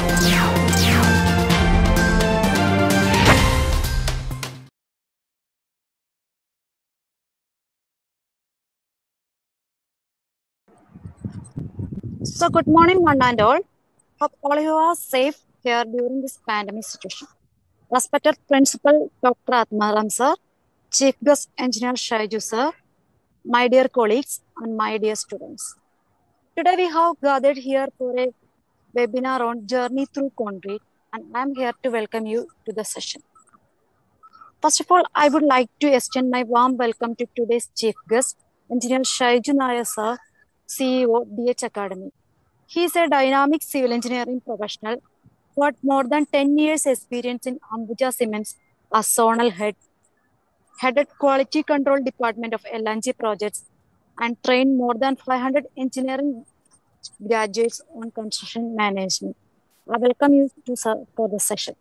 So, good morning, one and all. Hope all you are safe here during this pandemic situation. Respected Principal Dr. Atmaram sir, Chief Guest Engineer Shaiju sir, my dear colleagues, and my dear students. Today we have gathered here for a webinar on Journey Through Concrete, and I'm here to welcome you to the session. First of all, I would like to extend my warm welcome to today's chief guest, Engineer Shaiju Nair sir, CEO, DH Academy. He is a dynamic civil engineering professional who had more than 10 years experience in Ambuja Cements as zonal head, headed quality control department of LNG projects and trained more than 500 engineering graduates on construction management. I welcome you to sir for the session.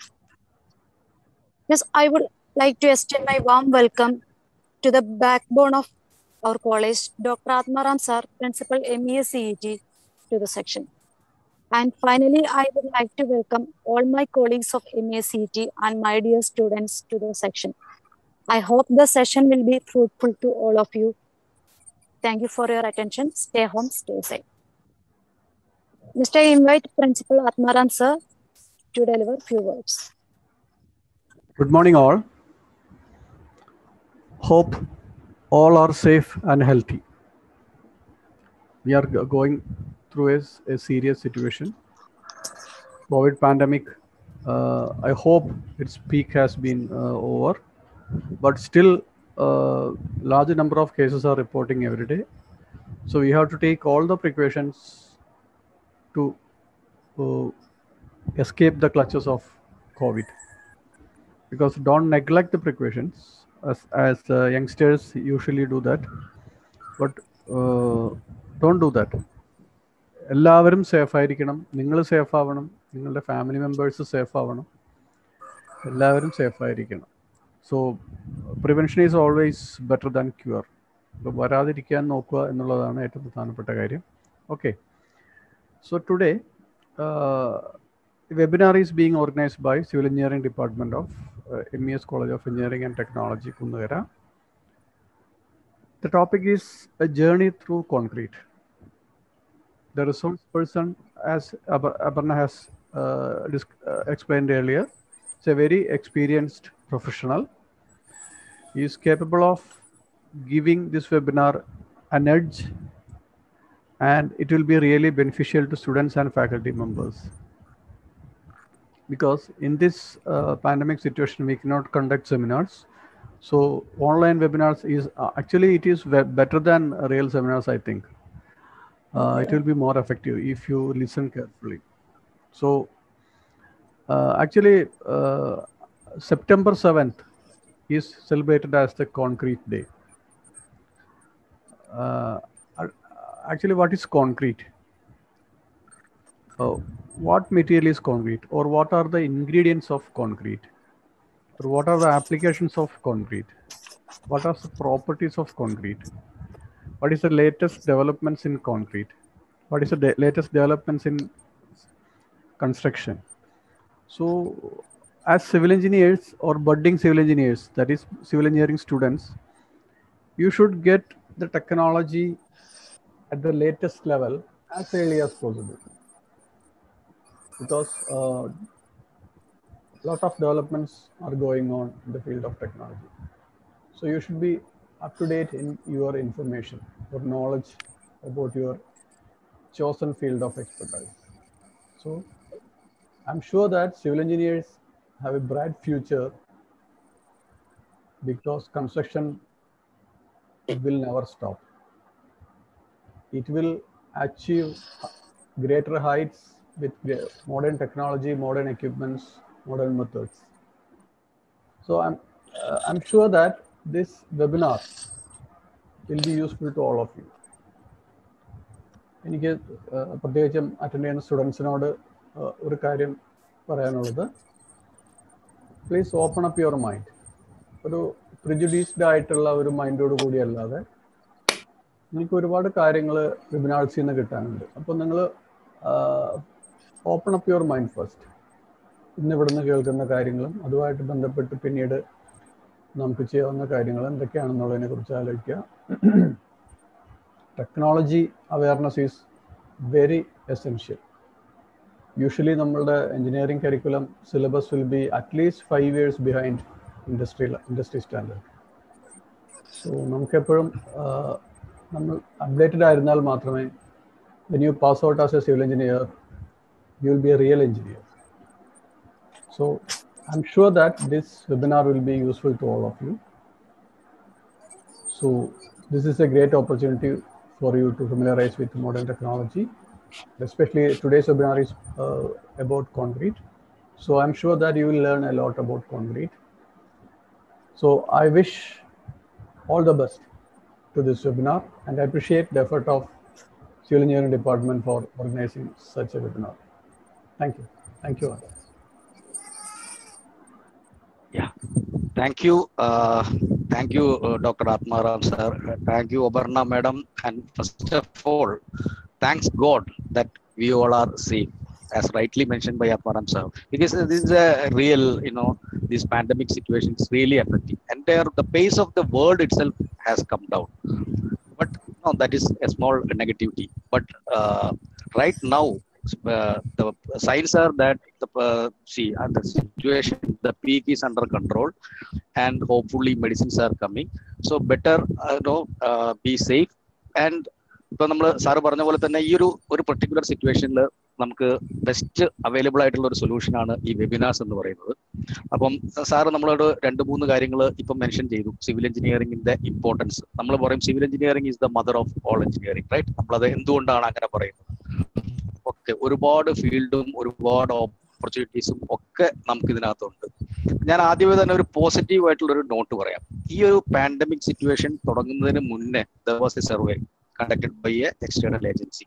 Yes, I would like to extend my warm welcome to the backbone of our college, Dr. Atmaram sir, Principal MEA CET, to the section. And finally, I would like to welcome all my colleagues of MEA CET and my dear students to the section. I hope the session will be fruitful to all of you. Thank you for your attention. Stay home, stay safe. Mr. I invite Principal Atmaram sir to deliver few words. Good morning, all. Hope all are safe and healthy. We are go- going through a, s- a serious situation. COVID pandemic. Uh, I hope its peak has been uh, over, but still, uh, large number of cases are reporting every day. So we have to take all the precautions to uh, escape the clutches of COVID because don't neglect the precautions as, as uh, youngsters usually do that but uh, don't do that എല്ലാവരും safe ആയിരിക്കണം നിങ്ങൾ safe ആവണം നിങ്ങളുടെ family members safe ആവണം എല്ലാവരും safe ആയിരിക്കണം so prevention is always better than cure ഇപ്പോൾ വരാതിരിക്കാൻ നോക്കുക എന്നുള്ളതാണ് ഏറ്റവും പ്രധാനപ്പെട്ട കാര്യം okay so today webinar is being organized by Civil Engineering Department of uh, MES College of Engineering and Technology, Kundagara. The topic is a journey through concrete. The resource person, as Ab- Aparna has uh, dis- uh, explained earlier, is a very experienced professional. He is capable of giving this webinar an edge and it will be really beneficial to students and faculty members because in this uh, pandemic situation we cannot conduct seminars so online webinars is uh, actually it is we- better than real seminars i think uh, it will be more effective if you listen carefully so uh, actually uh, september 7th is celebrated as the concrete day uh, actually what is concrete uh, what material is concrete or what are the ingredients of concrete or what are the applications of concrete what are the properties of concrete what is the latest developments in concrete what is the de- latest developments in construction so as civil engineers or budding civil engineers that is civil engineering students you should get the technology at the latest level as early as possible because uh, a lot of developments are going on in the field of technology. So you should be up to date in your information, your knowledge about your chosen field of expertise. So I'm sure that civil engineers have a bright future because construction will never stop. It will achieve greater heights with gra- modern technology, modern equipments, modern methods. So I'm uh, I'm sure that this webinar will be useful to all of you. എനിക്ക് uh, പ്രത്യേകിച്ചും attend ചെയ്യുന്ന സ്റ്റുഡൻസിനോട് ഒരു കാര്യം പറയാനുള്ളത് please open up your mind ഒരു prejudiced ആയിട്ടുള്ള ഒരു മൈൻഡോട് കൂടി അല്ലാതെ നിങ്ങൾക്ക് ഒരുപാട് കാര്യങ്ങൾ വെബിനാർസിൽ നിന്ന് കിട്ടാനുണ്ട് അപ്പോൾ നിങ്ങൾ open up your mind first ഇന്ന് ഇവിടുന്ന് കേൾക്കുന്ന കാര്യങ്ങളും അതുമായിട്ട് ബന്ധപ്പെട്ട് പിന്നീട് നമുക്ക് ചെയ്യാവുന്ന കാര്യങ്ങൾ എന്തൊക്കെയാണെന്നുള്ളതിനെ കുറിച്ച് ആലോചിക്കുക technology awareness is very essential usually നമ്മളുടെ engineering curriculum syllabus will be at least five years behind industry industry standard so നമുക്കെപ്പോഴും നമ്മൾ അപ്ഡേറ്റഡ് ആയിരുന്നാൽ മാത്രമേ when you pass out as a civil engineer you will be a real engineer so I'm sure that this webinar will be useful to all of you. So this is a great opportunity for you to familiarize with modern technology. Especially today's webinar is uh, about concrete. So I'm sure that you will learn a lot about concrete. So I wish all the best to this webinar and I appreciate the effort of Civil Engineering Department for organizing such a webinar. Thank you. Thank you all. Yeah, thank you. Uh, thank you, uh, Dr. Atmaram, sir. Thank you, Obarna, madam. And first of all, thanks God that we all are safe, as rightly mentioned by Atmaram, sir. Because this is a real, you know, this pandemic situation is really affecting. And there, the pace of the world itself has come down. But no, that is a small negativity. But uh, right now, uh, the signs are that the uh, see and the situation the peak is under control and hopefully medicines are coming so better uh, you know uh, be safe and ഇപ്പൊ നമ്മൾ sir പറഞ്ഞ പോലെ തന്നെ ഈ ഒരു ഒരു particular സിറ്റുവേഷനിൽ നമുക്ക് ബെസ്റ്റ് അവൈലബിൾ ആയിട്ടുള്ള ഒരു സൊല്യൂഷൻ ആണ് ഈ വെബിനാർസ് എന്ന് പറയുന്നത് അപ്പം സാറ് നമ്മളോട് രണ്ട് മൂന്ന് കാര്യങ്ങൾ ഇപ്പം മെൻഷൻ ചെയ്തു സിവിൽ എഞ്ചിനീയറിംഗിന്റെ ഇമ്പോർട്ടൻസ് നമ്മൾ പറയും civil engineering is the mother of all engineering right നമ്മളത് എന്തുകൊണ്ടാണ് അങ്ങനെ പറയുന്നത് ഒക്കെ ഒരുപാട് ഫീൽഡും ഒരുപാട് ഓപ്പർച്യൂണിറ്റീസും ഒക്കെ നമുക്ക് ഇതിനകത്തുണ്ട് ഞാൻ ആദ്യമേ തന്നെ ഒരു പോസിറ്റീവ് ആയിട്ടുള്ള ഒരു നോട്ട് പറയാം ഈ ഒരു പാൻഡമിക് സിറ്റുവേഷൻ തുടങ്ങുന്നതിന് മുന്നേ there was a survey conducted by a external agency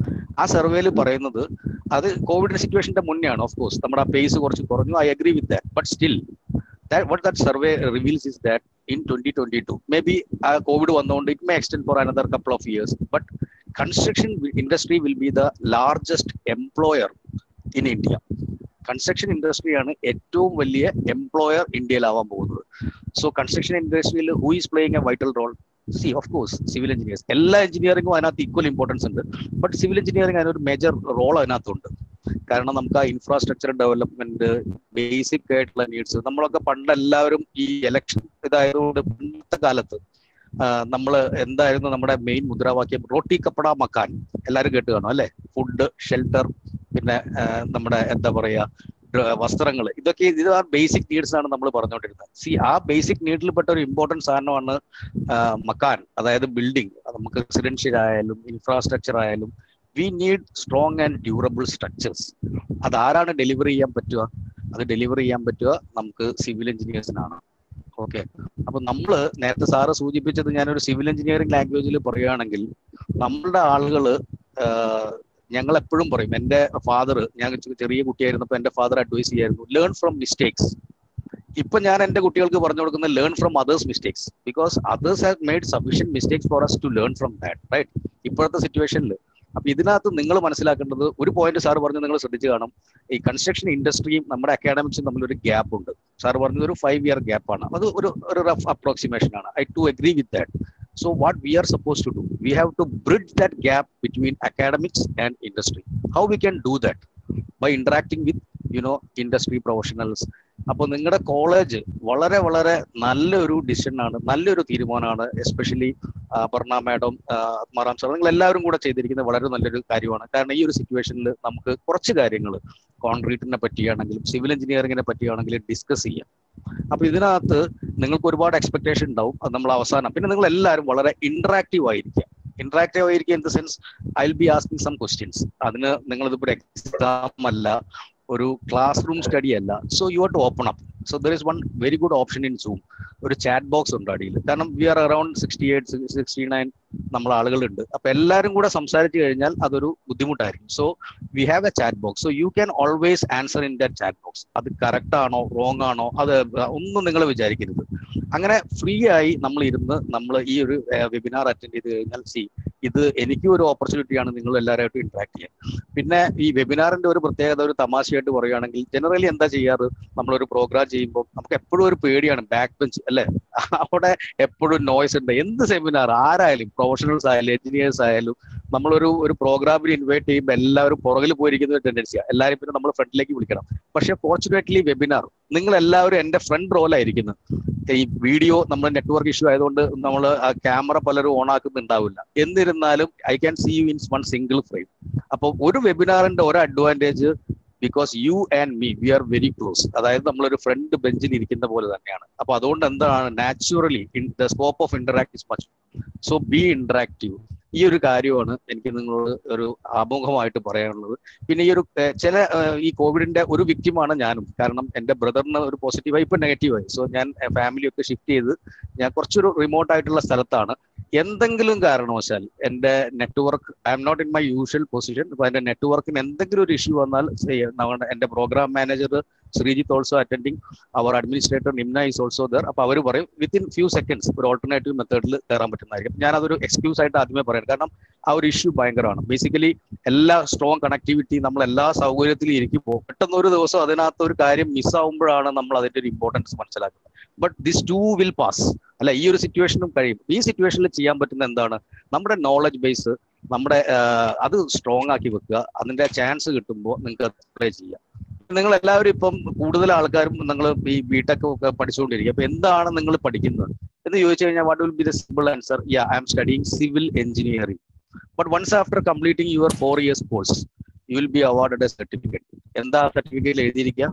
ആ സർവേയിൽ പറയുന്നത് അത് കോവിഡ് സിറ്റുവേഷന്റെ മുന്നേ ആണ് ഓഫ് കോഴ്സ് നമ്മുടെ ആ പേസ് കുറച്ച് കുറഞ്ഞു I agree with that but still what that survey reveals is that in 2022 maybe uh, covid വന്നുകൊണ്ട് it may extend for another couple of years but construction industry will be the largest employer in india construction ഇൻഡസ്ട്രിയാണ് ഏറ്റവും വലിയ employer ഇന്ത്യയിലാവാൻ പോകുന്നത് so construction ഇൻഡസ്ട്രിയിൽ who is playing a vital role see of course civil engineers എല്ലാ എഞ്ചിനീയറിംഗും അതിനകത്ത് equal importance ഉണ്ട് ബട്ട് സിവിൽ എഞ്ചിനീയറിംഗ് അതിനൊരു മേജർ റോൾ അതിനകത്തുണ്ട് കാരണം നമുക്ക് ആ ഇൻഫ്രാസ്ട്രക്ചർ ഡെവലപ്മെന്റ് ബേസിക് ആയിട്ടുള്ള നീഡ്സ് നമ്മളൊക്കെ പണ്ട് എല്ലാവരും ഈ ഇലക്ഷൻ ഇതായതുകൊണ്ട് പണ്ടത്തെ കാലത്ത് നമ്മൾ എന്തായിരുന്നു നമ്മുടെ മെയിൻ മുദ്രാവാക്യം റോട്ടി കപ്പട മക്കാൻ എല്ലാവരും കേട്ട് കാണും അല്ലെ ഫുഡ് ഷെൽട്ടർ പിന്നെ നമ്മുടെ എന്താ പറയാ വസ്ത്രങ്ങൾ ഇതൊക്കെ ഇത് ആ ബേസിക് നീഡ്സ് ആണ് നമ്മൾ പറഞ്ഞുകൊണ്ടിരുന്നത് സി ആ ബേസിക് നീഡിൽ പെട്ട ഒരു ഇമ്പോർട്ടൻറ്റ് സാധനമാണ് മക്കാൻ അതായത് ബിൽഡിംഗ് നമുക്ക് റെസിഡൻഷ്യൽ ആയാലും ഇൻഫ്രാസ്ട്രക്ചർ ആയാലും we need strong and durable structures അത് ആരാണ് ഡെലിവറി ചെയ്യാൻ പറ്റുക അത് ഡെലിവറി ചെയ്യാൻ പറ്റുക നമുക്ക് സിവിൽ എഞ്ചിനീയേഴ്സിനാണ് ഓക്കെ അപ്പൊ നമ്മൾ നേരത്തെ സാറ് സൂചിപ്പിച്ചത് ഞാനൊരു സിവിൽ എഞ്ചിനീയറിംഗ് ലാംഗ്വേജിൽ പറയുകയാണെങ്കിൽ നമ്മളുടെ ആളുകൾ ഞങ്ങൾ എപ്പോഴും പറയും എൻ്റെ ഫാദർ ഞാൻ ചെറിയ കുട്ടിയായിരുന്നപ്പോൾ എൻ്റെ ഫാദർ അഡ്വൈസ് ചെയ്യായിരുന്നു ലേൺ ഫ്രം മിസ്റ്റേക്സ് ഇപ്പൊ ഞാൻ എൻ്റെ കുട്ടികൾക്ക് പറഞ്ഞു കൊടുക്കുന്നത് learn from others mistakes because others have made sufficient mistakes for us to learn from that right ഇപ്പോഴത്തെ സിറ്റുവേഷനിൽ അപ്പൊ ഇതിനകത്ത് നിങ്ങൾ മനസ്സിലാക്കേണ്ടത് ഒരു പോയിന്റ് സാർ പറഞ്ഞു നിങ്ങൾ ശ്രദ്ധിച്ചു കാണും ഈ കൺസ്ട്രക്ഷൻ ഇൻഡസ്ട്രിയും നമ്മുടെ അക്കാഡമിക്സും തമ്മിലൊരു ഗ്യാപ്പ് ഉണ്ട് സാർ പറഞ്ഞത് ഒരു ഫൈവ് ഇയർ ഗ്യാപ്പ് ആണ് അത് ഒരു ഒരു റഫ് അപ്രോക്സിമേഷൻ ആണ് I to agree with that So what we are supposed to do, we have to bridge that gap between academics and industry. How we can do that? By interacting with, you know, industry professionals. അപ്പോൾ നിങ്ങളുടെ college വളരെ വളരെ നല്ലൊരു decision ആണ് നല്ലൊരു തീരുമാനമാണ് especially Aparna madam Atmaram sir നിങ്ങൾ എല്ലാവരും കൂടെ ചെയ്തിരിക്കുന്നത് വളരെ നല്ലൊരു കാര്യമാണ് കാരണം ഈ ഒരു സിറ്റുവേഷനിൽ നമുക്ക് കുറച്ച് കാര്യങ്ങൾ കോൺക്രീറ്റിനെ പറ്റിയാണെങ്കിലും സിവിൽ എഞ്ചിനീയറിംഗിനെ പറ്റിയാണെങ്കിലും ഡിസ്കസ് ചെയ്യാം അപ്പൊ ഇതിനകത്ത് നിങ്ങൾക്ക് ഒരുപാട് എക്സ്പെക്ടേഷൻ ഉണ്ടാവും അത് നമ്മൾ അവസാനം പിന്നെ നിങ്ങൾ എല്ലാവരും വളരെ ഇന്ററാക്റ്റീവ് ആയിരിക്കുക ഇന്ററാക്റ്റീവ് ആയിരിക്കുക in the sense I will be asking some questions അതിന് നിങ്ങളിതിപ്പോൾ എക്സാം അല്ല ഒരു ക്ലാസ് റൂം സ്റ്റഡി അല്ല so you are to open up so there is one very good option in Zoom ഒരു ചാറ്റ് ബോക്സ് ഉണ്ട് അടിയിൽ കാരണം we are around sixty eight sixty nine നമ്മൾ ആളുകളുണ്ട് അപ്പൊ എല്ലാവരും കൂടെ സംസാരിച്ചു കഴിഞ്ഞാൽ അതൊരു ബുദ്ധിമുട്ടായിരിക്കും so we have a chat box so you can always answer in that chat box അത് കറക്റ്റ് ആണോ റോങ് ആണോ അത് ഒന്നും നിങ്ങൾ വിചാരിക്കരുത് അങ്ങനെ ഫ്രീ ആയി നമ്മൾ ഇരുന്ന് നമ്മൾ ഈ ഒരു വെബിനാർ അറ്റൻഡ് ചെയ്ത് കഴിഞ്ഞാൽ സി ഇത് എനിക്കും ഒരു ഓപ്പർച്യൂണിറ്റിയാണ് നിങ്ങൾ എല്ലാവരുമായിട്ട് ഇന്ററാക്ട് ചെയ്യാൻ പിന്നെ ഈ വെബിനാറിന്റെ ഒരു പ്രത്യേകത ഒരു തമാശയായിട്ട് പറയുകയാണെങ്കിൽ ജനറലി എന്താ ചെയ്യാറ് നമ്മളൊരു പ്രോഗ്രാം ചെയ്യുമ്പോൾ നമുക്ക് എപ്പോഴും ഒരു പേടിയാണ് ബാക്ക് ബെഞ്ച് അല്ലെ അവിടെ എപ്പോഴും നോയ്സ് ഉണ്ട് എന്ത് സെമിനാർ ആരായാലും പ്രൊഫഷണൽസ് ആയാലും എഞ്ചിനീയേഴ്സ് ആയാലും നമ്മളൊരു ഒരു പ്രോഗ്രാമിന് ഇൻവൈറ്റ് ചെയ്യുമ്പോൾ എല്ലാവരും പുറകിൽ പോയിരിക്കുന്ന ഒരു ടെൻഡൻസിയാണ് എല്ലാവരും പിന്നെ നമ്മൾ ഫ്രണ്ടിലേക്ക് വിളിക്കണം പക്ഷെ ഫോർച്ചുനേറ്റ്ലി വെബിനാർ നിങ്ങൾ എല്ലാവരും എന്റെ ഫ്രണ്ട് റോലായിരിക്കുന്നത് ഈ വീഡിയോ നമ്മൾ നെറ്റ്വർക്ക് ഇഷ്യൂ ആയതുകൊണ്ട് നമ്മൾ ആ ക്യാമറ പലരും ഓൺ ആക്കുന്നുണ്ടാവില്ല എന്നിരുന്നാലും I can see you in one single frame അപ്പോൾ ഒരു വെബിനാറിന്റെ ഒരു advantage because you and me we are very close അതായത് നമ്മളൊരു ഫ്രണ്ട് ബെഞ്ചിൽ ഇരിക്കുന്ന പോലെ തന്നെയാണ് അപ്പൊ അതുകൊണ്ട് എന്താണ് naturally in the scope of interact is much so be interactive ഈ ഒരു കാര്യമാണ് എനിക്ക് നിങ്ങളോട് ഒരു ആമുഖമായിട്ട് പറയാനുള്ളത് പിന്നെ ഈ ഒരു ഏഹ്, ചില ഏഹ്, ഈ കോവിഡിന്റെ ഒരു വിക്റ്റിമാണ് ഞാനും കാരണം എന്റെ ബ്രദറിന് ഒരു പോസിറ്റീവായി ഇപ്പൊ നെഗറ്റീവായി സോ ഞാൻ ഫാമിലി ഒക്കെ ഷിഫ്റ്റ് ചെയ്ത് ഞാൻ കുറച്ചൊരു റിമോട്ട് ആയിട്ടുള്ള സ്ഥലത്താണ് എന്തെങ്കിലും കാരണവശാൽ എന്റെ network I'm not in my usual position അപ്പൊ എന്റെ നെറ്റ്വർക്കിന് എന്തെങ്കിലും ഒരു ഇഷ്യൂ വന്നാൽ say, നമ്മുടെ എന്റെ program manager Sreejith also attending our administrator Nimna is also there അപ്പൊ അവർ പറയും വിത്തിൻ ഫ്യൂ സെക്കൻഡ്സ് ഒരു ഓൾട്ടർനേറ്റീവ് മെത്തേഡിൽ കയറാൻ പറ്റുന്നതായിരിക്കും ഞാൻ അതൊരു എക്സ്ക്യൂസ് ആയിട്ട് ആദ്യമേ പറയാം കാരണം ആ ഒരു ഇഷ്യൂ ഭയങ്കരമാണ് ബേസിക്കലി എല്ലാ സ്ട്രോങ് കണക്ടിവിറ്റി നമ്മൾ എല്ലാ സൗകര്യത്തിലും ഇരിക്കുമ്പോൾ പെട്ടെന്ന് ഒരു ദിവസം അതിനകത്ത് ഒരു കാര്യം മിസ്സാവുമ്പോഴാണ് നമ്മൾ അതിന്റെ ഒരു ഇമ്പോർട്ടൻസ് മനസ്സിലാക്കുന്നത് but this too will pass അല്ല ഈ ഒരു സിറ്റുവേഷനും കഴിയും ഈ സിറ്റുവേഷനിൽ ചെയ്യാൻ പറ്റുന്ന എന്താണ് നമ്മുടെ നോളജ് ബേസ് നമ്മുടെ ആഹ്, അത് സ്ട്രോങ് ആക്കി വെക്കുക അതിന്റെ ചാൻസ് കിട്ടുമ്പോൾ നിങ്ങൾക്ക് അപ്ലൈ ചെയ്യാം നിങ്ങൾ എല്ലാവരും ഇപ്പം കൂടുതൽ ആൾക്കാരും നിങ്ങൾ ഈ ബിടെക് ഒക്കെ പഠിച്ചുകൊണ്ടിരിക്കുക അപ്പൊ എന്താണ് നിങ്ങൾ പഠിക്കുന്നത് എന്ന് ചോദിച്ചു കഴിഞ്ഞാൽ what will be the simple answer yeah I'm studying civil engineering but once after completing your four years course you will be award a certificate എന്താ സർട്ടിഫിക്കറ്റിൽ എഴുതിയിരിക്കുക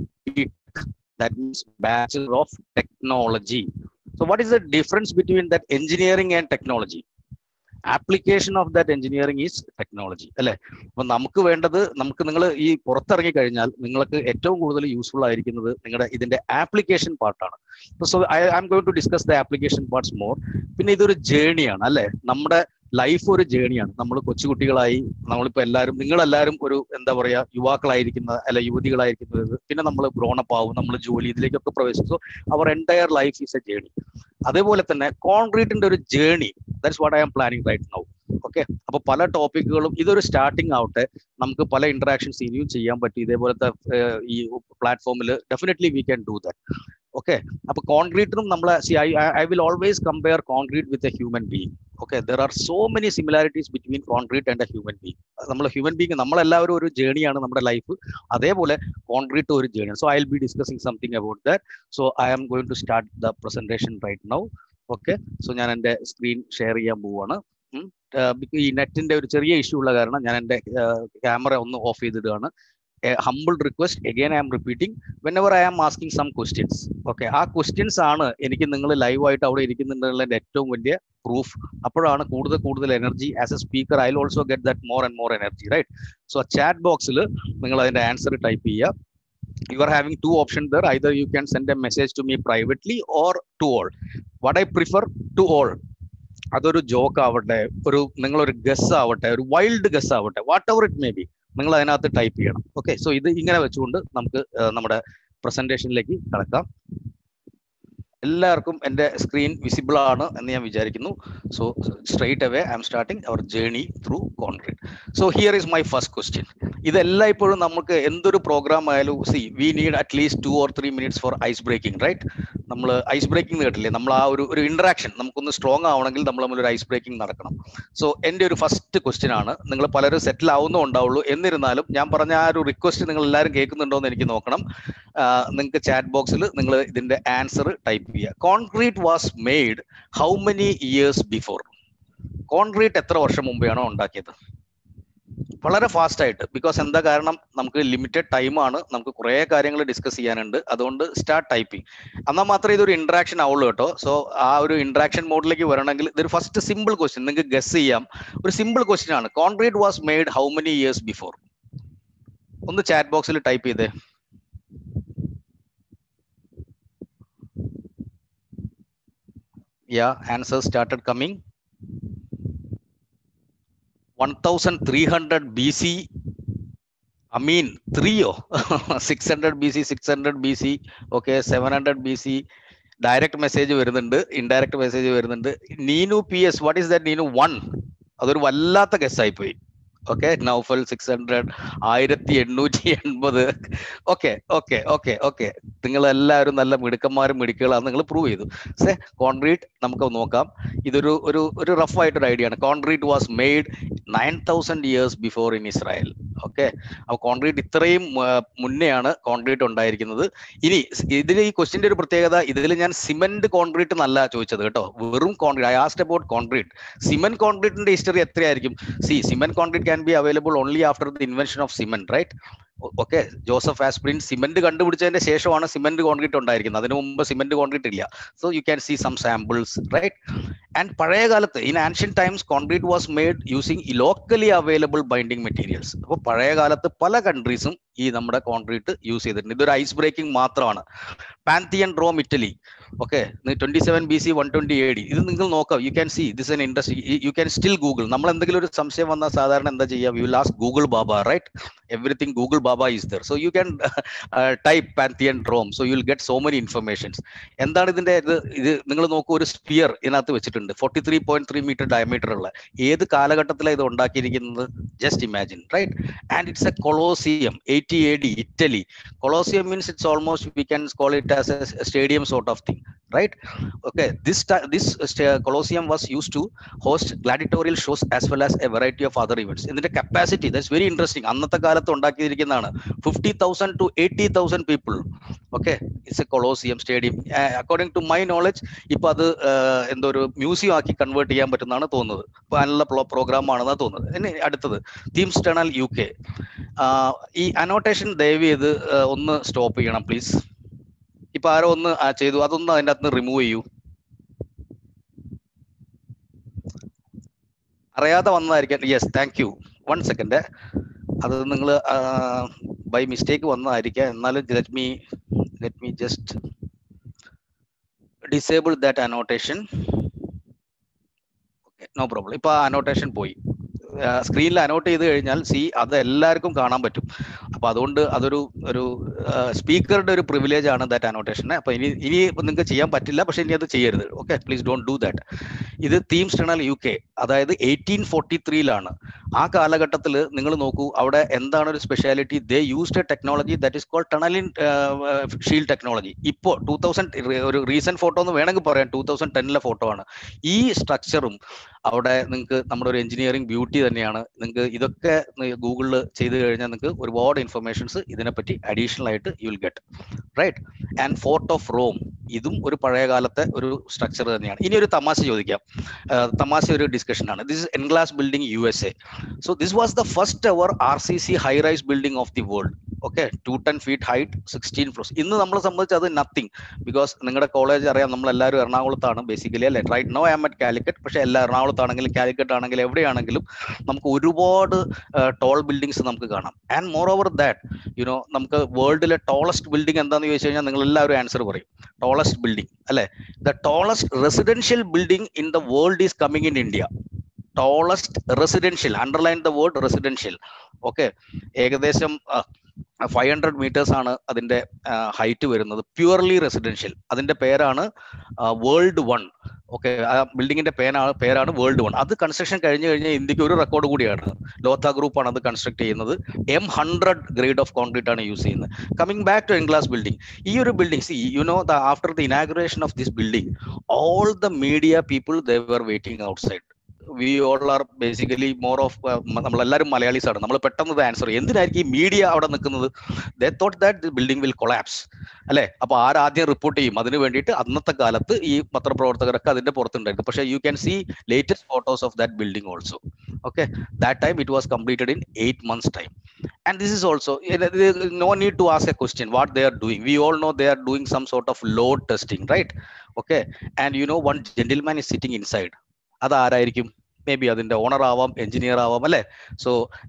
that means bachelor of technology so what is the difference between that engineering and technology application of that engineering is technology അല്ലെ അപ്പൊ നമുക്ക് വേണ്ടത് നമുക്ക് നിങ്ങൾ ഈ പുറത്തിറങ്ങി കഴിഞ്ഞാൽ നിങ്ങൾക്ക് ഏറ്റവും കൂടുതൽ യൂസ്ഫുൾ ആയിരിക്കുന്നത് നിങ്ങളുടെ ഇതിന്റെ ആപ്ലിക്കേഷൻ പാർട്ടാണ് so I am going to discuss the application parts more പിന്നെ ഇതൊരു ജേണിയാണ് അല്ലെ നമ്മുടെ ലൈഫ് ഒരു ജേണിയാണ് നമ്മൾ കൊച്ചുകുട്ടികളായി നമ്മളിപ്പോ എല്ലാവരും നിങ്ങളെല്ലാവരും ഒരു എന്താ പറയാ യുവാക്കളായിരിക്കുന്ന അല്ല യുവതികളായിരിക്കുന്നത് പിന്നെ നമ്മൾ ഗ്രോണപ്പ് ആവും നമ്മൾ ജോലി ഇതിലേക്കൊക്കെ പ്രവേശിച്ചു our entire life is a journey അതേപോലെ തന്നെ കോൺക്രീറ്റിന്റെ ഒരു journey that's what I am planning right now okay അപ്പൊ പല ടോപ്പിക്കുകളും ഇതൊരു സ്റ്റാർട്ടിംഗ് ആവട്ടെ നമുക്ക് പല ഇന്ററാക്ഷൻസ് ഇനിയും ചെയ്യാൻ പറ്റും ഇതേപോലത്തെ ഏഹ്, ഈ പ്ലാറ്റ്ഫോമിൽ definitely we can do that okay അപ്പൊ കോൺക്രീറ്റിനും നമ്മൾ I will always compare concrete with a human being okay there are so many similarities between concrete and a human being നമ്മൾ ഹ്യൂമൻ ബീങ് നമ്മളെല്ലാവരും ഒരു ജേണിയാണ് നമ്മുടെ ലൈഫ് അതേപോലെ കോൺക്രീറ്റ് ഒരു ജേണിയാണ് so I will be discussing something about that so I am going to start the presentation right now okay so ഞാൻ എൻ്റെ സ്ക്രീൻ ഷെയർ ചെയ്യാൻ പോവുകയാണ് ഉം. ആഹ് ബിക്ക- ഈ നെറ്റിന്റെ ഒരു ചെറിയ ഇഷ്യൂ ഉള്ള കാരണം ഞാൻ എൻ്റെ ക്യാമറ ഒന്ന് ഓഫ് ചെയ്തിടുകയാണ് humble request again I am repeating whenever I am asking some questions okay ആ ക്വസ്റ്റ്യൻസ് ആണ് എനിക്ക് നിങ്ങൾ ലൈവായിട്ട് അവിടെ ഇരിക്കുന്നുണ്ടെന്നുള്ളതിന്റെ ഏറ്റവും വലിയ പ്രൂഫ് അപ്പോഴാണ് കൂടുതൽ കൂടുതൽ energy as a speaker I also get that more and more energy right so chat ബോക്സിൽ നിങ്ങൾ അതിന്റെ ആൻസർ ടൈപ്പ് ചെയ്യുക you are having two options there either you can send a message to me privately or to all what i prefer to all അതൊരു joke ആവട്ടെ ഒരു നിങ്ങളൊരു guess ആവട്ടെ ഒരു വൈൽഡ് ഗസ് ആവട്ടെ whatever it may be നിങ്ങൾ അതിനകത്ത് type ചെയ്യണം ഓക്കെ സോ ഇത് ഇങ്ങനെ വെച്ചുകൊണ്ട് നമുക്ക് ആ, നമ്മുടെ പ്രസന്റേഷനിലേക്ക് കടക്കാം എല്ലാവർക്കും എൻ്റെ സ്ക്രീൻ വിസിബിൾ ആണ് എന്ന് ഞാൻ വിചാരിക്കുന്നു so straight away I'm starting our journey through concrete so here is my first question ഇതെല്ലാം ഇപ്പോഴും നമുക്ക് എന്തൊരു പ്രോഗ്രാം ആയാലും see we need at least two or three minutes for ice breaking right നമ്മൾ ഐസ് ബ്രേക്കിംഗ് കേട്ടില്ലേ നമ്മൾ ആ ഒരു ഒരു ഇന്ററാക്ഷൻ നമുക്കൊന്ന് സ്ട്രോങ് ആവണമെങ്കിൽ നമ്മൾ തമ്മിൽ ഒരു ഐസ് ബ്രേക്കിംഗ് നടക്കണം സോ എൻ്റെ ഒരു ഫസ്റ്റ് ക്വസ്റ്റ്യൻ ആണ് നിങ്ങൾ പലരും സെറ്റിൽ ആവുന്നേ ഉണ്ടാവുള്ളൂ എന്നിരുന്നാലും ഞാൻ പറഞ്ഞ ആ ഒരു റിക്വസ്റ്റ് നിങ്ങൾ എല്ലാവരും കേൾക്കുന്നുണ്ടോ എന്ന് എനിക്ക് നോക്കണം നിങ്ങൾക്ക് ചാറ്റ് ബോക്സിൽ നിങ്ങൾ ഇതിന്റെ ആൻസർ ടൈപ്പ് ചെയ്യുക concrete was made how many years before concrete എത്ര വർഷം മുമ്പെയാണോ ഉണ്ടാക്കിയത് വളരെ ഫാസ്റ്റ് ആയിട്ട് ബിക്കോസ് എന്താ കാരണം നമുക്ക് ലിമിറ്റഡ് ടൈമാണ് നമുക്ക് കുറേ കാര്യങ്ങൾ ഡിസ്കസ് ചെയ്യാനുണ്ട് അതുകൊണ്ട് സ്റ്റാർട്ട് ടൈപ്പിംഗ് എന്നാൽ മാത്രമേ ഇതൊരു ഇന്ററാക്ഷൻ ആവുള്ളൂ കേട്ടോ സോ ആ ഒരു ഇന്ററാക്ഷൻ മോഡിലേക്ക് വരണമെങ്കിൽ ഇതൊരു ഫസ്റ്റ് സിമ്പിൾ ക്വസ്റ്റ്യൻ നിങ്ങൾക്ക് ഗസ് ചെയ്യാം ഒരു സിമ്പിൾ ക്വസ്റ്റ്യൻ ആണ് concrete was made how many years before ഒന്ന് ചാറ്റ് ബോക്സിൽ ടൈപ്പ് ചെയ്തേ yeah answers started coming 1300 bc i mean 3 oh 600 bc 600 bc okay 700 bc direct message വരുന്നുണ്ട് ഇൻഡയറക്റ്റ് മെസ്സേജ് വരുന്നുണ്ട് Neenu P S what is that Neenu one അതൊരു വല്ലാത്ത ഗസ്സായി പോയി okay Naufal six hundred ആയിരത്തി എണ്ണൂറ്റി എൺപത് ഓക്കെ ഓക്കെ ഓക്കെ ഓക്കെ നിങ്ങൾ എല്ലാവരും നല്ല മിടുക്കന്മാരും മിടുക്കുകളാണ് നിങ്ങൾ പ്രൂവ് ചെയ്തു സേ കോൺക്രീറ്റ് നമുക്ക് നോക്കാം ഇതൊരു ഒരു ഒരു റഫ് ആയിട്ടൊരു ഐഡിയ ആണ് concrete was made nine thousand years before in Israel okay അപ്പോൾ കോൺക്രീറ്റ് ഇത്രയും മുന്നെയാണ് കോൺക്രീറ്റ് ഉണ്ടായിരിക്കുന്നത് ഇനി ഇതിൽ ഈ ക്വസ്റ്റിന്റെ ഒരു പ്രത്യേകത ഇതിൽ ഞാൻ സിമെന്റ് കോൺക്രീറ്റ് എന്നല്ല ചോദിച്ചത് കേട്ടോ വെറും concrete I asked about concrete cement കോൺക്രീറ്റിന്റെ ഹിസ്റ്ററി എത്രയായിരിക്കും see cement concrete can be available only after the invention of cement right okay Joseph Aspdin cement കണ്ടുപിടിച്ചതിന്റെ ശേഷമാണ് സിമെന്റ് കോൺക്രീറ്റ് ഉണ്ടായിരിക്കുന്നത് അതിനു മുമ്പ് സിമെന്റ് കോൺക്രീറ്റ് ഇല്ല so you can see some samples right and പഴയ കാലത്ത് in ancient times concrete was made using locally available binding materials അപ്പോൾ പഴയ കാലത്ത് പല കൺട്രീസും ഈ നമ്മുടെ കോൺക്രീറ്റ് യൂസ് ചെയ്തിട്ടുണ്ട് ഇതൊരു ഐസ് ബ്രേക്കിംഗ് മാത്രമാണ് Pantheon Rome Italy okay twenty seven B C one twenty A D ഇത് നിങ്ങൾ നോക്കാം you can see this in industry you can still Google നമ്മൾ എന്തെങ്കിലും ഒരു സംശയം വന്നാൽ സാധാരണ എന്താ ചെയ്യുക യു ലാസ്റ്റ് ഗൂഗിൾ ബാബ റൈറ്റ് എവറിത്തിങ് ഗൂഗിൾ ബാബ is there so you can type Pantheon Rome so you will get so many informations എന്താണ് ഇതിന്റെ ഇത് ഇത് നിങ്ങൾ നോക്കൂ ഒരു സ്പിയർ ഇതിനകത്ത് വെച്ചിട്ടുണ്ട് forty three point three metre diameter ഉള്ള ഏത് കാലഘട്ടത്തിലാണ് ഇത് ഉണ്ടാക്കിയിരിക്കുന്നത് just imagine right and it's a Colosseum eighty A D Italy Colosseum means it's almost we can call it as a stadium sort of thing right okay this this uh, colosseum was used to host gladiatorial shows as well as a variety of other events ഇതിന്റെ capacity that's very interesting അന്നത്തെ കാലത്ത് ഉണ്ടാക്കിയിരിക്കുന്നതാണ് fifty thousand to eighty thousand people okay it's a Colosseum stadium according to my knowledge ഇപ്പൊ അത് എന്തോ ഒരു museum ആക്കി convert ചെയ്യാൻ പറ്റുന്നതാണ് തോന്നുന്നത് ഇപ്പൊ നല്ല പ്രോഗ്രാം ആണെന്നാണ് തോന്നുന്നത് ഇനി അടുത്തത് തീംസ് ടണൽ യു കെ ഈ അനോട്ടേഷൻ ദയവ് ചെയ്ത് ഒന്ന് സ്റ്റോപ്പ് ചെയ്യണം പ്ലീസ് ഇപ്പൊ ആരോ ഒന്ന് ചെയ്തു അതൊന്ന് അതിൻ്റെ അകത്ത് റിമൂവ് ചെയ്യൂ അറിയാതെ വന്നതായിരിക്കാം yes thank you one second അത് നിങ്ങൾ ബൈ മിസ്റ്റേക്ക് വന്നതായിരിക്കാം എന്നാലും let me let me just disable that annotation okay no problem ഇപ്പൊ ആ അനോട്ടേഷൻ പോയി സ്ക്രീനിൽ അനോട്ട് ചെയ്ത് കഴിഞ്ഞാൽ സി അത് എല്ലാവർക്കും കാണാൻ പറ്റും അപ്പൊ അതുകൊണ്ട് അതൊരു ഒരു സ്പീക്കറുടെ ഒരു പ്രിവിലേജ് ആണ് ദാറ്റ് അനോട്ടേഷൻ അപ്പൊ ഇനി ഇനി നിങ്ങൾക്ക് ചെയ്യാൻ പറ്റില്ല പക്ഷെ ഇനി അത് ചെയ്യരുത് okay please don't do that ഇത് തീംസ് ടണൽ യു കെ അതായത് എയ്റ്റീൻ ഫോർട്ടി ത്രീയിലാണ് ആ കാലഘട്ടത്തിൽ നിങ്ങൾ നോക്കൂ അവിടെ എന്താണ് ഒരു speciality they used a technology that is called tunnelling shield technology ഇപ്പോൾ ടൂ തൗസൻഡ് ഒരു റീസെന്റ് ഫോട്ടോ എന്ന് വേണമെങ്കിൽ പറയാം ടൂ തൗസൻഡ് ടെന്നിലെ ഫോട്ടോ ആണ് ഈ സ്ട്രക്ചറും അവിടെ നിങ്ങൾക്ക് നമ്മുടെ ഒരു എഞ്ചിനീയറിംഗ് ബ്യൂട്ടി തന്നെയാണ് നിങ്ങൾക്ക് ഇതൊക്കെ ഗൂഗിളിൽ ചെയ്ത് കഴിഞ്ഞാൽ നിങ്ങൾക്ക് ഒരുപാട് ഇൻഫർമേഷൻസ് ഇതിനെപ്പറ്റി അഡീഷണൽ ആയിട്ട് you will get right and fort of Rome ഇതും ഒരു പഴയ കാലത്തെ ഒരു സ്ട്രക്ചർ തന്നെയാണ് ഇനി ഒരു തമാശ ചോദിക്കാം തമാശ ഒരു ഡിസ്കഷൻ ആണ് this Ingalls building U S A so this was the first ever R C C high rise building of the world okay two ten feet height sixteen floors ഇന്ന് നമ്മളെ സംബന്ധിച്ച് അത് നത്തിങ് ബിക്കോസ് നിങ്ങളുടെ college അറിയാം നമ്മൾ എല്ലാവരും എറണാകുളത്താണ് basically അല്ലെ right no am at Calicut പക്ഷെ എല്ലാ എറണാകുളത്താണെങ്കിലും കാലിക്കറ്റ് ആണെങ്കിലും എവിടെയാണെങ്കിലും നമുക്ക് ഒരുപാട് ടോൾ ബിൽഡിങ്സ് നമുക്ക് കാണാം and more over that you know നമുക്ക് വേൾഡിലെ ടോളസ്റ്റ് ബിൽഡിംഗ് എന്താണെന്ന് ചോദിച്ചു കഴിഞ്ഞാൽ നിങ്ങൾ എല്ലാവരും ആൻസർ പറയും ടോളസ്റ്റ് ബിൽഡിംഗ് അല്ലെ the tallest residential building in the world is coming in India tallest residential underline the word residential okay ഏകദേശം ഫൈവ് ഹൺഡ്രഡ് മീറ്റേഴ്സ് ആണ് അതിന്റെ ഹൈറ്റ് വരുന്നത് പ്യുവർലി റെസിഡൻഷ്യൽ അതിന്റെ പേരാണ് വേൾഡ് വൺ ഓക്കെ ആ ബിൽഡിങ്ങിന്റെ പേരാണ് പേരാണ് വേൾഡ് വൺ അത് കൺസ്ട്രക്ഷൻ കഴിഞ്ഞു കഴിഞ്ഞാൽ ഇന്ത്യക്ക് ഒരു റെക്കോർഡ് കൂടിയാണ് ലോത്ത ഗ്രൂപ്പ് ആണ് അത് കൺസ്ട്രക്ട് ചെയ്യുന്നത് M hundred grade of concrete ആണ് യൂസ് ചെയ്യുന്നത് coming back to Ingalls building ഈ ഒരു building see you know the after the inauguration of this building all the media people they were waiting outside we all are basically more of നമ്മളെല്ലാവരും മലയാളീസ് ആണ് നമ്മൾ പെട്ടെന്ന് answer ചെയ്യും എന്തിനായിരിക്കും ഈ media അവിടെ നിൽക്കുന്നത് they thought that building will collapse അല്ലെ അപ്പൊ ആരാദ്യം റിപ്പോർട്ട് ചെയ്യും അതിന് വേണ്ടിയിട്ട് അന്നത്തെ കാലത്ത് ഈ പത്രപ്രവർത്തകരൊക്കെ അതിന്റെ പുറത്തുണ്ടായിരുന്നു പക്ഷേ you can see latest photos of that building also okay that time it was completed in eight months time and this is also no need to ask a question what they are doing we all know they are doing some sort of load testing right okay and you know one gentleman is sitting inside അത് ആരായിരിക്കും may be അതിന്റെ owner ആവാം engineer ആവാം അല്ലെ so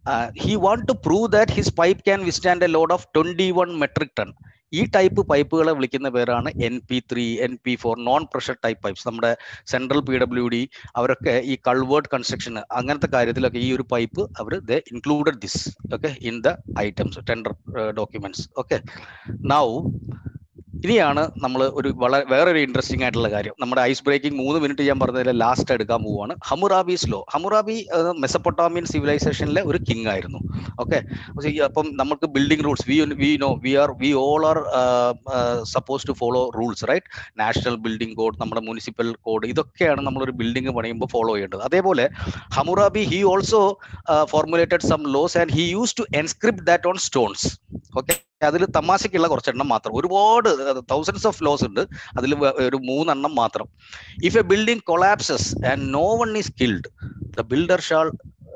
he want to prove that his pipe can withstand a load of twenty one metric ton ഈ type പൈപ്പുകളെ വിളിക്കുന്ന പേരാണ് N P three N P four non pressure type pipes നമ്മുടെ central P W D അവരൊക്കെ ഈ culvert construction അങ്ങനത്തെ കാര്യത്തിലൊക്കെ ഈ ഒരു പൈപ്പ് അവർ the included this okay in the items tender documents okay now ഇനിയാണ് നമ്മൾ ഒരു വളരെ വേറൊരു ഇൻട്രസ്റ്റിംഗ് ആയിട്ടുള്ള കാര്യം നമ്മുടെ ഐസ് ബ്രേക്കിംഗ് മൂന്ന് മിനിറ്റ് ഞാൻ പറഞ്ഞതിൽ ലാസ്റ്റ് എടുക്കാൻ പോവുകയാണ് ഹമുറാബീസ് ലോ ഹമുറാബി മെസപ്പൊട്ടാമിയൻ സിവിലൈസേഷനിലെ ഒരു കിങ് ആയിരുന്നു ഓക്കെ അപ്പം നമുക്ക് building rules we we know we are we all are suppose to follow rules right national building code നമ്മുടെ മുനിസിപ്പൽ കോഡ് ഇതൊക്കെയാണ് നമ്മളൊരു ബിൽഡിംഗ് പണിയുമ്പോൾ ഫോളോ ചെയ്യേണ്ടത് അതേപോലെ Hammurabi he also formulated some laws and he use to inscribe that on stones okay അതിൽ തമാശക്കുള്ള കുറച്ചെണ്ണം മാത്രം ഒരുപാട് തൗസൻഡ്സ് ഓഫ് ലോസ് ഉണ്ട് അതിൽ ഒരു മൂന്നെണ്ണം മാത്രം if a building collapses and no one is killed the builder shall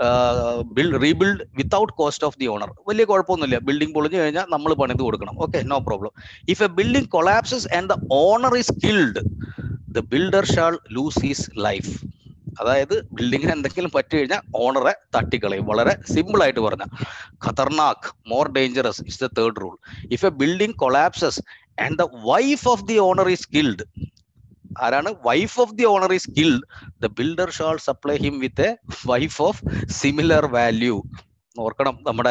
build rebuild without cost of the owner വലിയ കുഴപ്പമൊന്നുമില്ല ബിൽഡിംഗ് പൊളിഞ്ഞു കഴിഞ്ഞാൽ നമ്മൾ പണിത് കൊടുക്കണം okay no problem if a building collapses and the owner is killed the builder shall lose his life അതായത് ബിൽഡിങ്ങിന് എന്തെങ്കിലും പറ്റി കഴിഞ്ഞാൽ ഓണറെ തട്ടിക്കളയും വളരെ സിമ്പിൾ ആയിട്ട് പറഞ്ഞ ഖത്തർനാക്ക് more dangerous is the third rule if a building collapses and the wife of the owner is killed ആരാണ് wife of the owner is killed the builder shall supply him with a wife of similar value ഓർക്കണം നമ്മുടെ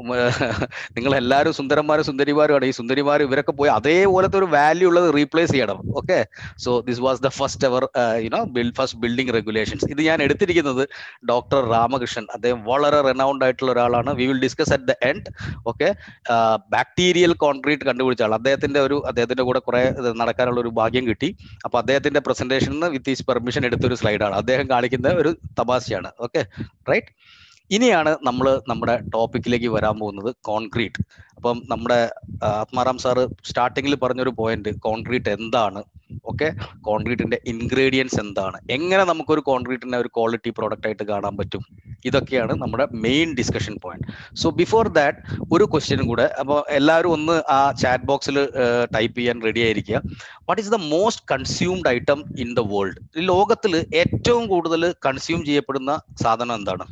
നിങ്ങൾ എല്ലാവരും സുന്ദരന്മാരും സുന്ദരിമാരുമാണ് ഈ സുന്ദരിമാർ ഇവരൊക്കെ പോയി അതേപോലത്തെ ഒരു വാല്യൂ ഉള്ളത് റീപ്ലേസ് ചെയ്യണം okay so this was the first ever you know build first building regulations ഇത് ഞാൻ എടുത്തിരിക്കുന്നത് ഡോക്ടർ രാമകൃഷ്ണൻ അദ്ദേഹം വളരെ റെനൗണ്ട് ആയിട്ടുള്ള ഒരാളാണ് we will discuss at the end okay bacterial concrete കണ്ടുപിടിച്ച ആൾ അദ്ദേഹത്തിന്റെ ഒരു അദ്ദേഹത്തിന്റെ കൂടെ കുറെ നടക്കാനുള്ള ഒരു ഭാഗ്യം കിട്ടി അപ്പൊ അദ്ദേഹത്തിന്റെ പ്രസന്റേഷനിൽ വിത്ത് ഈസ് പെർമിഷൻ എടുത്തൊരു സ്ലൈഡാണ് അദ്ദേഹം കാണിക്കുന്ന ഒരു തമാശയാണ് ഓക്കെ റൈറ്റ് ഇനിയാണ് നമ്മൾ നമ്മുടെ ടോപ്പിക്കിലേക്ക് വരാൻ പോകുന്നത് കോൺക്രീറ്റ് അപ്പം നമ്മുടെ ആത്മാറാം സാറ് സ്റ്റാർട്ടിങ്ങിൽ പറഞ്ഞൊരു പോയിന്റ് കോൺക്രീറ്റ് എന്താണ് ഓക്കെ കോൺക്രീറ്റിന്റെ ഇൻഗ്രീഡിയൻസ് എന്താണ് എങ്ങനെ നമുക്കൊരു കോൺക്രീറ്റിനെ ഒരു ക്വാളിറ്റി പ്രോഡക്റ്റ് ആയിട്ട് കാണാൻ പറ്റും ഇതൊക്കെയാണ് നമ്മുടെ main discussion point so before that ഒരു ക്വസ്റ്റ്യൻ കൂടെ അപ്പോൾ എല്ലാവരും ഒന്ന് ആ ചാറ്റ് ബോക്സിൽ ടൈപ്പ് ചെയ്യാൻ റെഡി ആയിരിക്കുക what is the most consumed item in the world ലോകത്തിൽ ഏറ്റവും കൂടുതൽ കൺസ്യൂം ചെയ്യപ്പെടുന്ന സാധനം എന്താണ്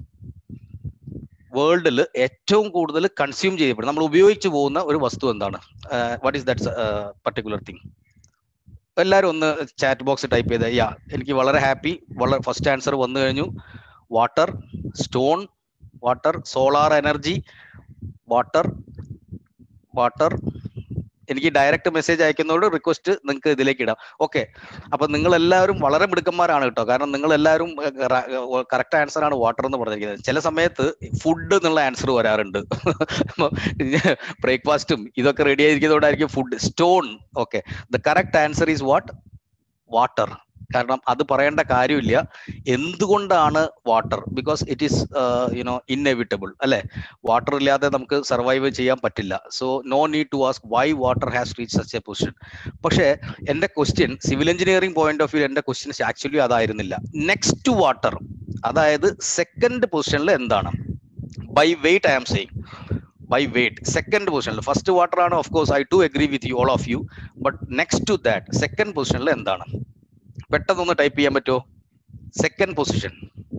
വേൾഡിൽ ഏറ്റവും കൂടുതൽ കൺസ്യൂം ചെയ്യപ്പെടും നമ്മൾ ഉപയോഗിച്ചു പോകുന്ന ഒരു വസ്തു എന്താണ് what is that particular thing എല്ലാവരും ഒന്ന് ചാറ്റ് ബോക്സ് ടൈപ്പ് ചെയ്ത യാ എനിക്ക് വളരെ ഹാപ്പി വളരെ ഫസ്റ്റ് ആൻസർ വന്നു കഴിഞ്ഞു water stone water solar energy water water എനിക്ക് ഡയറക്റ്റ് മെസ്സേജ് അയക്കുന്നതോട് റിക്വസ്റ്റ് നിങ്ങൾക്ക് ഇതിലേക്ക് ഇടാം ഓക്കെ അപ്പൊ നിങ്ങൾ എല്ലാവരും വളരെ മിടുക്കന്മാരാണ് കേട്ടോ കാരണം നിങ്ങൾ എല്ലാവരും കറക്റ്റ് ആൻസർ ആണ് വാട്ടർ എന്ന് പറഞ്ഞിരിക്കുന്നത് ചില സമയത്ത് ഫുഡ് എന്നുള്ള ആൻസർ വരാറുണ്ട് ബ്രേക്ക്ഫാസ്റ്റും ഇതൊക്കെ റെഡി ആയിരിക്കുന്നതുകൊണ്ടായിരിക്കും food stone okay the correct answer is what water കാരണം അത് പറയേണ്ട കാര്യമില്ല എന്തുകൊണ്ടാണ് water because it is you know inevitable അല്ലെ വാട്ടർ ഇല്ലാതെ നമുക്ക് സർവൈവ് ചെയ്യാൻ പറ്റില്ല so no need to ask why water has reach such a position പക്ഷേ എൻ്റെ question civil engineering point of view എൻ്റെ ക്വസ്റ്റ്യൻ ആക്ച്വലി അതായിരുന്നില്ല നെക്സ്റ്റ് വാട്ടർ അതായത് സെക്കൻഡ് പൊസിഷനിൽ എന്താണ് by weight I am saying by wait second പൊസിഷനിൽ first water ആണ് of course I to agree with you all of you but next to that second പൊസിഷനിൽ എന്താണ് പെട്ടെന്നൊന്ന് ടൈപ്പ് ചെയ്യാൻ പറ്റുമോ second position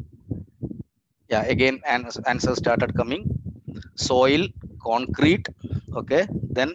yeah again answer started coming soil concrete okay then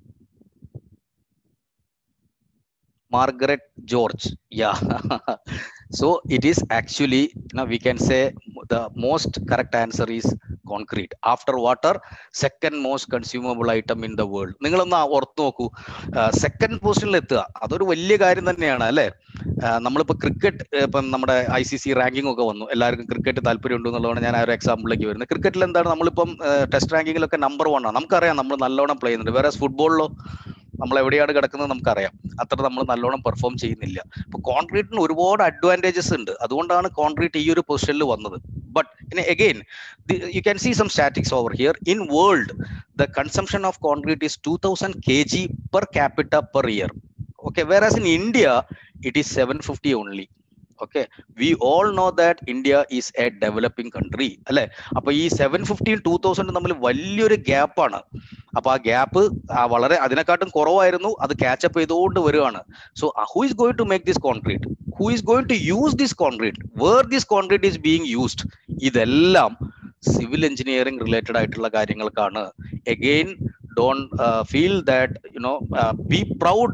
margaret george yeah so it is actually you know we can say the most correct answer is concrete after water second most consumable item in the world നിങ്ങളൊന്ന് ഓർത്ത് നോക്കൂ second പൊസിഷനിൽ എത്തുക അതൊരു വലിയ കാര്യം തന്നെയാണ് അല്ലേ നമ്മളിപ്പോൾ ക്രിക്കറ്റ് ഇപ്പം നമ്മുടെ ഐ സി സി റാങ്കിങ് ഒക്കെ വന്നു എല്ലാവർക്കും ക്രിക്കറ്റ് താല്പര്യമുണ്ട് എന്നുള്ളതാണ് ഞാൻ ആ ഒരു എക്സാമ്പിളിലേക്ക് വരുന്നത് ക്രിക്കറ്റിൽ എന്താണ് നമ്മളിപ്പം ടെസ്റ്റ് റാങ്കിങ്ങിലൊക്കെ നമ്പർ വൺ ആണ് നമുക്കറിയാം നമ്മൾ നല്ലോണം പ്ലേ ചെയ്യുന്നുണ്ട് വേറെ ഫുട്ബോളിലോ നമ്മൾ എവിടെയാണ് കിടക്കുന്നത് നമുക്കറിയാം അത്ര നമ്മൾ നല്ലോണം പെർഫോം ചെയ്യുന്നില്ല ഇപ്പൊ കോൺക്രീറ്റിന് ഒരുപാട് അഡ്വാൻറ്റേജസ് ഉണ്ട് അതുകൊണ്ടാണ് കോൺക്രീറ്റ് ഈ ഒരു പൊസിഷനിൽ വന്നത് but in again you can see some statics over here in world the consumption of concrete is two thousand K G per capita per year okay whereas in India it is seven fifty only okay we all know that India is a developing country അല്ലെ അപ്പൊ ഈ seven fifteen two thousand തമ്മിൽ വലിയൊരു ഗ്യാപ്പാണ് അപ്പൊ ആ gap വളരെ അതിനെക്കാട്ടും കുറവായിരുന്നു അത് ക്യാച്ചപ്പ് ചെയ്തുകൊണ്ട് വരികയാണ് so who is going to make this concrete who is going to use this concrete where this concrete is being used ഇതെല്ലാം സിവിൽ എഞ്ചിനീയറിംഗ് റിലേറ്റഡ് ആയിട്ടുള്ള കാര്യങ്ങൾക്കാണ് again don't feel that you know be proud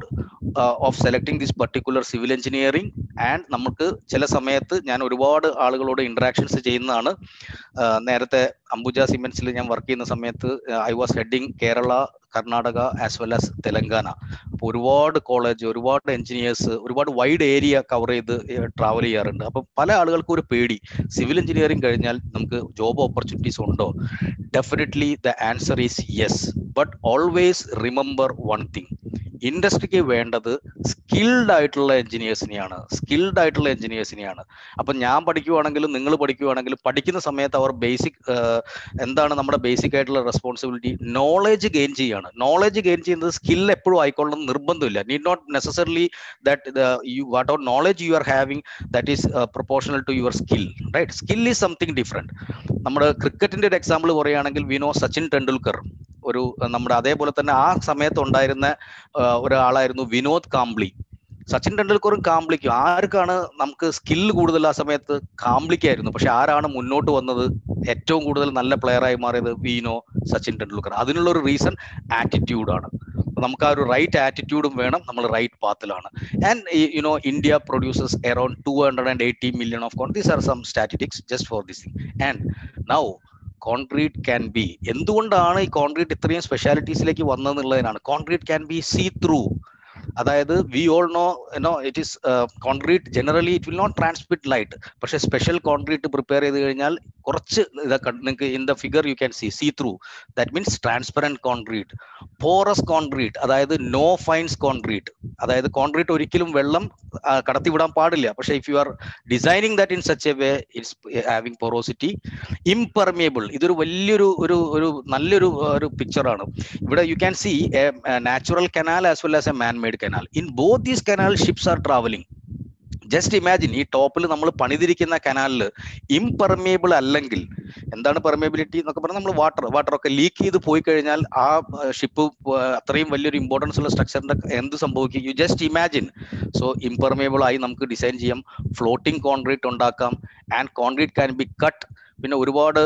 of selecting this particular civil engineering and നമുക്ക് ചില സമയത്ത് ഞാൻ ഒരുപാട് ആളുകളോട് interactions ചെയ്യുന്നതാണ് നേരത്തെ അംബുജ സിമെന്റ്സിൽ ഞാൻ വർക്ക് ചെയ്യുന്ന സമയത്ത് I was heading Kerala Karnataka as well as Telangana അപ്പോൾ ഒരുപാട് കോളേജ് ഒരുപാട് എഞ്ചിനീയേഴ്സ് ഒരുപാട് വൈഡ് ഏരിയ കവർ ചെയ്ത് ട്രാവൽ ചെയ്യാറുണ്ട് അപ്പം പല ആളുകൾക്കും ഒരു പേടി സിവിൽ എഞ്ചിനീയറിംഗ് കഴിഞ്ഞാൽ നമുക്ക് ജോബ് ഓപ്പർച്യൂണിറ്റീസ് ഉണ്ടോ definitely the answer is yes but always remember one thing ഇൻഡസ്ട്രിക്ക് വേണ്ടത് സ്കിൽഡ് ആയിട്ടുള്ള എഞ്ചിനീയേഴ്സിനെയാണ് സ്കിൽഡ് ആയിട്ടുള്ള എഞ്ചിനീയേഴ്സിനെയാണ് അപ്പം ഞാൻ പഠിക്കുവാണെങ്കിലും നിങ്ങൾ പഠിക്കുവാണെങ്കിലും പഠിക്കുന്ന സമയത്ത് അവർ ബേസിക് എന്താണ് നമ്മുടെ ബേസിക് ആയിട്ടുള്ള റെസ്പോൺസിബിലിറ്റി നോളേജ് ഗെയിൻ ചെയ്യാണ് നോളേജ് ഗെയിൻ ചെയ്യുന്നത് സ്കിൽ എപ്പോഴും ആയിക്കൊള്ളണം നിർബന്ധമില്ല need not necessarily that you what out knowledge you are having that is proportional to your skill right skill is something different നമ്മുടെ ക്രിക്കറ്റിന്റെ ഒരു എക്സാമ്പിൾ പറയുകയാണെങ്കിൽ വിനോ സച്ചിൻ ടെണ്ടുൽക്കർ ഒരു നമ്മുടെ അതേപോലെ തന്നെ ആ സമയത്ത് ഉണ്ടായിരുന്ന ഒരാളായിരുന്നു വിനോദ് കാംബ്ലി സച്ചിൻ ടെണ്ടുൽക്കറും കാംബ്ലിക്കും ആർക്കാണ് നമുക്ക് സ്കിൽ കൂടുതൽ ആ സമയത്ത് കാംബ്ലിക്കായിരുന്നു പക്ഷെ ആരാണ് മുന്നോട്ട് വന്നത് ഏറ്റവും കൂടുതൽ നല്ല പ്ലെയറായി മാറിയത് വീനോ സച്ചിൻ ടെണ്ടുൽക്കർ അതിനുള്ള ഒരു റീസൺ ആറ്റിറ്റ്യൂഡാണ് നമുക്ക് ആ ഒരു റൈറ്റ് ആറ്റിറ്റ്യൂഡും വേണം നമ്മൾ റൈറ്റ് പാത്തിലാണ് and you know India produces around two hundred and eighty million of con these are some statistics just for this thing and now concrete can be എന്തുകൊണ്ടാണ് ഈ കോൺക്രീറ്റ് ഇത്രയും സ്പെഷ്യാലിറ്റീസിലേക്ക് വന്നതെന്നുള്ളതിനാണ് concrete can be see through അതായത് we all know know it is concrete generally it will not transmit light പക്ഷേ special concrete prepare ചെയ്ത് കഴിഞ്ഞാൽ കുറച്ച് ഇതൊക്കെ നിങ്ങൾക്ക് in the figure U can see see through that means transparent concrete porous concrete അതായത് no fines concrete അതായത് concrete ഒരിക്കലും വെള്ളം കടത്തിവിടാൻ പാടില്ല പക്ഷേ if you are designing that in such a way it's having porosity impermeable ഇതൊരു വലിയൊരു ഒരു ഒരു നല്ലൊരു ഒരു പിക്ചറാണ് ഇവിടെ you can see a natural canal as well as a man made canal in both these canal ships are travelling just imagine ഈ ടോപ്പിൽ നമ്മൾ പണിതിരിക്കുന്ന കനാലിൽ ഇംപെർമിയബിൾ അല്ലെങ്കിൽ എന്താണ് പെർമിയബിലിറ്റി എന്നൊക്കെ പറഞ്ഞാൽ നമ്മൾ വാട്ടർ വാട്ടർ ഒക്കെ ലീക്ക് ചെയ്ത് പോയി കഴിഞ്ഞാൽ ആ ഷിപ്പ് അത്രയും വലിയൊരു ഇമ്പോർട്ടൻസ് ഉള്ള സ്ട്രക്ചറിന്റെ എന്ത് സംഭവിക്കും you just imagine so impermeable ആയി നമുക്ക് ഡിസൈൻ ചെയ്യാം ഫ്ലോട്ടിംഗ് കോൺക്രീറ്റ് ഉണ്ടാക്കാം and concrete can be cut പിന്നെ ഒരുപാട്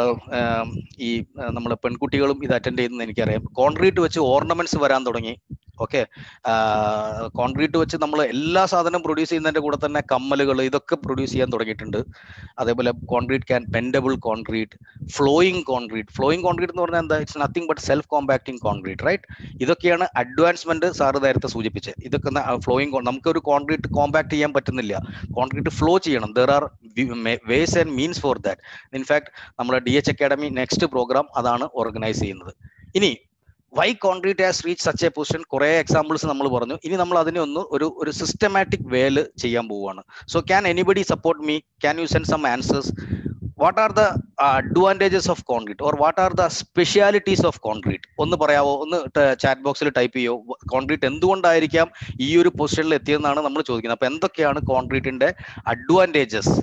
ഈ നമ്മുടെ പെൺകുട്ടികളും ഇത് അറ്റൻഡ് ചെയ്യുന്നത് എനിക്കറിയാം കോൺക്രീറ്റ് വെച്ച് ഓർണമെന്റ്സ് വരാൻ തുടങ്ങി ഓക്കെ കോൺക്രീറ്റ് വെച്ച് നമ്മൾ എല്ലാ സാധനവും പ്രൊഡ്യൂസ് ചെയ്യുന്നതിന്റെ കൂടെ തന്നെ കമ്മലുകൾ ഇതൊക്കെ പ്രൊഡ്യൂസ് ചെയ്യാൻ തുടങ്ങിയിട്ടുണ്ട് അതേപോലെ concrete can bendable concrete flowing concrete flowing concrete എന്ന് പറഞ്ഞാൽ എന്താ it's nothing but self compacting concrete right ഇതൊക്കെയാണ് അഡ്വാൻസ്മെന്റ് സാറ് നേരത്തെ സൂചിപ്പിച്ചത് ഇതൊക്കെ ഫ്ലോയിങ് നമുക്ക് ഒരു കോൺക്രീറ്റ് കോമ്പാക്ട് ചെയ്യാൻ പറ്റുന്നില്ല കോൺക്രീറ്റ് ഫ്ലോ ചെയ്യണം there are ways and means for that in fact നമ്മുടെ D H academy next programme അതാണ് ഓർഗനൈസ് ചെയ്യുന്നത് ഇനി why concrete has reach such a position കുറെ എക്സാമ്പിൾസ് നമ്മൾ പറഞ്ഞു ഇനി നമ്മൾ അതിനെ ഒന്ന് ഒരു ഒരു സിസ്റ്റമാറ്റിക് വേല് ചെയ്യാൻ പോവുകയാണ് so can anybody support me can you send some answers what are the advantages of concrete or what are the specialities of concrete ഒന്ന് പറയാവോ ഒന്ന് ചാറ്റ് ബോക്സിൽ ടൈപ്പ് ചെയ്യോ കോൺക്രീറ്റ് എന്തുകൊണ്ടായിരിക്കാം ഈ ഒരു പൊസിഷനിൽ എത്തിയെന്നാണ് നമ്മൾ ചോദിക്കുന്നത് അപ്പൊ എന്തൊക്കെയാണ് കോൺക്രീറ്റിന്റെ advantages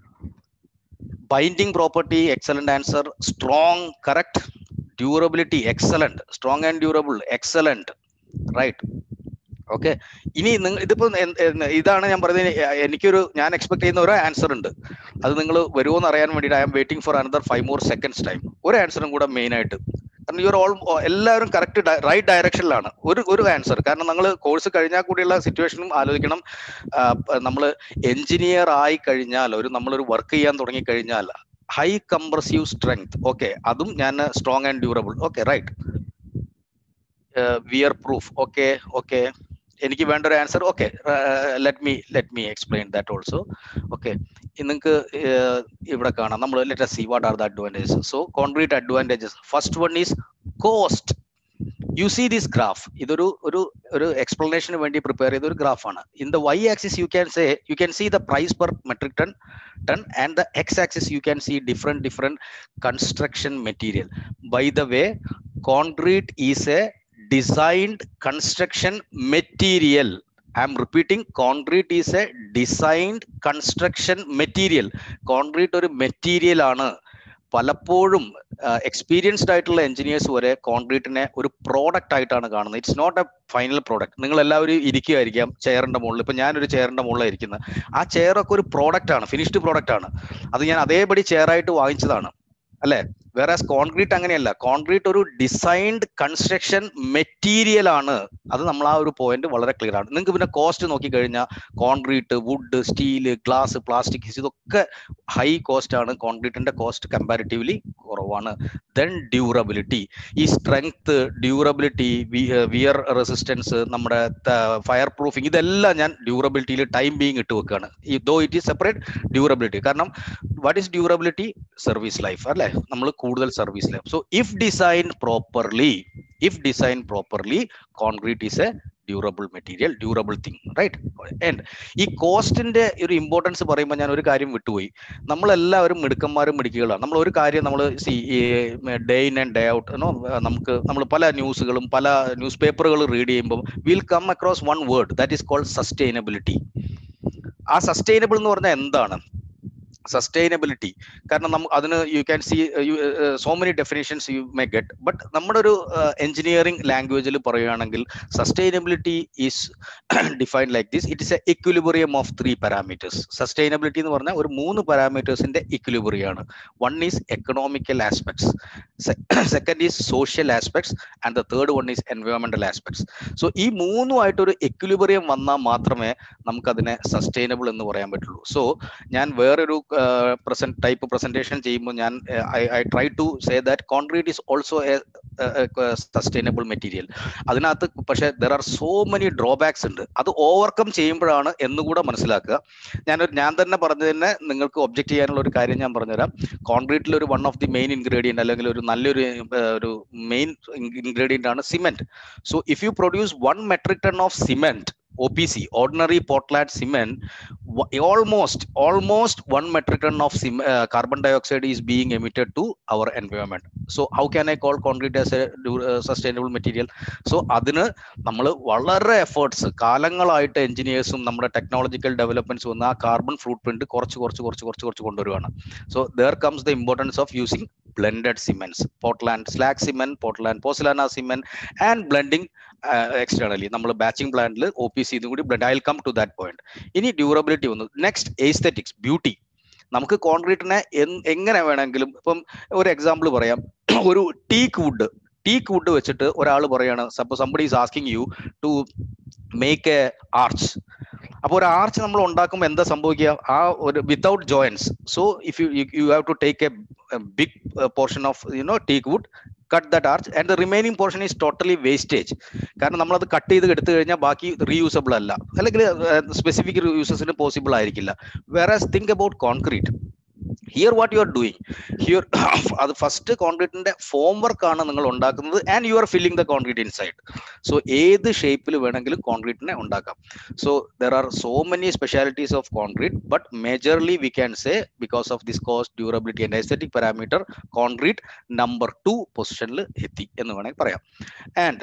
binding property excellent answer strong correct durability excellent strong and durable excellent right okay ഇനി നിങ്ങൾ ഇതിപ്പോ ഇതാണ് ഞാൻ പറയുന്നത് എനിക്കൊരു ഞാൻ എക്സ്പെക്ട് ചെയ്യുന്ന ഒരു ആൻസർ ഉണ്ട് അത് നിങ്ങൾ വരുമോ എന്ന് അറിയാൻ വേണ്ടിയിട്ട് I'm waiting for another five more seconds time ഒരു ആൻസറും കൂടെ മെയിൻ ആയിട്ട് കാരണം യുവർ ഓൾ എല്ലാവരും കറക്റ്റ് റൈറ്റ് ഡയറക്ഷനിലാണ് ഒരു ഒരു ആൻസർ കാരണം നിങ്ങൾ കോഴ്സ് കഴിഞ്ഞാൽ കൂടിയുള്ള സിറ്റുവേഷനും ആലോചിക്കണം നമ്മൾ എഞ്ചിനീയർ ആയി കഴിഞ്ഞാൽ ഒരു നമ്മളൊരു വർക്ക് ചെയ്യാൻ തുടങ്ങി കഴിഞ്ഞാൽ ഹൈ കംപ്രസീവ് സ്ട്രെങ്ത് ഓക്കെ അതും ഞാൻ strong and durable okay right wear proof okay okay എനിക്ക് വേണ്ട ഒരു answer okay let me let me explain that also okay നിങ്ങൾക്ക് ഇവിടെ കാണാം നമ്മൾ let see what are the advantages so concrete advantages first one is cost you see this graph ഇതൊരു ഒരു ഒരു എക്സ്പ്ലനേഷന് വേണ്ടി പ്രിപ്പയർ ചെയ്ത ഒരു ഗ്രാഫാണ് in the Y axis you can say you can see the price per metric ton ton and the X axis you can see different different construction material by the way concrete is a designed construction material i'm repeating concrete is a designed construction material concrete ഒരു material ആണ് പലപ്പോഴും experienced ആയിട്ടുള്ള engineers വരെ കോൺക്രീറ്റിനെ ഒരു product ആയിട്ടാണ് കാണുന്നത് it's not a final product നിങ്ങൾ എല്ലാവരും ഇരിക്കുമായിരിക്കാം ചെയറിന്റെ മുകളിൽ ഇപ്പൊ ഞാനൊരു ചെയറിന്റെ മുകളിലാണ് ഇരിക്കുന്നത് ആ ചെയറൊക്കെ ഒരു പ്രോഡക്റ്റ് ആണ് ഫിനിഷ്ഡ് പ്രോഡക്റ്റ് ആണ് അത് ഞാൻ അതേപടി ചെയറായിട്ട് വാങ്ങിച്ചതാണ് അല്ലെ വേറെ കോൺക്രീറ്റ് അങ്ങനെയല്ല കോൺക്രീറ്റ് ഒരു ഡിസൈൻഡ് കൺസ്ട്രക്ഷൻ മെറ്റീരിയൽ ആണ് അത് നമ്മൾ ആ ഒരു പോയിന്റ് വളരെ ക്ലിയർ ആണ് നിങ്ങൾക്ക് പിന്നെ കോസ്റ്റ് നോക്കിക്കഴിഞ്ഞാൽ concrete wood steel glass plastic ഇതൊക്കെ ഹൈ കോസ്റ്റ് ആണ് കോൺക്രീറ്റിന്റെ കോസ്റ്റ് കമ്പാരിറ്റീവ്ലി കുറവാണ് ദെൻ ഡ്യൂറബിലിറ്റി ഈ സ്ട്രെങ്ത് ഡ്യൂറബിലിറ്റി വിയർ റെസിസ്റ്റൻസ് നമ്മുടെ ഫയർ പ്രൂഫിങ് ഇതെല്ലാം ഞാൻ ഡ്യൂറബിലിറ്റിയിൽ ടൈം ബീങ് ഇട്ട് വെക്കുകയാണ് though it is separate durability കാരണം what is durability service life അല്ലെ നമ്മൾ കൂടുതൽ service life so if design properly if design properly concrete is a durable material durable thing right and ഈ കോസ്റ്റിന്റെ ഒരു ഇമ്പോർട്ടൻസ് പറയുമ്പോൾ ഞാൻ ഒരു കാര്യം വിട്ടുപോയി നമ്മളെല്ലാവരും മിടുക്കന്മാരും മിടുക്കുകളാണ് നമ്മൾ ഒരു കാര്യം നമ്മൾ see day in and day out no നമുക്ക് നമ്മൾ പല ന്യൂസുകളും പല ന്യൂസ് പേപ്പറുകൾ റീഡ് ചെയ്യുമ്പോൾ will come across one word that is called sustainability ആ സസ്റ്റൈനബിൾ എന്ന് പറഞ്ഞാൽ എന്താണ് സസ്റ്റൈനബിലിറ്റി കാരണം നമ്മ അതിന് you can see so many definitions you may get but നമ്മുടെ ഒരു എഞ്ചിനീയറിംഗ് ലാംഗ്വേജിൽ പറയുകയാണെങ്കിൽ sustainability is defined like this it is a equilibrium of three parameters sustainability എന്ന് പറഞ്ഞാൽ ഒരു മൂന്ന് പാരാമീറ്റേഴ്സിന്റെ ഇക്വിലിബറിയാണ് one is economical aspects second is social aspects and the third one is എൻവയോൺമെന്റൽ ആസ്പെക്ട്സ് സോ ഈ മൂന്നുമായിട്ട് ഒരു എക്വിലിബറിയം വന്നാൽ മാത്രമേ നമുക്കതിനെ സസ്റ്റൈനബിൾ എന്ന് പറയാൻ പറ്റുള്ളൂ സോ ഞാൻ വേറൊരു പ്രസന്റ് ടൈപ്പ് പ്രസന്റേഷൻ ചെയ്യുമ്പോൾ ഞാൻ I try to say that concrete is also a sustainable material അതിനകത്ത് പക്ഷെ there are so many drawbacks ഉണ്ട് അത് ഓവർകം ചെയ്യുമ്പോഴാണ് എന്നുകൂടെ മനസ്സിലാക്കുക ഞാനൊരു ഞാൻ തന്നെ പറഞ്ഞു തന്നെ നിങ്ങൾക്ക് ഒബ്ജക്ട് ചെയ്യാനുള്ള ഒരു കാര്യം ഞാൻ പറഞ്ഞുതരാം കോൺക്രീറ്റിൽ ഒരു one of the main ingredient അല്ലെങ്കിൽ ഒരു നല്ലൊരു ഒരു മെയിൻ ഇൻഗ്രീഡിയന്റ് ആണ് cement so if you produce one metric ton of cement OPC, ordinary Portland cement, almost almost one metric ton of sim, uh, carbon dioxide is being emitted to our environment. So how can I call concrete as a uh, sustainable material? So അതിന് നമ്മൾ വളരെ efforts കാലങ്ങളായിട്ട് എഞ്ചിനീയേഴ്സും നമ്മുടെ technological developments വന്ന് ആ carbon fruit print കുറച്ച് കുറച്ച് കുറച്ച് കുറച്ച് കുറച്ച് കൊണ്ടുവരുവാണ് so there comes the importance of using blended cements Portland slag cement Portland pozzolana cement and blending externally നമ്മൾ ബാച്ചിങ് പ്ലാന്റിൽ ഒ പി സി ഇതും കൂടി blend I come to that point ഇനി ഡ്യൂറബിലിറ്റി വന്നു നെക്സ്റ്റ് എസ്തെറ്റിക്സ് ബ്യൂട്ടി നമുക്ക് കോൺക്രീറ്റിനെ എങ്ങനെ വേണമെങ്കിലും ഇപ്പം ഒരു എക്സാമ്പിൾ പറയാം ഒരു ടീക്ക് വുഡ് ടീക്ക് വുഡ് വെച്ചിട്ട് ഒരാൾ പറയാണ് suppose somebody is asking you to make a arch അപ്പോൾ ഒരു ആർച്ച് നമ്മൾ ഉണ്ടാക്കുമ്പോൾ എന്താ സംഭവിക്കുക ആ ഒരു without joints so if you you have to take a big portion of you know teak wood cut that arch and the remaining portion is totally wastage കാരണം നമ്മളത് കട്ട് ചെയ്ത് എടുത്തു കഴിഞ്ഞാൽ ബാക്കി റീയൂസബിൾ അല്ല അല്ലെങ്കിൽ സ്പെസിഫിക് യൂസസിന് പോസിബിൾ ആയിരിക്കില്ല വേറെ think about concrete here what you are doing here അത് ഫസ്റ്റ് കോൺക്രീറ്റിന്റെ ഫോം വർക്ക് ആണ് നിങ്ങൾ ഉണ്ടാക്കുന്നത് and you are filling the concrete inside so ഏത് ഷേപ്പിൽ വേണമെങ്കിലും കോൺക്രീറ്റിനെ ഉണ്ടാക്കാം so there are so many specialities of concrete but majorly we can say because of this cost durability and aesthetic parameter concrete number two പൊസിഷനിൽ എത്തി എന്ന് വേണമെങ്കിൽ പറയാം and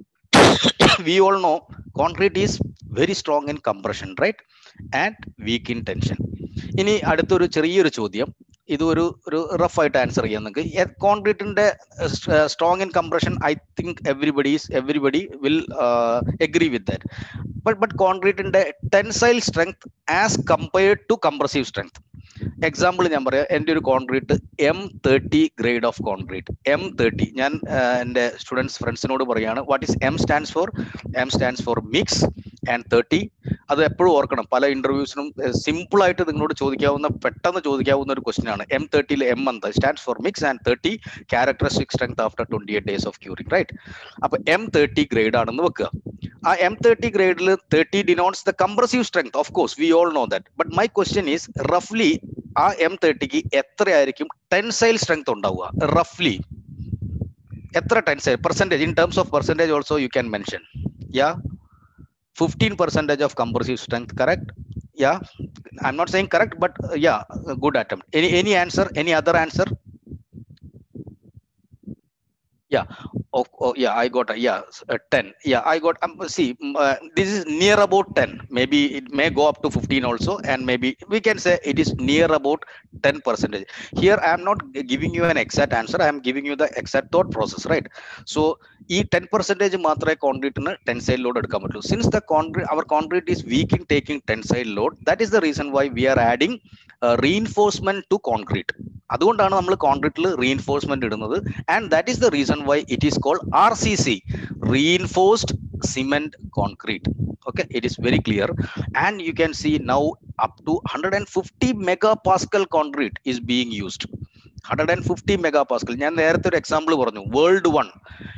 we all know concrete is very strong in compression right and weak in tension ഇനി അടുത്തൊരു ചെറിയൊരു ചോദ്യം ഇത് ഒരു ഒരു റഫ് ആയിട്ട് ആൻസർ ചെയ്യാം നിങ്ങൾക്ക് കോൺക്രീറ്റിന്റെ strong in compression I think everybody's everybody will agree with that but but കോൺക്രീറ്റിന്റെ tensile strength as compared to compressive strength example ഞാൻ പറയാം എൻ്റെ ഒരു concrete M thirty grade of concrete M thirty ഞാൻ എൻ്റെ സ്റ്റുഡൻസ് ഫ്രണ്ട്സിനോട് പറയാണ് what is M stands for M stands for mix and thirty അത് എപ്പോഴും ഓർക്കണം പല ഇന്റർവ്യൂസിനും സിമ്പിൾ ആയിട്ട് നിങ്ങളോട് ചോദിക്കാവുന്ന പെട്ടെന്ന് ചോദിക്കാവുന്ന ഒരു ക്വസ്റ്റൻ ആണ് എം തേർട്ടിയിൽ എം എന്ത് stands for mix and thirty characteristic strength after twenty eight days of curing right അപ്പൊ എം തേർട്ടി ഗ്രേഡ് ആണെന്ന് വെക്കുക ആ എം തേർട്ടി ഗ്രേഡിൽ thirty denotes the compressive strength of course we all know that but my question is റഫ്ലി ആ M തേർട്ടിക്ക് എത്രയായിരിക്കും tensile strength ഉണ്ടാവുക റഫ്ലി എത്ര tensile percentage in terms of percentage also you can mention yeah 15 percentage of compressive strength correct yeah i'm not saying correct but uh, yeah good attempt any any answer any other answer yeah oh, oh yeah i got a, yeah uh, 10 yeah i got um, see uh, this is near about 10 maybe it may go up to 15 also and maybe we can say it is near about 10 percentage here i am not giving you an exact answer i am giving you the exact thought process right so ഈ ten percentage മാത്രമേ കോൺക്രീറ്റിന് tensile load എടുക്കാൻ പറ്റുള്ളൂ since the concrete our concrete is weak in taking tensile load that is the reason why we are adding reinforcement to concrete അതുകൊണ്ടാണ് നമ്മൾ കോൺക്രീറ്റിൽ reinforcement ഇടുന്നത് and that is the reason why it is called R C C reinforced cement concrete okay it is very clear and you can see now up to 150 megapascal concrete is being used 150 megapascal ഞാൻ നേരത്തെ ഒരു example പറഞ്ഞു world one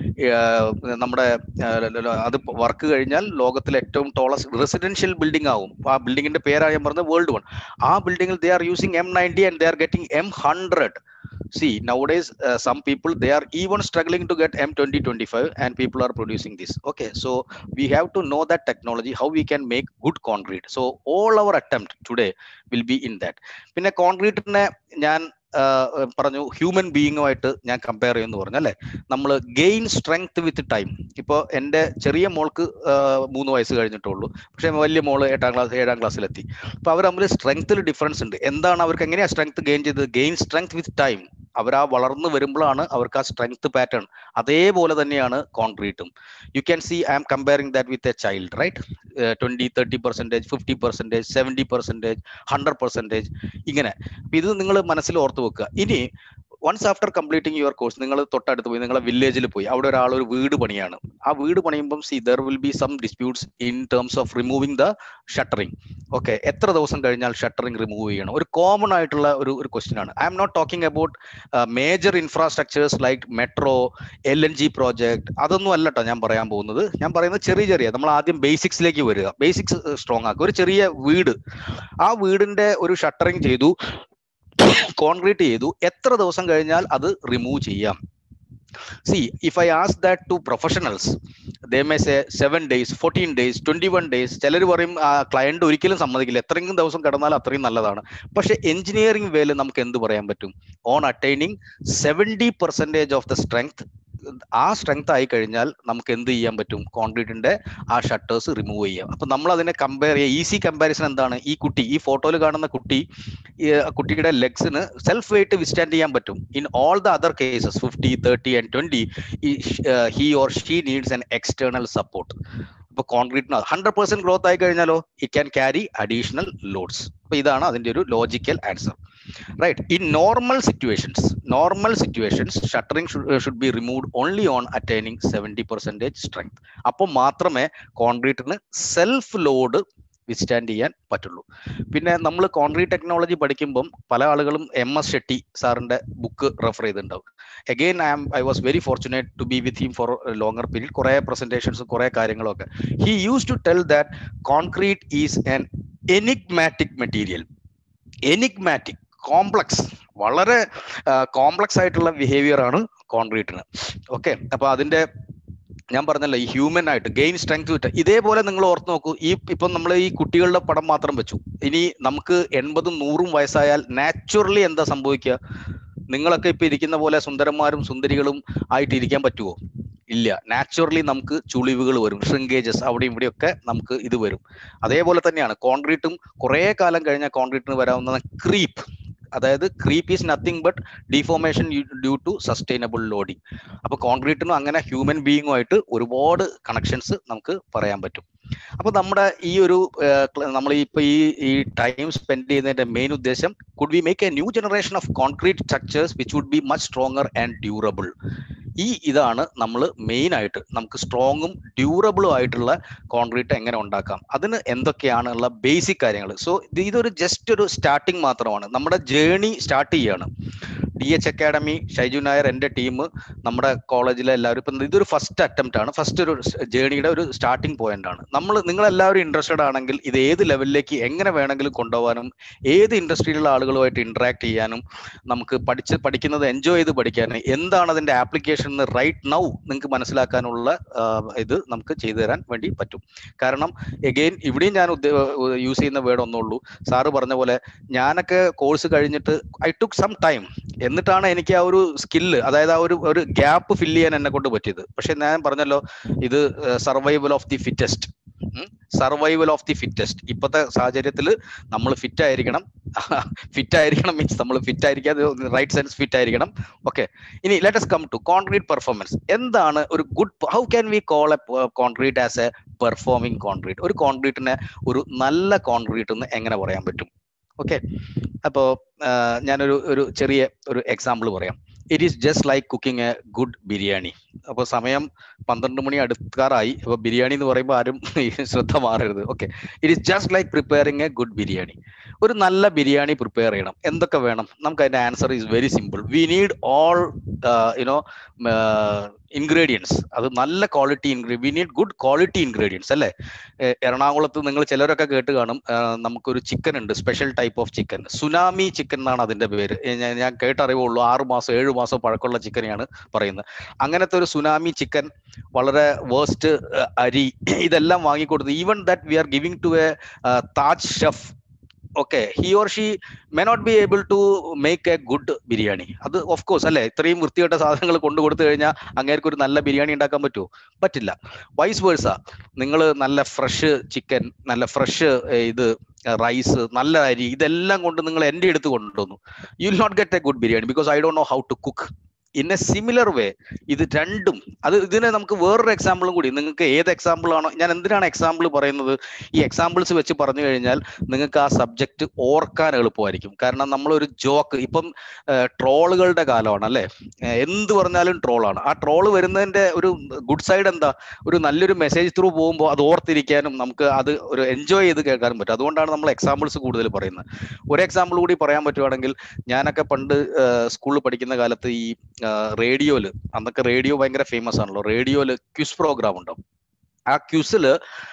നമ്മുടെ അത് work കഴിഞ്ഞാൽ ലോകത്തിലെ ഏറ്റവും tallest residential building ആവും ആ ബിൽഡിങ്ങിന്റെ പേരാണ് ഞാൻ പറഞ്ഞത് വേൾഡ് വൺ ആ ബിൽഡിംഗിൽ they are using M ninety and they are getting M hundred see nowadays uh, some people they are even struggling to get m2025 and people are producing this okay so we have to know that technology how we can make good concrete so all our attempt today will be in that പിന്നെ കോൺക്രീറ്റിനെ ഞാൻ പറഞ്ഞു human ബീയിങ്ങുമായിട്ട് ഞാൻ compare ചെയ്യുമെന്ന് പറഞ്ഞു അല്ലെ നമ്മൾ gain strength with time ഇപ്പോൾ എൻ്റെ ചെറിയ മോൾക്ക് മൂന്ന് വയസ്സ് കഴിഞ്ഞിട്ടുള്ളൂ പക്ഷേ വലിയ മോള് എട്ടാം ക്ലാസ് ഏഴാം ക്ലാസ്സിലെത്തി അപ്പോൾ അവർ തമ്മിൽ സ്ട്രെങ്ത്തിൽ ഡിഫറൻസ് ഉണ്ട് എന്താണ് അവർക്ക് എങ്ങനെയാണ് സ്ട്രെങ്ത് ഗെയിൻ ചെയ്തത് ഗെയിൻ സ്ട്രെങ്ത് വിത്ത് ടൈം അവർ ആ വളർന്നു വരുമ്പോഴാണ് അവർക്ക് ആ സ്ട്രെങ്ത് പാറ്റേൺ അതേപോലെ തന്നെയാണ് കോൺക്രീറ്റും you can see I am comparing that with a child right twenty thirty percentage fifty percentage seventy percentage hundred percentage ഇങ്ങനെ ഇത് നിങ്ങൾ മനസ്സിൽ ഓർത്ത് വെക്കുക ഇനി once after completing your course നിങ്ങൾ തൊട്ടടുത്ത് പോയി നിങ്ങളെ വില്ലേജിൽ പോയി അവിടെ ഒരാൾ ഒരു വീട് പണിയാണ് ആ വീട് പണിയുമ്പം see there will be some disputes in terms of removing the shuttering okay എത്ര ദിവസം കഴിഞ്ഞാൽ ഷട്ടറിങ് റിമൂവ് ചെയ്യണം ഒരു കോമൺ ആയിട്ടുള്ള ഒരു ഒരു ക്വസ്റ്റ്യൻ ആണ് I'm not talking about major infrastructures like metro L N G project അതൊന്നും അല്ല കേട്ടോ ഞാൻ പറയാൻ പോകുന്നത് ഞാൻ പറയുന്നത് ചെറിയ ചെറിയ നമ്മൾ ആദ്യം ബേസിക്സിലേക്ക് വരിക ബേസിക്സ് സ്ട്രോങ് ആക്കുക ഒരു ചെറിയ വീട് ആ വീടിന്റെ ഒരു ഷട്ടറിങ് ചെയ്തു കോൺക്രീറ്റ് ചെയ്തു എത്ര ദിവസം കഴിഞ്ഞാൽ അത് റിമൂവ് ചെയ്യാം see if I ask that to professionals they may say seven days fourteen days twenty one days ചിലർ പറയും ക്ലയന്റ് ഒരിക്കലും സമ്മതിക്കില്ല എത്രയെങ്കിലും ദിവസം കിടന്നാൽ അത്രയും നല്ലതാണ് പക്ഷെ എഞ്ചിനീയറിംഗ് വേല് നമുക്ക് എന്ത് പറയാൻ പറ്റും on attaining seventy percentage of the strength ആ സ്ട്രെങ്ത് ആയി കഴിഞ്ഞാൽ നമുക്ക് എന്ത് ചെയ്യാൻ പറ്റും കോൺക്രീറ്റിന്റെ ആ ഷട്ടേഴ്സ് റിമൂവ് ചെയ്യാം അപ്പൊ നമ്മൾ അതിനെ കമ്പയർ ചെയ്യുക ഈസി കമ്പാരിസൺ എന്താണ് ഈ കുട്ടി ഈ ഫോട്ടോയിൽ കാണുന്ന കുട്ടി കുട്ടിയുടെ ലെഗ്സിന് സെൽഫ് വെയിറ്റ് വിസ്റ്റാൻഡ് ചെയ്യാൻ പറ്റും in all the other cases fifty thirty and twenty he or she needs an external support ഇപ്പൊ കോൺക്രീറ്റിന് ഹൺഡ്രഡ് പെർസെന്റ് ഗ്രോത്ത് ആയി കഴിഞ്ഞാലോ it can carry additional loads അപ്പൊ ഇതാണ് അതിന്റെ ഒരു logical answer right in normal situations normal situations shuttering should be removed only on attaining seventy percentage strength അപ്പോൾ മാത്രമേ കോൺക്രീറ്റിന് സെൽഫ് ലോഡ് വിസ്റ്റാൻഡ് ചെയ്യാൻ പറ്റുള്ളൂ പിന്നെ നമ്മൾ കോൺക്രീറ്റ് ടെക്നോളജി പഠിക്കുമ്പം പല ആളുകളും എം എസ് ഷെട്ടി സാറിന്റെ ബുക്ക് റെഫർ ചെയ്തിട്ടുണ്ടാവും again I am I was very fortunate to be with him for longer period കുറേ പ്രസന്റേഷൻസ് കുറേ കാര്യങ്ങളൊക്കെ he use to tell that concrete is an enigmatic material enigmatic complex വളരെ complex ആയിട്ടുള്ള behaviour ആണ് കോൺക്രീറ്റിന് okay അപ്പൊ അതിന്റെ ഞാൻ പറഞ്ഞല്ലോ ഈ ഹ്യൂമൻ ആയിട്ട് ഗെയിൻ സ്ട്രെങ്ത് വിട്ട് ഇതേപോലെ നിങ്ങൾ ഓർത്ത് നോക്കൂ ഈ ഇപ്പം നമ്മൾ ഈ കുട്ടികളുടെ പടം മാത്രം വെച്ചു ഇനി നമുക്ക് എൺപതും നൂറും വയസ്സായാൽ നാച്ചുറലി എന്താ സംഭവിക്കുക നിങ്ങളൊക്കെ ഇപ്പൊ ഇരിക്കുന്ന പോലെ സുന്ദരന്മാരും സുന്ദരികളും ആയിട്ട് ഇരിക്കാൻ പറ്റുമോ ഇല്ല നാച്ചുറലി നമുക്ക് ചുളിവുകൾ വരും ഷ്രിങ്കേജസ് അവിടെയും ഇവിടെയൊക്കെ നമുക്ക് ഇത് വരും അതേപോലെ തന്നെയാണ് കോൺക്രീറ്റും കുറേ കാലം കഴിഞ്ഞാൽ കോൺക്രീറ്റിന് വരാവുന്ന ക്രീപ്പ് അതായത് creep is nothing but deformation due to sustainable loading അപ്പൊ കോൺക്രീറ്റിനും അങ്ങനെ ഹ്യൂമൻ ബീയിങ്ങുമായിട്ട് ഒരുപാട് കണക്ഷൻസ് നമുക്ക് പറയാൻ പറ്റും അപ്പൊ നമ്മുടെ ഈ ഒരു നമ്മൾ ഇപ്പൊ ഈ ഈ ടൈം സ്പെൻഡ് ചെയ്യുന്നതിന്റെ മെയിൻ ഉദ്ദേശം could we make a new generation of concrete structures which would be much stronger and durable ഈ ഇതാണ് നമ്മൾ മെയിൻ ആയിട്ട് നമുക്ക് സ്ട്രോങ്ങും ഡ്യൂറബിളും ആയിട്ടുള്ള കോൺക്രീറ്റ് എങ്ങനെ ഉണ്ടാക്കാം അതിന് എന്തൊക്കെയാണുള്ള ബേസിക് കാര്യങ്ങൾ സോ ഇതൊരു ജസ്റ്റ് ഒരു സ്റ്റാർട്ടിങ് മാത്രമാണ് നമ്മുടെ ജേണി സ്റ്റാർട്ട് ചെയ്യാണ് D H academy Shaiju Nair എൻ്റെ ടീം നമ്മുടെ കോളേജിലെ എല്ലാവരും ഇപ്പം ഇതൊരു ഫസ്റ്റ് അറ്റംപ്റ്റ് ആണ് ഫസ്റ്റ് ഒരു ജേണിയുടെ ഒരു സ്റ്റാർട്ടിംഗ് പോയിന്റ് ആണ് നമ്മൾ നിങ്ങൾ എല്ലാവരും ഇൻട്രസ്റ്റഡ് ആണെങ്കിൽ ഇത് ഏത് ലെവലിലേക്ക് എങ്ങനെ വേണമെങ്കിലും കൊണ്ടുപോകാനും ഏത് ഇൻഡസ്ട്രിയിലുള്ള ആളുകളുമായിട്ട് ഇന്ററാക്ട് ചെയ്യാനും നമുക്ക് പഠിച്ച് പഠിക്കുന്നത് എൻജോയ് ചെയ്ത് പഠിക്കാനും എന്താണ് അതിന്റെ ആപ്ലിക്കേഷൻ എന്ന് റൈറ്റ് നൗ നിങ്ങൾക്ക് മനസ്സിലാക്കാനുള്ള ഇത് നമുക്ക് ചെയ്തു തരാൻ വേണ്ടി പറ്റും കാരണം എഗെയിൻ ഇവിടെയും ഞാൻ യൂസ് ചെയ്യുന്ന വേർഡ് ഒന്നുള്ളൂ സാറ് പറഞ്ഞ പോലെ ഞാനൊക്കെ കോഴ്സ് കഴിഞ്ഞിട്ട് ഐ ടുക്ക് സം ടൈം എന്നിട്ടാണ് എനിക്ക് ആ ഒരു സ്കില്ല് അതായത് ആ ഒരു ഒരു ഗ്യാപ്പ് ഫില്ല് ചെയ്യാൻ എന്നെ കൊണ്ട് പറ്റിയത് പക്ഷെ ഞാൻ പറഞ്ഞല്ലോ ഇത് survival of the fittest survival of the fittest ഇപ്പോഴത്തെ സാഹചര്യത്തിൽ നമ്മൾ ഫിറ്റ് ആയിരിക്കണം ഫിറ്റ് ആയിരിക്കണം മീൻസ് നമ്മൾ ഫിറ്റ് ആയിരിക്കാതെ റൈറ്റ് സെൻസ് ഫിറ്റ് ആയിരിക്കണം ഓക്കെ ഇനി let's come to concrete performance എന്താണ് ഒരു good how can we call a concrete as a performing concrete ഒരു കോൺക്രീറ്റിനെ ഒരു നല്ല കോൺക്രീറ്റ് എന്ന് എങ്ങനെ പറയാൻ പറ്റും ഓക്കെ അപ്പോൾ ഞാനൊരു ഒരു ചെറിയ ഒരു എക്സാമ്പിൾ പറയാം it is just like cooking a good biryani അപ്പോൾ സമയം പന്ത്രണ്ട് മണി അടുക്കാറായി അപ്പോൾ ബിരിയാണി എന്ന് പറയുമ്പോൾ ആരും ശ്രദ്ധ മാറരുത് okay it is just like preparing a good biryani ഒരു നല്ല ബിരിയാണി പ്രിപ്പയർ ചെയ്യണം എന്തൊക്കെ വേണം നമുക്ക് അതിന്റെ answer is very simple we need all you know ingredients അത് നല്ല quality ingredient we need good quality ingredients അല്ലേ എറണാകുളത്ത് നിങ്ങൾ ചിലരൊക്കെ കേട്ട് കാണും നമുക്കൊരു ചിക്കൻ ഉണ്ട് special type of chicken tsunami chicken എന്നാണ് അതിന്റെ പേര് ഞാൻ കേട്ടറിവുള്ളൂ ആറ് മാസം ഏഴ് മാസം പഴക്കമുള്ള ചിക്കനെയാണ് പറയുന്നത് അങ്ങനത്തെ ഒരു സുനാമി ചിക്കൻ വളരെ വേസ്റ്റ് അരി ഇതെല്ലാം വാങ്ങിക്കൊടുത്ത് even that we are giving to a Taj chef okay he or she may not be able to make a good biryani അത് ഓഫ് കോഴ്സ് അല്ലേ ഇത്രയും വൃത്തികെട്ട സാധനങ്ങൾ കൊണ്ടു കൊടുത്തു കഴിഞ്ഞാൽ അങ്ങേർക്ക് ഒരു നല്ല ബിരിയാണി ഉണ്ടാക്കാൻ പറ്റുമോ പറ്റില്ല വൈസ് വേഴ്സ നിങ്ങൾ നല്ല ഫ്രഷ് ചിക്കൻ നല്ല ഫ്രഷ് ഇത് റൈസ് നല്ല അരി ഇതെല്ലാം കൊണ്ട് നിങ്ങൾ എൻ്റെ അടുത്ത് കൊണ്ടുവന്നു you will not get a good biryani because I don't know how to cook in a similar way ഇത് രണ്ടും അത് ഇതിനെ നമുക്ക് വേറൊരു എക്സാമ്പിളും കൂടി നിങ്ങൾക്ക് ഏത് എക്സാമ്പിൾ ആണോ ഞാൻ എന്തിനാണ് എക്സാമ്പിൾ പറയുന്നത് ഈ എക്സാമ്പിൾസ് വെച്ച് പറഞ്ഞു കഴിഞ്ഞാൽ നിങ്ങൾക്ക് ആ സബ്ജക്റ്റ് ഓർക്കാൻ എളുപ്പമായിരിക്കും കാരണം നമ്മളൊരു ജോക്ക് ഇപ്പം ട്രോളുകളുടെ കാലമാണ് അല്ലേ എന്ത് പറഞ്ഞാലും ട്രോളാണ് ആ ട്രോള് വരുന്നതിന്റെ ഒരു ഗുഡ് സൈഡ് എന്താ ഒരു നല്ലൊരു മെസ്സേജ് ത്രൂ പോകുമ്പോൾ അത് ഓർത്തിരിക്കാനും നമുക്ക് അത് ഒരു എൻജോയ് ചെയ്ത് കേൾക്കാനും പറ്റും അതുകൊണ്ടാണ് നമ്മൾ എക്സാമ്പിൾസ് കൂടുതൽ പറയുന്നത് ഒരു എക്സാമ്പിൾ കൂടി പറയാൻ പറ്റുവാണെങ്കിൽ ഞാനൊക്കെ പണ്ട് സ്കൂളിൽ പഠിക്കുന്ന കാലത്ത് ഈ റേഡിയോയില് അന്നൊക്കെ റേഡിയോ ഭയങ്കര ഫേമസ് ആണല്ലോ റേഡിയോയില് ക്വിസ് പ്രോഗ്രാം ഉണ്ടാവും ആ ക്യൂസില്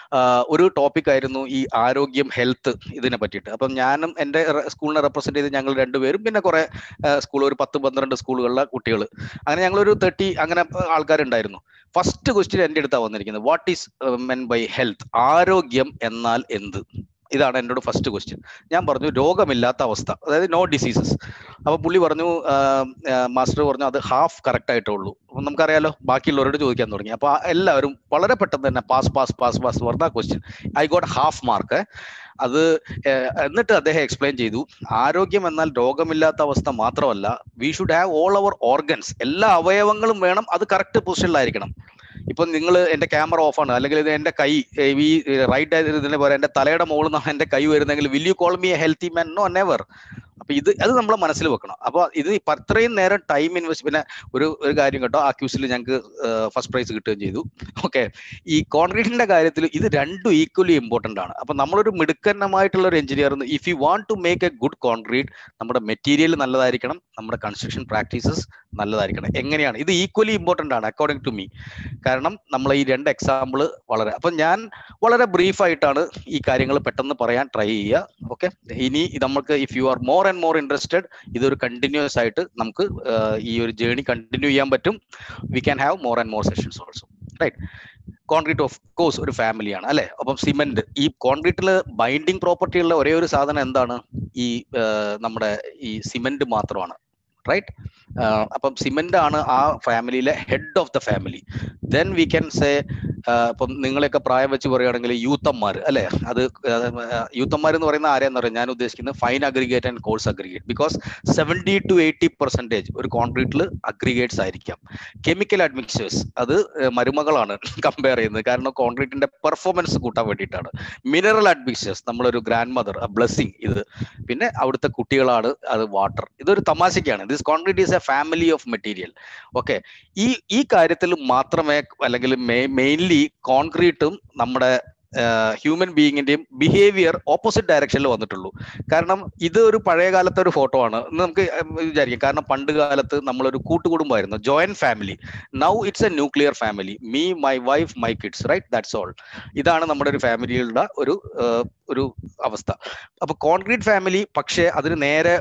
ഒരു ടോപ്പിക് ആയിരുന്നു ഈ ആരോഗ്യം ഹെൽത്ത് ഇതിനെ പറ്റിയിട്ട് അപ്പം ഞാനും എൻ്റെ സ്കൂളിനെ റെപ്രസെന്റ് ചെയ്ത് ഞങ്ങൾ രണ്ടുപേരും പിന്നെ കുറെ സ്കൂൾ ഒരു പത്ത് പന്ത്രണ്ട് സ്കൂളുകളിലെ കുട്ടികൾ അങ്ങനെ ഞങ്ങളൊരു തേർട്ടി അങ്ങനെ ആൾക്കാരുണ്ടായിരുന്നു ഫസ്റ്റ് ക്വസ്റ്റ്യൻ എൻ്റെ അടുത്താണ് വന്നിരിക്കുന്നത് what is meant by health ആരോഗ്യം എന്നാൽ എന്ത് ഇതാണ് എന്നോട് ഫസ്റ്റ് ക്വസ്റ്റ്യൻ ഞാൻ പറഞ്ഞു രോഗമില്ലാത്ത അവസ്ഥ അതായത് നോ ഡിസീസസ് അപ്പൊ പുള്ളി പറഞ്ഞു മാസ്റ്റർ പറഞ്ഞു അത് ഹാഫ് കറക്റ്റ് ആയിട്ടേ ഉള്ളൂ അപ്പൊ നമുക്കറിയാലോ ബാക്കിയുള്ളവരോട് ചോദിക്കാൻ തുടങ്ങി അപ്പൊ എല്ലാവരും വളരെ പെട്ടെന്ന് തന്നെ പാസ് പാസ് പാസ് പാസ് പറഞ്ഞ question I got half mark അത് എന്നിട്ട് അദ്ദേഹം എക്സ്പ്ലെയിൻ ചെയ്തു ആരോഗ്യം എന്നാൽ രോഗമില്ലാത്ത അവസ്ഥ മാത്രമല്ല we should have all our organs എല്ലാ അവയവങ്ങളും വേണം അത് കറക്റ്റ് പൊസിഷനിലായിരിക്കണം ഇപ്പൊ നിങ്ങൾ എന്റെ ക്യാമറ ഓഫാണ് അല്ലെങ്കിൽ ഇത് എന്റെ കൈ ഈ റൈറ്റ് ഇതിനെ പോലെ എന്റെ തലയുടെ മുകളിൽ നിന്നാണ് എന്റെ കൈ വരുന്നെങ്കിൽ will you call me a healthy man no never അപ്പൊ ഇത് അത് നമ്മൾ മനസ്സിൽ വെക്കണം അപ്പൊ ഇത് അത്രയും നേരം ടൈം ഇൻവെസ്റ്റ് പിന്നെ ഒരു ഒരു കാര്യം കേട്ടോ ആ ക്യൂസിൽ ഞങ്ങൾക്ക് ഫസ്റ്റ് പ്രൈസ് കിട്ടുകയും ചെയ്തു ഓക്കെ ഈ കോൺക്രീറ്റിന്റെ കാര്യത്തിൽ ഇത് രണ്ടും ഈക്വലി ഇമ്പോർട്ടന്റ് ആണ് അപ്പൊ നമ്മളൊരു മിടുക്കന്നമായിട്ടുള്ള ഒരു engineer if you want to make a good concrete നമ്മുടെ മെറ്റീരിയൽ നല്ലതായിരിക്കണം നമ്മുടെ കൺസ്ട്രക്ഷൻ പ്രാക്ടീസസ് നല്ലതായിരിക്കണം എങ്ങനെയാണ് ഇത് ഈക്വലി ഇമ്പോർട്ടന്റ് ആണ് അക്കോർഡിംഗ് ടു മീ കാരണം നമ്മൾ ഈ രണ്ട് എക്സാമ്പിൾ വളരെ അപ്പൊ ഞാൻ വളരെ ബ്രീഫ് ആയിട്ടാണ് ഈ കാര്യങ്ങൾ പെട്ടെന്ന് പറയാൻ ട്രൈ ചെയ്യുക ഓക്കെ ഇനി നമുക്ക് if you are more and more interested ഇതൊരു കണ്ടിന്യൂസ് ആയിട്ട് നമുക്ക് ഈ ഒരു ജേണി കണ്ടിന്യൂ ചെയ്യാൻ പറ്റും we can have more and more sessions also right concrete of course ഒരു ഫാമിലിയാണ് അല്ലെ അപ്പം സിമെന്റ് ഈ കോൺക്രീറ്റിൽ ബൈൻഡിങ് പ്രോപ്പർട്ടി ഉള്ള ഒരേ ഒരു സാധനം എന്താണ് ഈ നമ്മുടെ ഈ സിമെന്റ് മാത്രമാണ് റൈറ്റ് അപ്പം സിമെന്റ് ആണ് ആ ഫാമിലിയിലെ head of the family then we can say ഇപ്പം നിങ്ങളെയൊക്കെ പ്രായം വെച്ച് പറയുകയാണെങ്കിൽ യൂത്തന്മാർ അല്ലെ അത് യൂത്തന്മാർ എന്ന് പറയുന്ന ആരെയെന്ന് പറയാം ഞാൻ ഉദ്ദേശിക്കുന്നത് fine aggregate and coarse aggregate because seventy to eighty percentage ഒരു കോൺക്രീറ്റിൽ അഗ്രിഗേറ്റ്സ് ആയിരിക്കാം കെമിക്കൽ അഡ്മിക്സേഴ്സ് അത് മരുമകളാണ് കമ്പയർ ചെയ്യുന്നത് കാരണം കോൺക്രീറ്റിന്റെ പെർഫോമൻസ് കൂട്ടാൻ വേണ്ടിയിട്ടാണ് മിനറൽ അഡ്മിക്സേഴ്സ് നമ്മളൊരു ഗ്രാൻഡ് മദർ ബ്ലെസ്സിങ് ഇത് പിന്നെ അവിടുത്തെ കുട്ടികളാണ് അത് വാട്ടർ ഇതൊരു തമാശയ്ക്കാണ് this concrete is a family of material okay ഈ ഈ കാര്യത്തിൽ മാത്രമേ അല്ലെങ്കിൽ മെയിൻലി കോൺക്രീറ്റും നമ്മുടെ ഹ്യൂമൻ ബീയിങ്ങിന്റെയും ബിഹേവിയർ ഓപ്പോസിറ്റ് ഡയറക്ഷനിൽ വന്നിട്ടുള്ളൂ കാരണം ഇത് ഒരു പഴയ കാലത്തെ ഒരു ഫോട്ടോ ആണ് നമുക്ക് വിചാരിക്കാം കാരണം പണ്ട് കാലത്ത് നമ്മളൊരു കൂട്ടുകുടുംബമായിരുന്നു joint family now it's a nuclear family me my wife my kids right that's all ഇതാണ് നമ്മുടെ ഒരു ഫാമിലിയുടെ ഒരു ഒരു അവസ്ഥ അപ്പൊ കോൺക്രീറ്റ് ഫാമിലി പക്ഷേ അതിന് നേരെ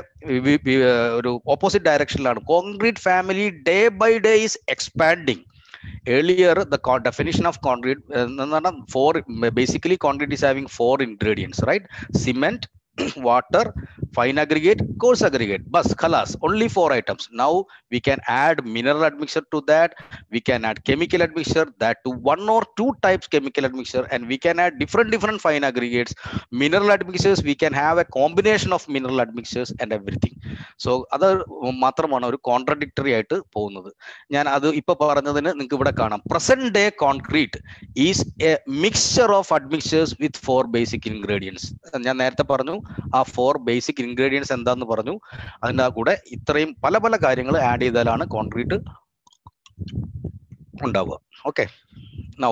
ഒരു ഓപ്പോസിറ്റ് ഡയറക്ഷനിലാണ് concrete family day by day is expanding earlier the definition of concrete uh, four basically concrete is having four ingredients right cement water, fine aggregate, coarse aggregate. Bus, khalas, only four items. Now we can add mineral admixture to that. We can add chemical admixture that to one or two types chemical admixture, and we can add different different fine aggregates. Mineral admixtures, we can have a combination of mineral admixtures and everything. So അത് മാത്രമാണ് ഒരു contradictory ആയിട്ട് പോകുന്നത് ഞാൻ അത് ഇപ്പൊ പറഞ്ഞതിന് നിങ്ങൾക്ക് ഇവിടെ കാണാം present day concrete is a mixture of admixtures with four basic ingredients ഞാൻ നേരത്തെ പറഞ്ഞു ആ ഫോർ ബേസിക് ഇൻഗ്രീഡിയൻസ് എന്താന്ന് പറഞ്ഞു അതിൻ്റെ കൂടെ ഇത്രയും പല പല കാര്യങ്ങൾ ആഡ് ചെയ്താലാണ് കോൺക്രീറ്റ് ഉണ്ടാവുക ഓക്കെ നൗ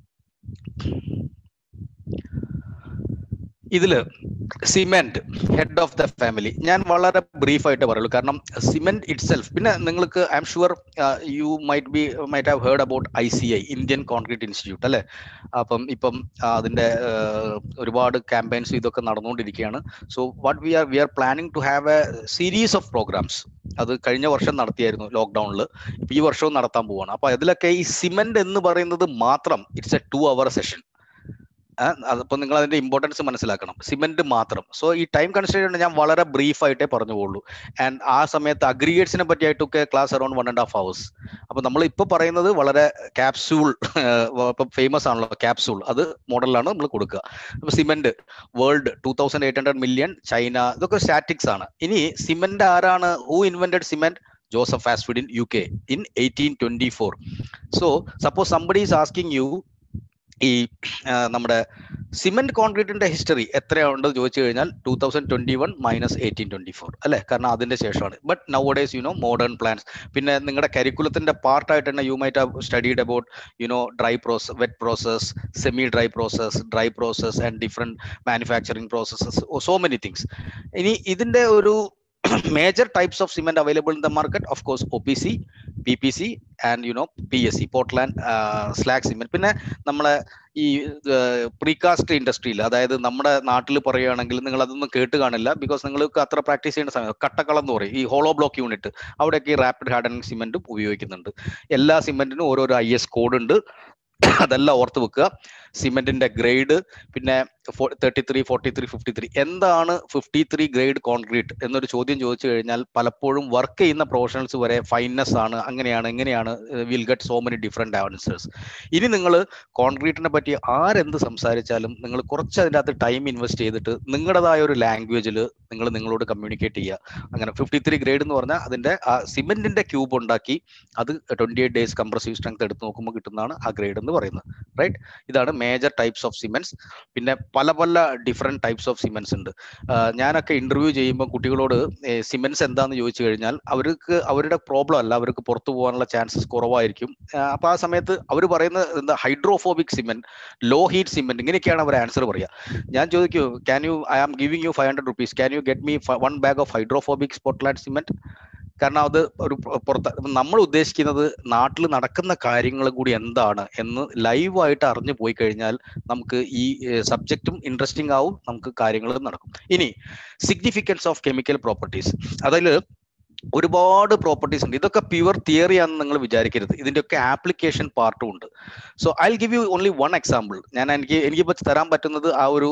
ഇതില് cement head of the family ഞാൻ വളരെ ബ്രീഫ് ആയിട്ട് പറയുള്ളൂ കാരണം സിമെന്റ് ഇറ്റ് സെൽഫ് പിന്നെ നിങ്ങൾക്ക് I'm sure you might be might have heard about I C I Indian concrete institute അല്ലെ അപ്പം ഇപ്പം അതിന്റെ ഒരുപാട് ക്യാമ്പയിൻസ് ഇതൊക്കെ നടന്നുകൊണ്ടിരിക്കുകയാണ് so what we are we are planning to have a series of programmes അത് കഴിഞ്ഞ വർഷം നടത്തിയായിരുന്നു ലോക്ക്ഡൌണിൽ ഇപ്പൊ ഈ വർഷവും നടത്താൻ പോവാണ് അപ്പൊ അതിലൊക്കെ ഈ സിമെന്റ് എന്ന് പറയുന്നത് മാത്രം it's a two hour session അതിപ്പോ നിങ്ങൾ അതിന്റെ ഇമ്പോർട്ടൻസ് മനസ്സിലാക്കണം സിമെന്റ് മാത്രം സോ ഈ ടൈം കൺസ്ട്രെയിൻ ഞാൻ വളരെ ബ്രീഫ് ആയിട്ടേ പറഞ്ഞു പോകുള്ളൂ ആൻഡ് ആ സമയത്ത് അഗ്രിഗേറ്റ്സിനെ പറ്റിയായിട്ടൊക്കെ class around one and half hours അപ്പൊ നമ്മൾ ഇപ്പൊ പറയുന്നത് വളരെ ക്യാപ്സൂൾ ഇപ്പൊ ഫേമസ് ആണല്ലോ ക്യാപ്സൂൾ അത് മോഡലിലാണ് നമ്മൾ കൊടുക്കുക അപ്പൊ cement world two thousand eight hundred million China ഇതൊക്കെ സ്റ്റാറ്റിക്സ് ആണ് ഇനി സിമെന്റ് ആരാണ് who invented cement Joseph Aspdin in U K in eighteen twenty four so suppose somebody is asking you ഈ നമ്മുടെ സിമെന്റ് കോൺക്രീറ്റിന്റെ ഹിസ്റ്ററി എത്രയുണ്ടെന്ന് ചോദിച്ചു കഴിഞ്ഞാൽ two thousand twenty one minus eighteen twenty four അല്ലെ കാരണം അതിന്റെ ശേഷമാണ് but now days you know modern plans പിന്നെ നിങ്ങളുടെ കരിക്കുലത്തിന്റെ പാർട്ടായിട്ട് തന്നെ you might have studied about you know dry process wet process semi dry process dry process and different manufacturing processes so many things ഇനി ഇതിന്റെ ഒരു major types of cement available in the market of course opc ppc and you know psc portland uh, slag cement പിന്നെ നമ്മളെ ഈ precast ഇൻഡസ്ട്രിയിൽ അതായത് നമ്മുടെ നാട്ടിൽ പറയുകയാണെങ്കിൽ നിങ്ങൾ അതൊന്നും കേട്ട് കാണില്ല ബിക്കോസ് നിങ്ങൾക്ക് അത്ര പ്രാക്ടീസ് ചെയ്യേണ്ട സമയം കട്ടക്കളം എന്ന് പറയും ഈ ഹോളോ ബ്ലോക്ക് യൂണിറ്റ് അവിടെയൊക്കെ ഈ റാപ്പിഡ് ഹാർഡനിങ് സിമെന്റും ഉപയോഗിക്കുന്നുണ്ട് എല്ലാ സിമെന്റിനും ഓരോരോ ഐ എസ് കോഡ് ഉണ്ട് അതെല്ലാം ഓർത്ത് വെക്കുക സിമെന്റിന്റെ ഗ്രേഡ് പിന്നെ thirty three forty three fifty three എന്താണ് ഫിഫ്റ്റി ത്രീ ഗ്രേഡ് കോൺക്രീറ്റ് എന്നൊരു ചോദ്യം ചോദിച്ചു കഴിഞ്ഞാൽ പലപ്പോഴും വർക്ക് ചെയ്യുന്ന പ്രൊഫഷണൽസ് വരെ ഫൈനസ് ആണ് അങ്ങനെയാണ് എങ്ങനെയാണ് will get so many different answers ഇനി നിങ്ങൾ കോൺക്രീറ്റിനെ പറ്റി ആരെന്ത് സംസാരിച്ചാലും നിങ്ങൾ കുറച്ച് അതിൻ്റെ അകത്ത് ടൈം ഇൻവെസ്റ്റ് ചെയ്തിട്ട് നിങ്ങളുടേതായ ഒരു ലാംഗ്വേജിൽ നിങ്ങൾ നിങ്ങളോട് കമ്മ്യൂണിക്കേറ്റ് ചെയ്യുക അങ്ങനെ ഫിഫ്റ്റി ത്രീ ഗ്രേഡ് എന്ന് പറഞ്ഞാൽ അതിന്റെ ആ സിമെന്റിന്റെ ക്യൂബ് ഉണ്ടാക്കി അത് twenty eight days compressive strength എടുത്ത് നോക്കുമ്പോൾ കിട്ടുന്നതാണ് ആ ഗ്രേഡ് എന്ന് പറയുന്നത് റൈറ്റ് ഇതാണ് മേജർ ടൈപ്സ് ഓഫ് സിമെന്റ്സ് പിന്നെ പല പല ഡിഫറെന്റ് ടൈപ്സ് ഓഫ് സിമെന്റ്സ് ഉണ്ട് ഞാനൊക്കെ ഇന്റർവ്യൂ ചെയ്യുമ്പോൾ കുട്ടികളോട് സിമെന്റ്സ് എന്താന്ന് ചോദിച്ചു കഴിഞ്ഞാൽ അവർക്ക് അവരുടെ പ്രോബ്ലം അല്ല അവർക്ക് പുറത്തു പോകാനുള്ള ചാൻസസ് കുറവായിരിക്കും അപ്പൊ ആ സമയത്ത് അവർ പറയുന്നത് എന്താ hydrophobic cement low heat cement ഇങ്ങനെയൊക്കെയാണ് അവർ ആൻസർ പറയുക ഞാൻ ചോദിക്കൂ can you I am giving you five hundred rupees can you get me one bag of hydrophobic Portland cement കാരണം അത് ഒരു പുറത്ത് നമ്മൾ ഉദ്ദേശിക്കുന്നത് നാട്ടിൽ നടക്കുന്ന കാര്യങ്ങൾ കൂടി എന്താണ് എന്ന് ലൈവായിട്ട് അറിഞ്ഞു പോയി കഴിഞ്ഞാൽ നമുക്ക് ഈ സബ്ജക്റ്റും ഇൻട്രസ്റ്റിംഗ് ആവും നമുക്ക് കാര്യങ്ങളും നടക്കും ഇനി സിഗ്നിഫിക്കൻസ് ഓഫ് കെമിക്കൽ പ്രോപ്പർട്ടീസ് അതിൽ ഒരുപാട് പ്രോപ്പർട്ടീസ് ഉണ്ട് ഇതൊക്കെ പ്യുവർ തിയറി ആണെന്ന് നിങ്ങൾ വിചാരിക്കരുത് ഇതിന്റെയൊക്കെ ആപ്ലിക്കേഷൻ പാർട്ടും ഉണ്ട് so I give you only one example ഞാൻ എനിക്ക് എനിക്കിപ്പോൾ തരാൻ പറ്റുന്നത് ആ ഒരു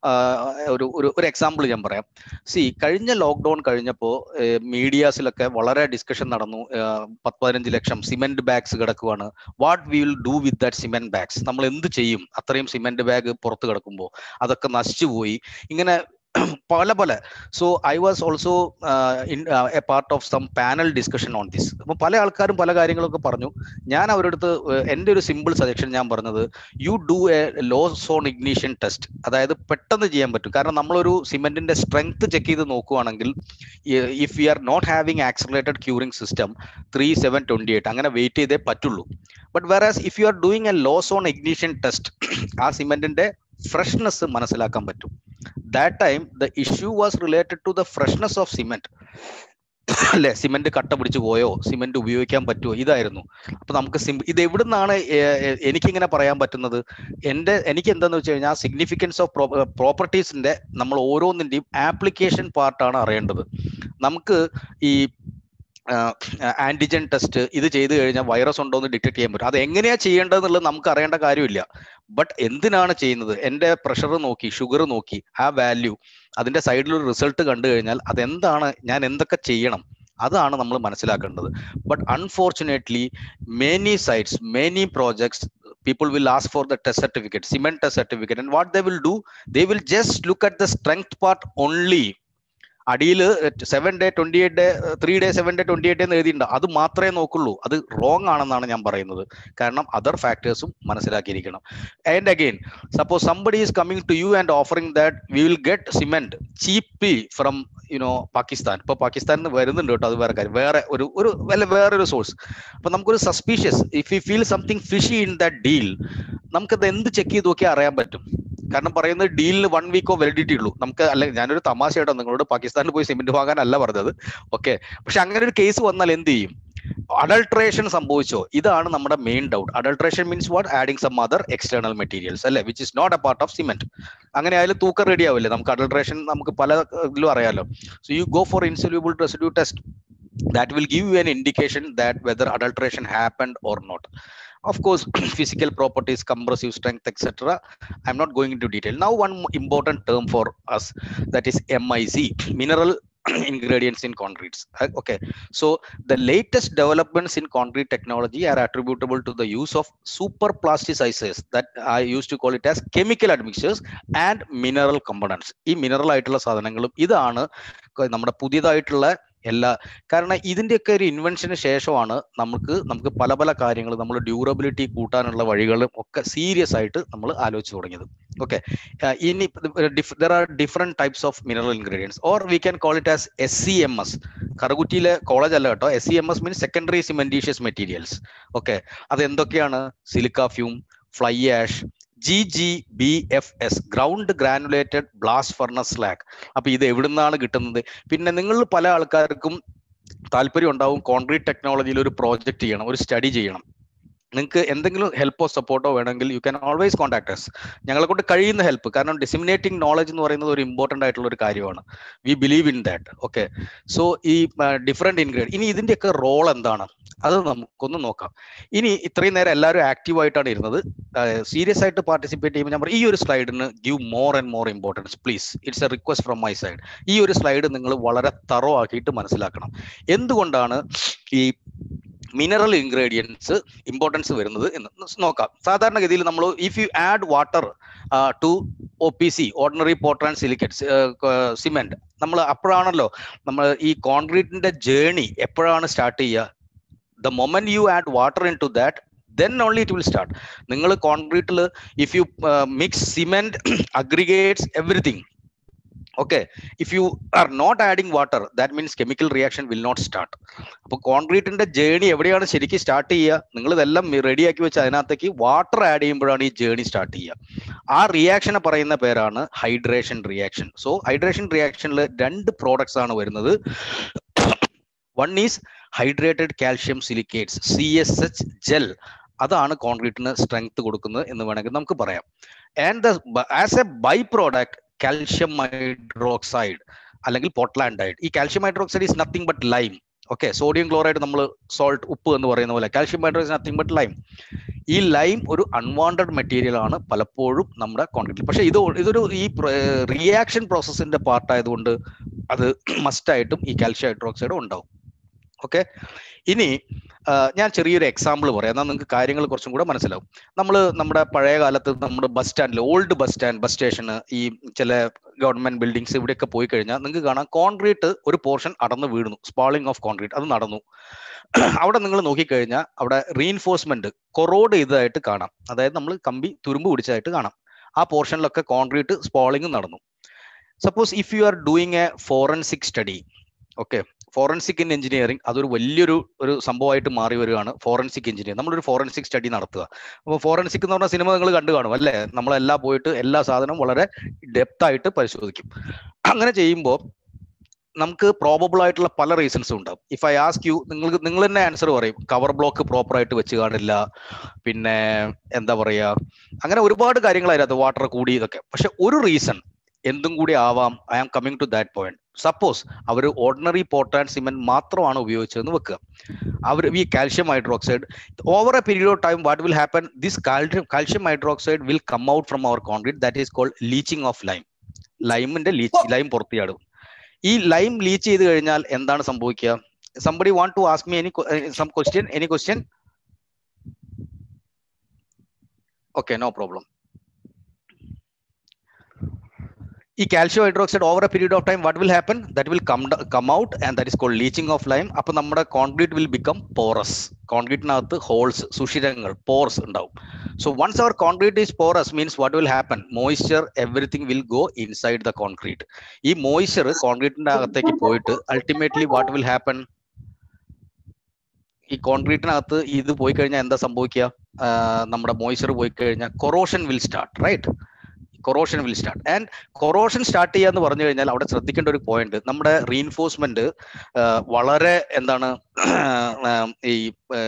ഒരു ഒരു ഒരു എക്സാമ്പിൾ ഞാൻ പറയാം സി കഴിഞ്ഞ ലോക്ക്ഡൌൺ കഴിഞ്ഞപ്പോൾ മീഡിയാസിലൊക്കെ വളരെ ഡിസ്കഷൻ നടന്നു പത്ത് പതിനഞ്ച് ലക്ഷം സിമെന്റ് ബാഗ്സ് കിടക്കുവാണ് what we will do with that cement bags നമ്മൾ എന്ത് ചെയ്യും അത്രയും സിമെന്റ് ബാഗ് പുറത്ത് കിടക്കുമ്പോൾ അതൊക്കെ നശിച്ചു പോയി ഇങ്ങനെ പല പല so I was also in a part of some panel discussion on this അപ്പോൾ പല ആൾക്കാരും പല കാര്യങ്ങളൊക്കെ പറഞ്ഞു ഞാൻ അവരുടെ അടുത്ത് എൻ്റെ ഒരു സിമ്പിൾ സജഷൻ ഞാൻ പറഞ്ഞത് you do a loss on ignition test അതായത് പെട്ടെന്ന് ചെയ്യാൻ പറ്റും കാരണം നമ്മളൊരു സിമെന്റിന്റെ സ്ട്രെങ്ത് ചെക്ക് ചെയ്ത് നോക്കുവാണെങ്കിൽ if you are not having accelerated curing system three seven twenty eight അങ്ങനെ വെയിറ്റ് ചെയ്തേ പറ്റുള്ളൂ but whereas if you are doing a loss on ignition test ആ സിമെന്റിന്റെ ഫ്രഷ്നെസ് മനസ്സിലാക്കാൻ പറ്റും that time the issue was related to the freshness of cement അല്ലെ cement കട്ട പിടിച്ചു പോയോ സിമെന്റ് ഉപയോഗിക്കാൻ പറ്റുമോ ഇതായിരുന്നു അപ്പൊ നമുക്ക് സിം ഇത് എവിടുന്നാണ് എനിക്കിങ്ങനെ പറയാൻ പറ്റുന്നത് എൻ്റെ എനിക്ക് എന്താന്ന് വെച്ച് കഴിഞ്ഞാൽ സിഗ്നിഫിക്കൻസ് ഓഫ് പ്രോപ്പർട്ടീസിന്റെ നമ്മൾ ഓരോന്നിന്റെയും ആപ്ലിക്കേഷൻ പാർട്ടാണ് അറിയേണ്ടത് നമുക്ക് ഈ ആന്റിജൻ ടെസ്റ്റ് ഇത് ചെയ്തു കഴിഞ്ഞാൽ വൈറസ് ഉണ്ടോ എന്ന് ഡിറ്റക്ട് ചെയ്യാൻ പറ്റും അത് എങ്ങനെയാ ചെയ്യേണ്ടതെന്നുള്ളത് നമുക്ക് അറിയേണ്ട കാര്യമില്ല ബട്ട് എന്തിനാണ് ചെയ്യുന്നത് എൻ്റെ പ്രഷർ നോക്കി ഷുഗർ നോക്കി ആ വാല്യൂ അതിന്റെ സൈഡിൽ ഒരു റിസൾട്ട് കണ്ടു കഴിഞ്ഞാൽ അതെന്താണ് ഞാൻ എന്തൊക്കെ ചെയ്യണം അതാണ് നമ്മൾ മനസ്സിലാക്കേണ്ടത് but unfortunately many sites many projects people will ask for the test certificate cement test certificate and what they will do they will just look at the strength part only അടിയിൽ seven day twenty eight day three day seven day twenty eight എന്ന് എഴുതിയിട്ടുണ്ട് അത് മാത്രമേ നോക്കുള്ളൂ അത് wrong ആണെന്നാണ് ഞാൻ പറയുന്നത് കാരണം അതർ ഫാക്ടേഴ്സും മനസ്സിലാക്കിയിരിക്കണം and again suppose somebody is coming to you and offering that we will get cement cheaply from you know Pakistan ഇപ്പൊ പാകിസ്ഥാനിൽ നിന്ന് വരുന്നുണ്ട് കേട്ടോ അത് വേറെ കാര്യം വേറെ ഒരു ഒരു വല്ല വേറൊരു സോഴ്സ് അപ്പൊ നമുക്കൊരു suspicious if you feel something fishy in that deal നമുക്കത് എന്ത് ചെക്ക് ചെയ്ത് നോക്കിയാൽ അറിയാൻ പറ്റും കാരണം പറയുന്നത് ഡീലിന് വൺ വീക്കോ വാലിഡിറ്റി ഉള്ളൂ നമുക്ക് അല്ലെ ഞാനൊരു തമാശയായിട്ടോ നിങ്ങളോട് പാകിസ്ഥാനിൽ പോയി സിമെന്റ് വാങ്ങാനല്ല പറഞ്ഞത് ഓക്കെ പക്ഷെ അങ്ങനെ ഒരു കേസ് വന്നാൽ എന്ത് ചെയ്യും അഡൾട്രേഷൻ സംഭവിച്ചോ ഇതാണ് നമ്മുടെ main doubt adulteration means what adding some other external materials അല്ലെ which is not a part of cement അങ്ങനെ ആയാലും തൂക്കം റെഡി ആവില്ലേ നമുക്ക് അഡൾട്രേഷൻ നമുക്ക് പല ഇതിലും അറിയാലോ so you go for insoluble residue test that will give you an indication that whether adulteration happened or not of course physical properties compressive strength etc i'm not going into detail now one important term for us that is mic mineral ingredients in concretes okay so the latest developments in concrete technology are attributable to the use of super plasticizers that i used to call it as chemical admixtures and mineral components ഈ mineral ആയിട്ടുള്ള സാധനങ്ങളും ഇതാണ് നമ്മുടെ പുതിയതായിട്ടുള്ള എല്ലാ കാരണം ഇതിന്റെയൊക്കെ ഒരു ഇൻവെൻഷന് ശേഷമാണ് നമുക്ക് നമുക്ക് പല പല കാര്യങ്ങൾ നമ്മൾ ഡ്യൂറബിലിറ്റി കൂട്ടാനുള്ള വഴികളും ഒക്കെ സീരിയസ് ആയിട്ട് നമ്മൾ ആലോചിച്ച് തുടങ്ങിയത് ഓക്കെ ഇനി there are different types of mineral ingredients or we can call it as S C M S കറുകുറ്റിയിലെ കോളേജ് അല്ല കേട്ടോ S C M S means secondary cementitious materials okay അത് എന്തൊക്കെയാണ് silica fume fly ash G G B F S ground granulated blast furnace slag അപ്പൊ ഇത് എവിടുന്നാണ് കിട്ടുന്നത് പിന്നെ നിങ്ങൾ പല ആൾക്കാർക്കും താല്പര്യം ഉണ്ടാവും കോൺക്രീറ്റ് ടെക്നോളജിയിൽ ഒരു പ്രോജക്റ്റ് ചെയ്യണം ഒരു സ്റ്റഡി ചെയ്യണം നിങ്ങൾക്ക് എന്തെങ്കിലും ഹെൽപ്പോ സപ്പോർട്ടോ വേണമെങ്കിൽ you can always contact us ഞങ്ങളെ കൊണ്ട് കഴിയുന്ന ഹെൽപ്പ് കാരണം ഡിസിമിനേറ്റിംഗ് നോളജ് എന്ന് പറയുന്നത് ഒരു ഇമ്പോർട്ടൻ്റ് ആയിട്ടുള്ള ഒരു കാര്യമാണ് we believe in that okay so ഈ ഡിഫറെന്റ് ഇൻഗ്രീഡിയൻ ഇനി ഇതിന്റെയൊക്കെ റോൾ എന്താണ് അത് നമുക്കൊന്ന് നോക്കാം ഇനി ഇത്രയും നേരം എല്ലാവരും ആക്റ്റീവ് ആയിട്ടാണ് ഇരുന്നത് സീരിയസ് ആയിട്ട് പാർട്ടിസിപ്പേറ്റ് ചെയ്യുമ്പോൾ ഞാൻ പറയും ഈ ഒരു സ്ലൈഡിന് give more and more importance please it's a request from my side ഈ ഒരു സ്ലൈഡ് നിങ്ങൾ വളരെ തറോ ആക്കിയിട്ട് മനസ്സിലാക്കണം എന്തുകൊണ്ടാണ് ഈ മിനറൽ ഇൻഗ്രീഡിയൻസ് ഇമ്പോർട്ടൻസ് വരുന്നത് എന്ന് നോക്കാം സാധാരണഗതിയിൽ നമ്മൾ if you add water to O P C ordinary porter and silicate cement നമ്മൾ അപ്പോഴാണല്ലോ നമ്മൾ ഈ കോൺക്രീറ്റിന്റെ ജേണി എപ്പോഴാണ് സ്റ്റാർട്ട് ചെയ്യുക the moment you add water into that then only it will start നിങ്ങൾ കോൺക്രീറ്റിൽ if you mix cement aggregates everything okay if you are not adding water that means chemical reaction will not start അപ്പോൾ കോൺക്രീറ്റിന്റെ journey എവിടെയാണ് ശരിക്കും start ചെയ്യുക നിങ്ങൾ ഇതെല്ലാം റെഡിയാക്കി വെച്ച് അതിനകത്തേക്ക് വാട്ടർ ആഡ് ചെയ്യുമ്പോഴാണ് ഈ ജേണി സ്റ്റാർട്ട് ചെയ്യുക ആ റിയാക്ഷനെ പറയുന്ന പേരാണ് ഹൈഡ്രേഷൻ റിയാക്ഷൻ സോ ഹൈഡ്രേഷൻ റിയാക്ഷനിൽ രണ്ട് പ്രോഡക്ട്സ് ആണ് വരുന്നത് one is hydrated calcium silicates C S H gel അതാണ് കോൺക്രീറ്റിന് സ്ട്രെങ്ത് കൊടുക്കുന്നത് എന്ന് വേണമെങ്കിൽ നമുക്ക് പറയാം and the as a by product calcium hydroxide അല്ലെങ്കിൽ പോട്ട്ലാൻഡൈഡ് ഈ calcium hydroxide is nothing but lime okay sodium chloride നമ്മൾ സോൾട്ട് ഉപ്പ് എന്ന് പറയുന്ന പോലെ calcium hydroxide nothing but lime ഈ ലൈം ഒരു അൺവാണ്ടഡ് മെറ്റീരിയൽ ആണ് പലപ്പോഴും നമ്മുടെ കോൺക്രീറ്റിൽ പക്ഷേ ഇത് ഇതൊരു ഈ റിയാക്ഷൻ പ്രോസസ്സിന്റെ പാർട്ട് ആയതുകൊണ്ട് അത് മസ്റ്റായിട്ടും ഈ കാൽഷ്യം ഹൈഡ്രോക്സൈഡ് ഉണ്ടാവും ഓക്കെ ഇനി ഞാൻ ചെറിയൊരു എക്സാമ്പിൾ പറയാം എന്നാൽ നിങ്ങൾക്ക് കാര്യങ്ങൾ കുറച്ചും കൂടെ മനസ്സിലാവും നമ്മൾ നമ്മുടെ പഴയ കാലത്ത് നമ്മുടെ ബസ് സ്റ്റാൻഡിൽ ഓൾഡ് ബസ് സ്റ്റാൻഡ് ബസ് സ്റ്റേഷന് ഈ ചില ഗവൺമെന്റ് ബിൽഡിങ്സ് ഇവിടെയൊക്കെ പോയി കഴിഞ്ഞാൽ നിങ്ങൾക്ക് കാണാം കോൺക്രീറ്റ് ഒരു പോർഷൻ അടന്ന് വീഴുന്നു സ്പാളിംഗ് ഓഫ് കോൺക്രീറ്റ് അത് നടന്നു അവിടെ നിങ്ങൾ നോക്കിക്കഴിഞ്ഞാൽ അവിടെ റീഇൻഫോഴ്സ്മെന്റ് കൊറോഡ് ചെയ്തതായിട്ട് കാണാം അതായത് നമ്മൾ കമ്പി തുരുമ്പ് പിടിച്ചതായിട്ട് കാണാം ആ പോർഷനിലൊക്കെ കോൺക്രീറ്റ് സ്പാളിംഗ് നടന്നു suppose if you are doing a forensic study okay forensic in engineering അതൊരു വലിയൊരു ഒരു സംഭവമായിട്ട് മാറി വരികയാണ് ഫോറൻസിക് എഞ്ചിനീയർ നമ്മളൊരു ഫോറൻസിക് സ്റ്റഡി നടത്തുക അപ്പോൾ ഫോറൻസിക് എന്ന് പറഞ്ഞ സിനിമ നിങ്ങൾ കണ്ടു കാണും അല്ലേ നമ്മളെല്ലാം പോയിട്ട് എല്ലാ സാധനവും വളരെ ഡെപ്ത് ആയിട്ട് പരിശോധിക്കും അങ്ങനെ ചെയ്യുമ്പോൾ നമുക്ക് പ്രോബബിൾ ആയിട്ടുള്ള പല റീസൺസും ഉണ്ടാവും ഇഫ് ഐ ആസ്ക് യു നിങ്ങൾക്ക് നിങ്ങൾ തന്നെ ആൻസർ പറയും കവർ ബ്ലോക്ക് പ്രോപ്പർ ആയിട്ട് വെച്ച് കാണില്ല പിന്നെ എന്താ പറയാ അങ്ങനെ ഒരുപാട് കാര്യങ്ങൾ അതിനകത്ത് വാട്ടർ കൂടി ഇതൊക്കെ പക്ഷെ ഒരു റീസൺ എന്തും കൂടി ആവാം I am coming to that point suppose അവർ ഓർഡിനറി പോർട്ടാൻ സിമെന്റ് മാത്രമാണ് ഉപയോഗിച്ചതെന്ന് വെക്കുക അവർ ഈ calcium hydroxide over a period of time what will happen this calcium hydroxide will come out from our concrete that is called leaching of lime ലൈമിന്റെ leach lime പുറത്തിയാടും ഈ lime leach ചെയ്ത് കഴിഞ്ഞാൽ എന്താണ് സംഭവിക്കുക somebody want to ask me any some question any question okay no problem ഈ calcium hydroxide over a period of time what will happen that will come come out and that is called leaching of lime അപ്പൊ നമ്മുടെ concrete will become porous കോൺക്രീറ്റിനകത്ത് holes സുഷിരങ്ങൾ pores ഉണ്ടാവും so once our concrete is porous means what will happen moisture everything will go inside the concrete ഈ moisture കോൺക്രീറ്റിന്റെ അകത്തേക്ക് പോയിട്ട് ultimately what will happen ഈ കോൺക്രീറ്റിനകത്ത് ഇത് പോയി കഴിഞ്ഞാൽ എന്താ സംഭവിക്കുക നമ്മുടെ മോയ്സ്ചർ പോയി കഴിഞ്ഞാൽ corrosion will start right corrosion will start and corrosion start ചെയ്യുക എന്ന് പറഞ്ഞു കഴിഞ്ഞാൽ അവിടെ ശ്രദ്ധിക്കേണ്ട ഒരു പോയിന്റ് നമ്മുടെ റീഇൻഫോഴ്സ്മെന്റ് വളരെ എന്താണ് ഈ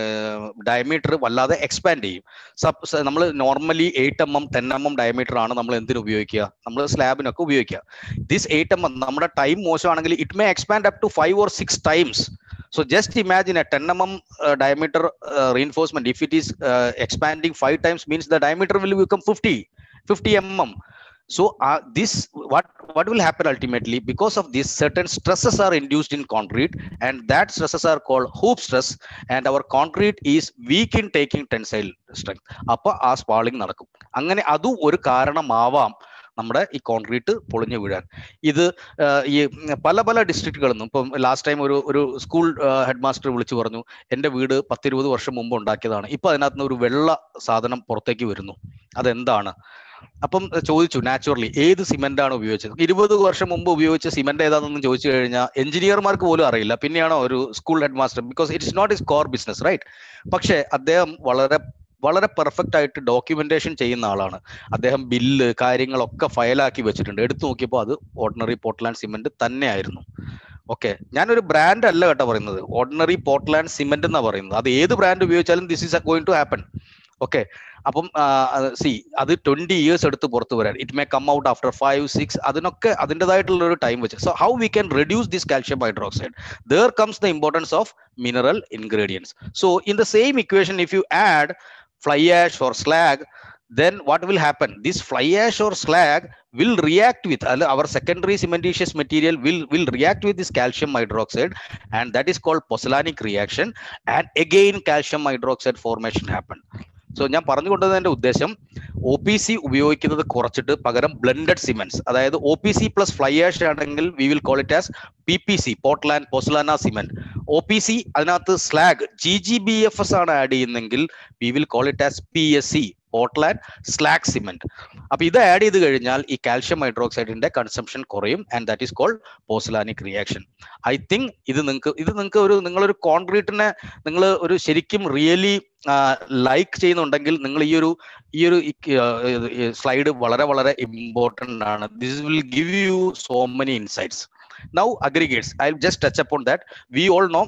ഡയമീറ്റർ വല്ലാതെ എക്സ്പാൻഡ് ചെയ്യും സബ് നമ്മൾ normally eight M M ten M M diameter ആണ് നമ്മൾ എന്തിനു ഉപയോഗിക്കുക നമ്മൾ സ്ലാബിനൊക്കെ ഉപയോഗിക്കുക ദിസ് എയ്റ്റ് എം എം നമ്മുടെ ടൈം മോശമാണെങ്കിൽ it may expand up to five or six times So just imagine a 10 mm uh, diameter uh, reinforcement. If it is uh, expanding five times, means the diameter will become 50, 50 mm. So uh, this what what will happen ultimately because of this certain stresses are induced in concrete and that stresses are called hoop stress and our concrete is weak in taking tensile strength. അപ്പൊ ആ സ്പാളിംഗ് നടക്കും അങ്ങനെ അതും ഒരു കാരണമാവാം നമ്മുടെ ഈ concrete പൊളിഞ്ഞു വീഴാൻ ഇത് ഈ പല പല ഡിസ്ട്രിക്റ്റുകളിൽ നിന്നും ഇപ്പം ലാസ്റ്റ് ടൈം ഒരു ഒരു സ്കൂൾ ഹെഡ് മാസ്റ്റർ വിളിച്ചു പറഞ്ഞു എൻ്റെ വീട് പത്തിരുപത് വർഷം മുമ്പ് ഉണ്ടാക്കിയതാണ് ഇപ്പൊ അതിനകത്ത് നിന്ന് ഒരു വെള്ള സാധനം പുറത്തേക്ക് വരുന്നു അതെന്താണ് അപ്പം ചോദിച്ചു നാച്ചുറലി ഏത് സിമെന്റ് ആണ് ഉപയോഗിച്ചത് ഇരുപത് വർഷം മുമ്പ് ഉപയോഗിച്ച സിമെന്റ് ഏതാണെന്ന് ചോദിച്ചു കഴിഞ്ഞാൽ എഞ്ചിനീയർമാർക്ക് പോലും അറിയില്ല പിന്നെയാണോ ഒരു school head master because it's not is core business right പക്ഷേ അദ്ദേഹം വളരെ വളരെ പെർഫെക്റ്റ് ആയിട്ട് ഡോക്യുമെന്റേഷൻ ചെയ്യുന്ന ആളാണ് അദ്ദേഹം ബില്ല് കാര്യങ്ങളൊക്കെ ഫയലാക്കി വെച്ചിട്ടുണ്ട് എടുത്തു നോക്കിയപ്പോൾ അത് ഓർഡിനറി പോർട്ട്ലാൻഡ് സിമെന്റ് തന്നെയായിരുന്നു ഓക്കെ ഞാനൊരു ബ്രാൻഡ് അല്ല കേട്ടോ പറയുന്നത് ഓർഡിനറി പോർട്ട്ലാൻഡ് സിമെന്റ് എന്നാ പറയുന്നത് അത് ഏത് ബ്രാൻഡ് ഉപയോഗിച്ചാലും this is going to happen okay അപ്പം സി അത് ട്വന്റി ഇയേഴ്സ് എടുത്ത് പുറത്ത് വരാൻ it may come out after five six അതിനൊക്കെ അതിൻ്റെതായിട്ടുള്ള ഒരു ടൈം വെച്ച് so how we can reduce this calcium hydroxide there comes the importance of mineral ingredients so in the same equation if you add fly ash or slag then what will happen this fly ash or slag will react with our secondary cementitious material will will react with this calcium hydroxide and that is called pozzolanic reaction and again calcium hydroxide formation happen so ഞാൻ പറഞ്ഞു കൊണ്ടുവന്നതിന്റെ ഉദ്ദേശം O P C ഉപയോഗിക്കുന്നത് കുറച്ചിട്ട് പകരം blended cements അതായത് O P C plus fly ash ആണെങ്കിൽ we will call it as P P C portland pozzolana cement O P C അതിനകത്ത് slag G G B F S ആണ് add ചെയ്യുന്നെങ്കിൽ we will call it as P S C portland slag cement അപ്പൊ ഇത് add ചെയ്ത് കഴിഞ്ഞാൽ ഈ കാൽഷ്യം ഹൈഡ്രോക്സൈഡിന്റെ കൺസംഷൻ കുറയും and that is called pozzolanic reaction I think ഇത് നിങ്ങൾക്ക് ഇത് നിങ്ങൾക്ക് ഒരു നിങ്ങളൊരു കോൺക്രീറ്റിനെ നിങ്ങൾ ഒരു ശരിക്കും റിയലി ലൈക്ക് ചെയ്യുന്നുണ്ടെങ്കിൽ നിങ്ങൾ ഈ ഒരു ഈ ഒരു സ്ലൈഡ് വളരെ വളരെ ഇമ്പോർട്ടൻ്റ് ആണ് this will give you so many insights now aggregates i'll just touch upon that we all know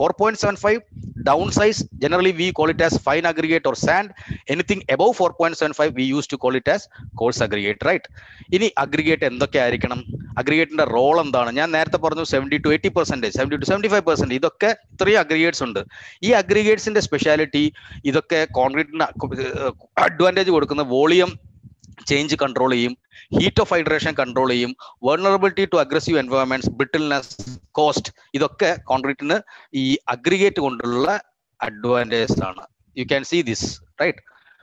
4.75 downsize generally we call it as fine aggregate or sand anything above 4.75 we used to call it as coarse aggregate right ഇനി aggregate എന്തൊക്കെ ആയിരിക്കണം അഗ്രിഗേറ്റിന്റെ role എന്താണ് ഞാൻ നേരത്തെ പറഞ്ഞു seventy to eighty percentage seventy to seventy five percent ഇതൊക്കെ ഇത്രയും അഗ്രിഗേറ്റ്സ് ഉണ്ട് ഈ അഗ്രിഗേറ്റ്സിന്റെ സ്പെഷ്യാലിറ്റി ഇതൊക്കെ കോൺക്രീറ്റിന് അഡ്വാൻറ്റേജ് കൊടുക്കുന്ന വോളിയം ചേഞ്ച് കൺട്രോൾ ചെയ്യും ഹീറ്റ് ഓഫ് ഹൈഡ്രേഷൻ കൺട്രോൾ ചെയ്യും vulnerability to aggressive environments brittleness cost ഇതൊക്കെ കോൺക്രീറ്റിന് ഈ അഗ്രിഗേറ്റ് കൊണ്ടുള്ള അഡ്വാൻറ്റേജസ് ആണ് you can see this right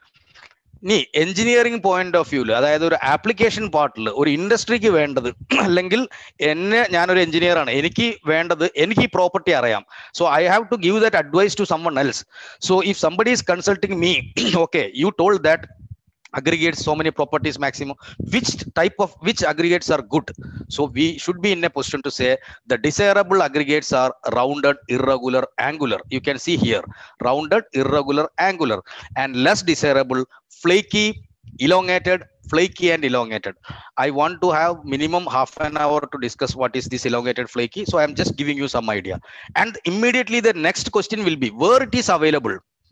ഇനി എഞ്ചിനീയറിംഗ് പോയിന്റ് ഓഫ് വ്യൂല് അതായത് ഒരു ആപ്ലിക്കേഷൻ പാർട്ടിൽ ഒരു ഇൻഡസ്ട്രിക്ക് വേണ്ടത് അല്ലെങ്കിൽ എന്നെ ഞാനൊരു എഞ്ചിനീയർ ആണ് എനിക്ക് വേണ്ടത് എനിക്ക് ഈ പ്രോപ്പർട്ടി അറിയാം so I have to give that advice to someone else so if somebody is consulting me okay you told that aggregates so many properties maximum which type of which aggregates are good so we should be in a position to say the desirable aggregates are rounded irregular angular you can see here rounded irregular angular and less desirable flaky elongated flaky and elongated i want to have minimum half an hour to discuss what is this elongated flaky so i am just giving you some idea and immediately the next question will be where it is available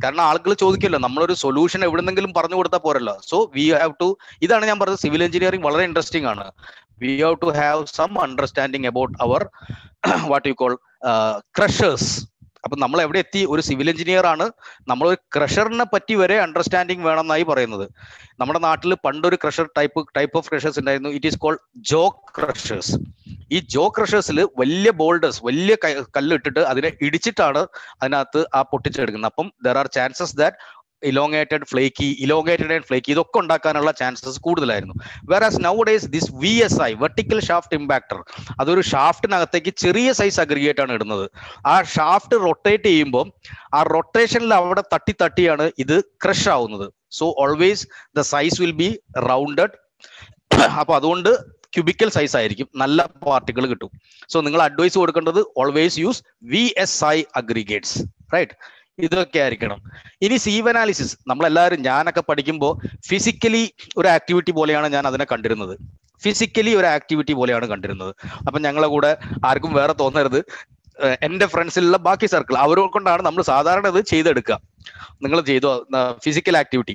കാരണം ആളുകൾ ചോദിക്കല്ലോ നമ്മളൊരു solution എവിടെന്നെങ്കിലും പറഞ്ഞു കൊടുത്താൽ പോരല്ലോ so we have to ഇതാണ് ഞാൻ പറഞ്ഞത് സിവിൽ എഞ്ചിനീയറിംഗ് വളരെ ഇൻട്രസ്റ്റിംഗ് ആണ് we have to have some understanding about our what you call crushers അപ്പൊ നമ്മൾ എവിടെ എത്തി ഒരു സിവിൽ എഞ്ചിനീയർ ആണ് നമ്മൾ ഒരു ക്രഷറിനെ പറ്റി വരെ അണ്ടർസ്റ്റാൻഡിങ് വേണമെന്നായി പറയുന്നത് നമ്മുടെ നാട്ടിൽ പണ്ടൊരു crusher type type of crushers ഉണ്ടായിരുന്നു it is called jaw crushers ഈ ജോ ക്രഷേഴ്സിൽ വലിയ ബോൾഡേഴ്സ് വലിയ കല്ല് ഇട്ടിട്ട് അതിനെ ഇടിച്ചിട്ടാണ് അതിനകത്ത് ആ പൊട്ടിച്ചെടുക്കുന്നത് അപ്പം there are chances that elongated flaky elongated and flaky ഇതൊക്കെ ഉണ്ടാക്കാനുള്ള ചാൻസസ് കൂടുതലായിരുന്നു whereas nowadays this V S I vertical shaft impactor അതൊരു ഷാഫ്റ്റിനകത്തേക്ക് ചെറിയ സൈസ് അഗ്രിഗേറ്റ് ആണ് ഇടുന്നത് ആ ഷാഫ്റ്റ് റൊട്ടേറ്റ് ചെയ്യുമ്പോൾ ആ റൊട്ടേഷനിൽ അവിടെ തട്ടി തട്ടിയാണ് ഇത് ക്രഷ് ആവുന്നത് so always the size will be rounded അപ്പൊ അതുകൊണ്ട് ക്യൂബിക്കൽ സൈസ് ആയിരിക്കും നല്ല പാർട്ടികൾ കിട്ടും സോ നിങ്ങൾ അഡ്വൈസ് കൊടുക്കേണ്ടത് always use V S I aggregates right ഇതൊക്കെ ആയിരിക്കണം ഇനി സീവ് അനാലിസിസ് നമ്മളെല്ലാവരും ഞാനൊക്കെ പഠിക്കുമ്പോൾ ഫിസിക്കലി ഒരു ആക്ടിവിറ്റി പോലെയാണ് ഞാൻ അതിനെ കണ്ടിരുന്നത് ഫിസിക്കലി ഒരു ആക്ടിവിറ്റി പോലെയാണ് കണ്ടിരുന്നത് അപ്പൊ ഞങ്ങളെ കൂടെ ആർക്കും വേറെ തോന്നരുത് എന്റെ ഫ്രണ്ട്സിലുള്ള ബാക്കി സർക്കിൾ അവരെ കൊണ്ടാണ് നമ്മൾ സാധാരണ ഇത് ചെയ്തെടുക്കുക നിങ്ങൾ ചെയ്തോ ഫിസിക്കൽ ആക്ടിവിറ്റി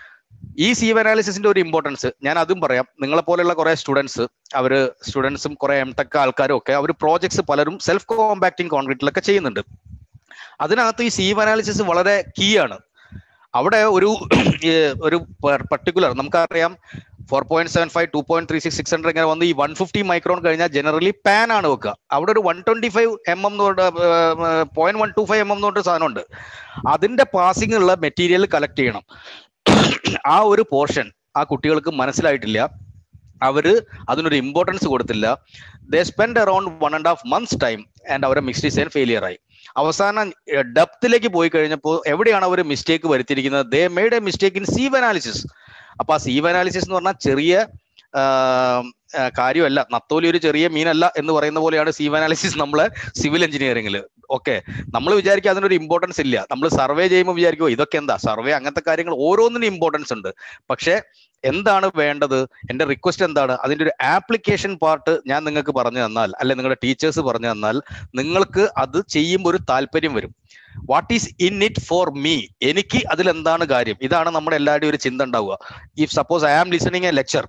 ഈ സീവ് അനാലിസിസിന്റെ ഒരു ഇമ്പോർട്ടൻസ് ഞാൻ അതും പറയാം നിങ്ങളെ പോലെയുള്ള കുറെ സ്റ്റുഡൻസ് അവര് സ്റ്റുഡൻസും കുറെ എം ടെക് ആൾക്കാരും ഒക്കെ അവർ പ്രോജക്ട്സ് പലരും സെൽഫ് കോമ്പാക്ടിങ് കോൺക്രീറ്റിലൊക്കെ ചെയ്യുന്നുണ്ട് അതിനകത്ത് ഈ സീവ് അനാലിസിസ് വളരെ കീ ആണ് അവിടെ ഒരു ഒരു പർട്ടിക്കുലർ നമുക്കറിയാം four point seven five two point three six six hundred ഇങ്ങനെ വന്ന് ഈ വൺ ഫിഫ്റ്റി മൈക്രോൺ കഴിഞ്ഞാൽ ജനറലി പാൻ ആണ് വെക്കുക അവിടെ ഒരു one twenty five M M point one two five M M എന്ന് പറഞ്ഞ സാധനമുണ്ട് അതിന്റെ പാസിംഗ് ഉള്ള മെറ്റീരിയൽ കളക്ട് ചെയ്യണം ആ ഒരു പോർഷൻ ആ കുട്ടികൾക്ക് മനസ്സിലായിട്ടില്ല അവര് അതിനൊരു ഇമ്പോർട്ടൻസ് കൊടുത്തില്ല they spend around one and half months time and അവരെ മിക്സ് ഡിസൈൻ ഫെയിലിയർ ആയി അവസാനം ഡെപ്തിലേക്ക് പോയി കഴിഞ്ഞപ്പോൾ എവിടെയാണ് അവർ മിസ്റ്റേക്ക് വരുത്തിയിരിക്കുന്നത് they made a mistake in sieve analysis അപ്പൊ ആ സീവ് അനാലിസിസ് എന്ന് പറഞ്ഞാൽ ചെറിയ കാര്യമല്ല നത്തോലി ഒരു ചെറിയ മീനല്ല എന്ന് പറയുന്ന പോലെയാണ് സീവ് അനാലിസിസ് നമ്മളെ സിവിൽ എഞ്ചിനീയറിംഗിൽ ഓക്കെ നമ്മൾ വിചാരിക്കും അതിനൊരു ഇമ്പോർട്ടൻസ് ഇല്ല നമ്മൾ സർവേ ചെയ്യുമ്പോൾ വിചാരിക്കുമോ ഇതൊക്കെ എന്താ സർവേ അങ്ങനത്തെ കാര്യങ്ങൾ ഓരോന്നിനും ഇമ്പോർട്ടൻസ് ഉണ്ട് പക്ഷെ എന്താണ് വേണ്ടത് എന്റെ റിക്വസ്റ്റ് എന്താണ് അതിന്റെ ഒരു ആപ്ലിക്കേഷൻ പാർട്ട് ഞാൻ നിങ്ങൾക്ക് പറഞ്ഞു തന്നാൽ അല്ലെ നിങ്ങളുടെ ടീച്ചേഴ്സ് പറഞ്ഞു തന്നാൽ നിങ്ങൾക്ക് അത് ചെയ്യുമ്പോൾ ഒരു താല്പര്യം വരും what is in it for me എനിക്ക് അതിൽ എന്താണ് കാര്യം ഇതാണ് നമ്മുടെ എല്ലാവരുടെയും ഒരു ചിന്ത ഉണ്ടാവുക if suppose I am listening a lecture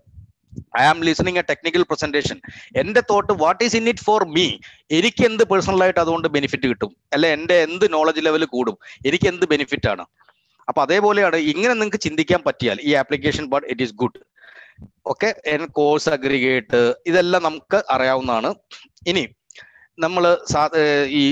I am listening a technical presentation എന്റെ thought what is in it for me എനിക്ക് എന്ത് പേഴ്സണലായിട്ട് അതുകൊണ്ട് ബെനിഫിറ്റ് കിട്ടും അല്ലെ എന്റെ എന്ത് നോളജ് ലെവൽ കൂടും എനിക്ക് എന്ത് ബെനിഫിറ്റ് ആണ് അപ്പൊ അതേപോലെയാണ് ഇങ്ങനെ നിങ്ങൾക്ക് ചിന്തിക്കാൻ പറ്റിയാൽ ഈ application part it is good okay coarse aggregate ഇതെല്ലാം നമുക്ക് അറിയാവുന്നതാണ് ഇനി നമ്മൾ ഈ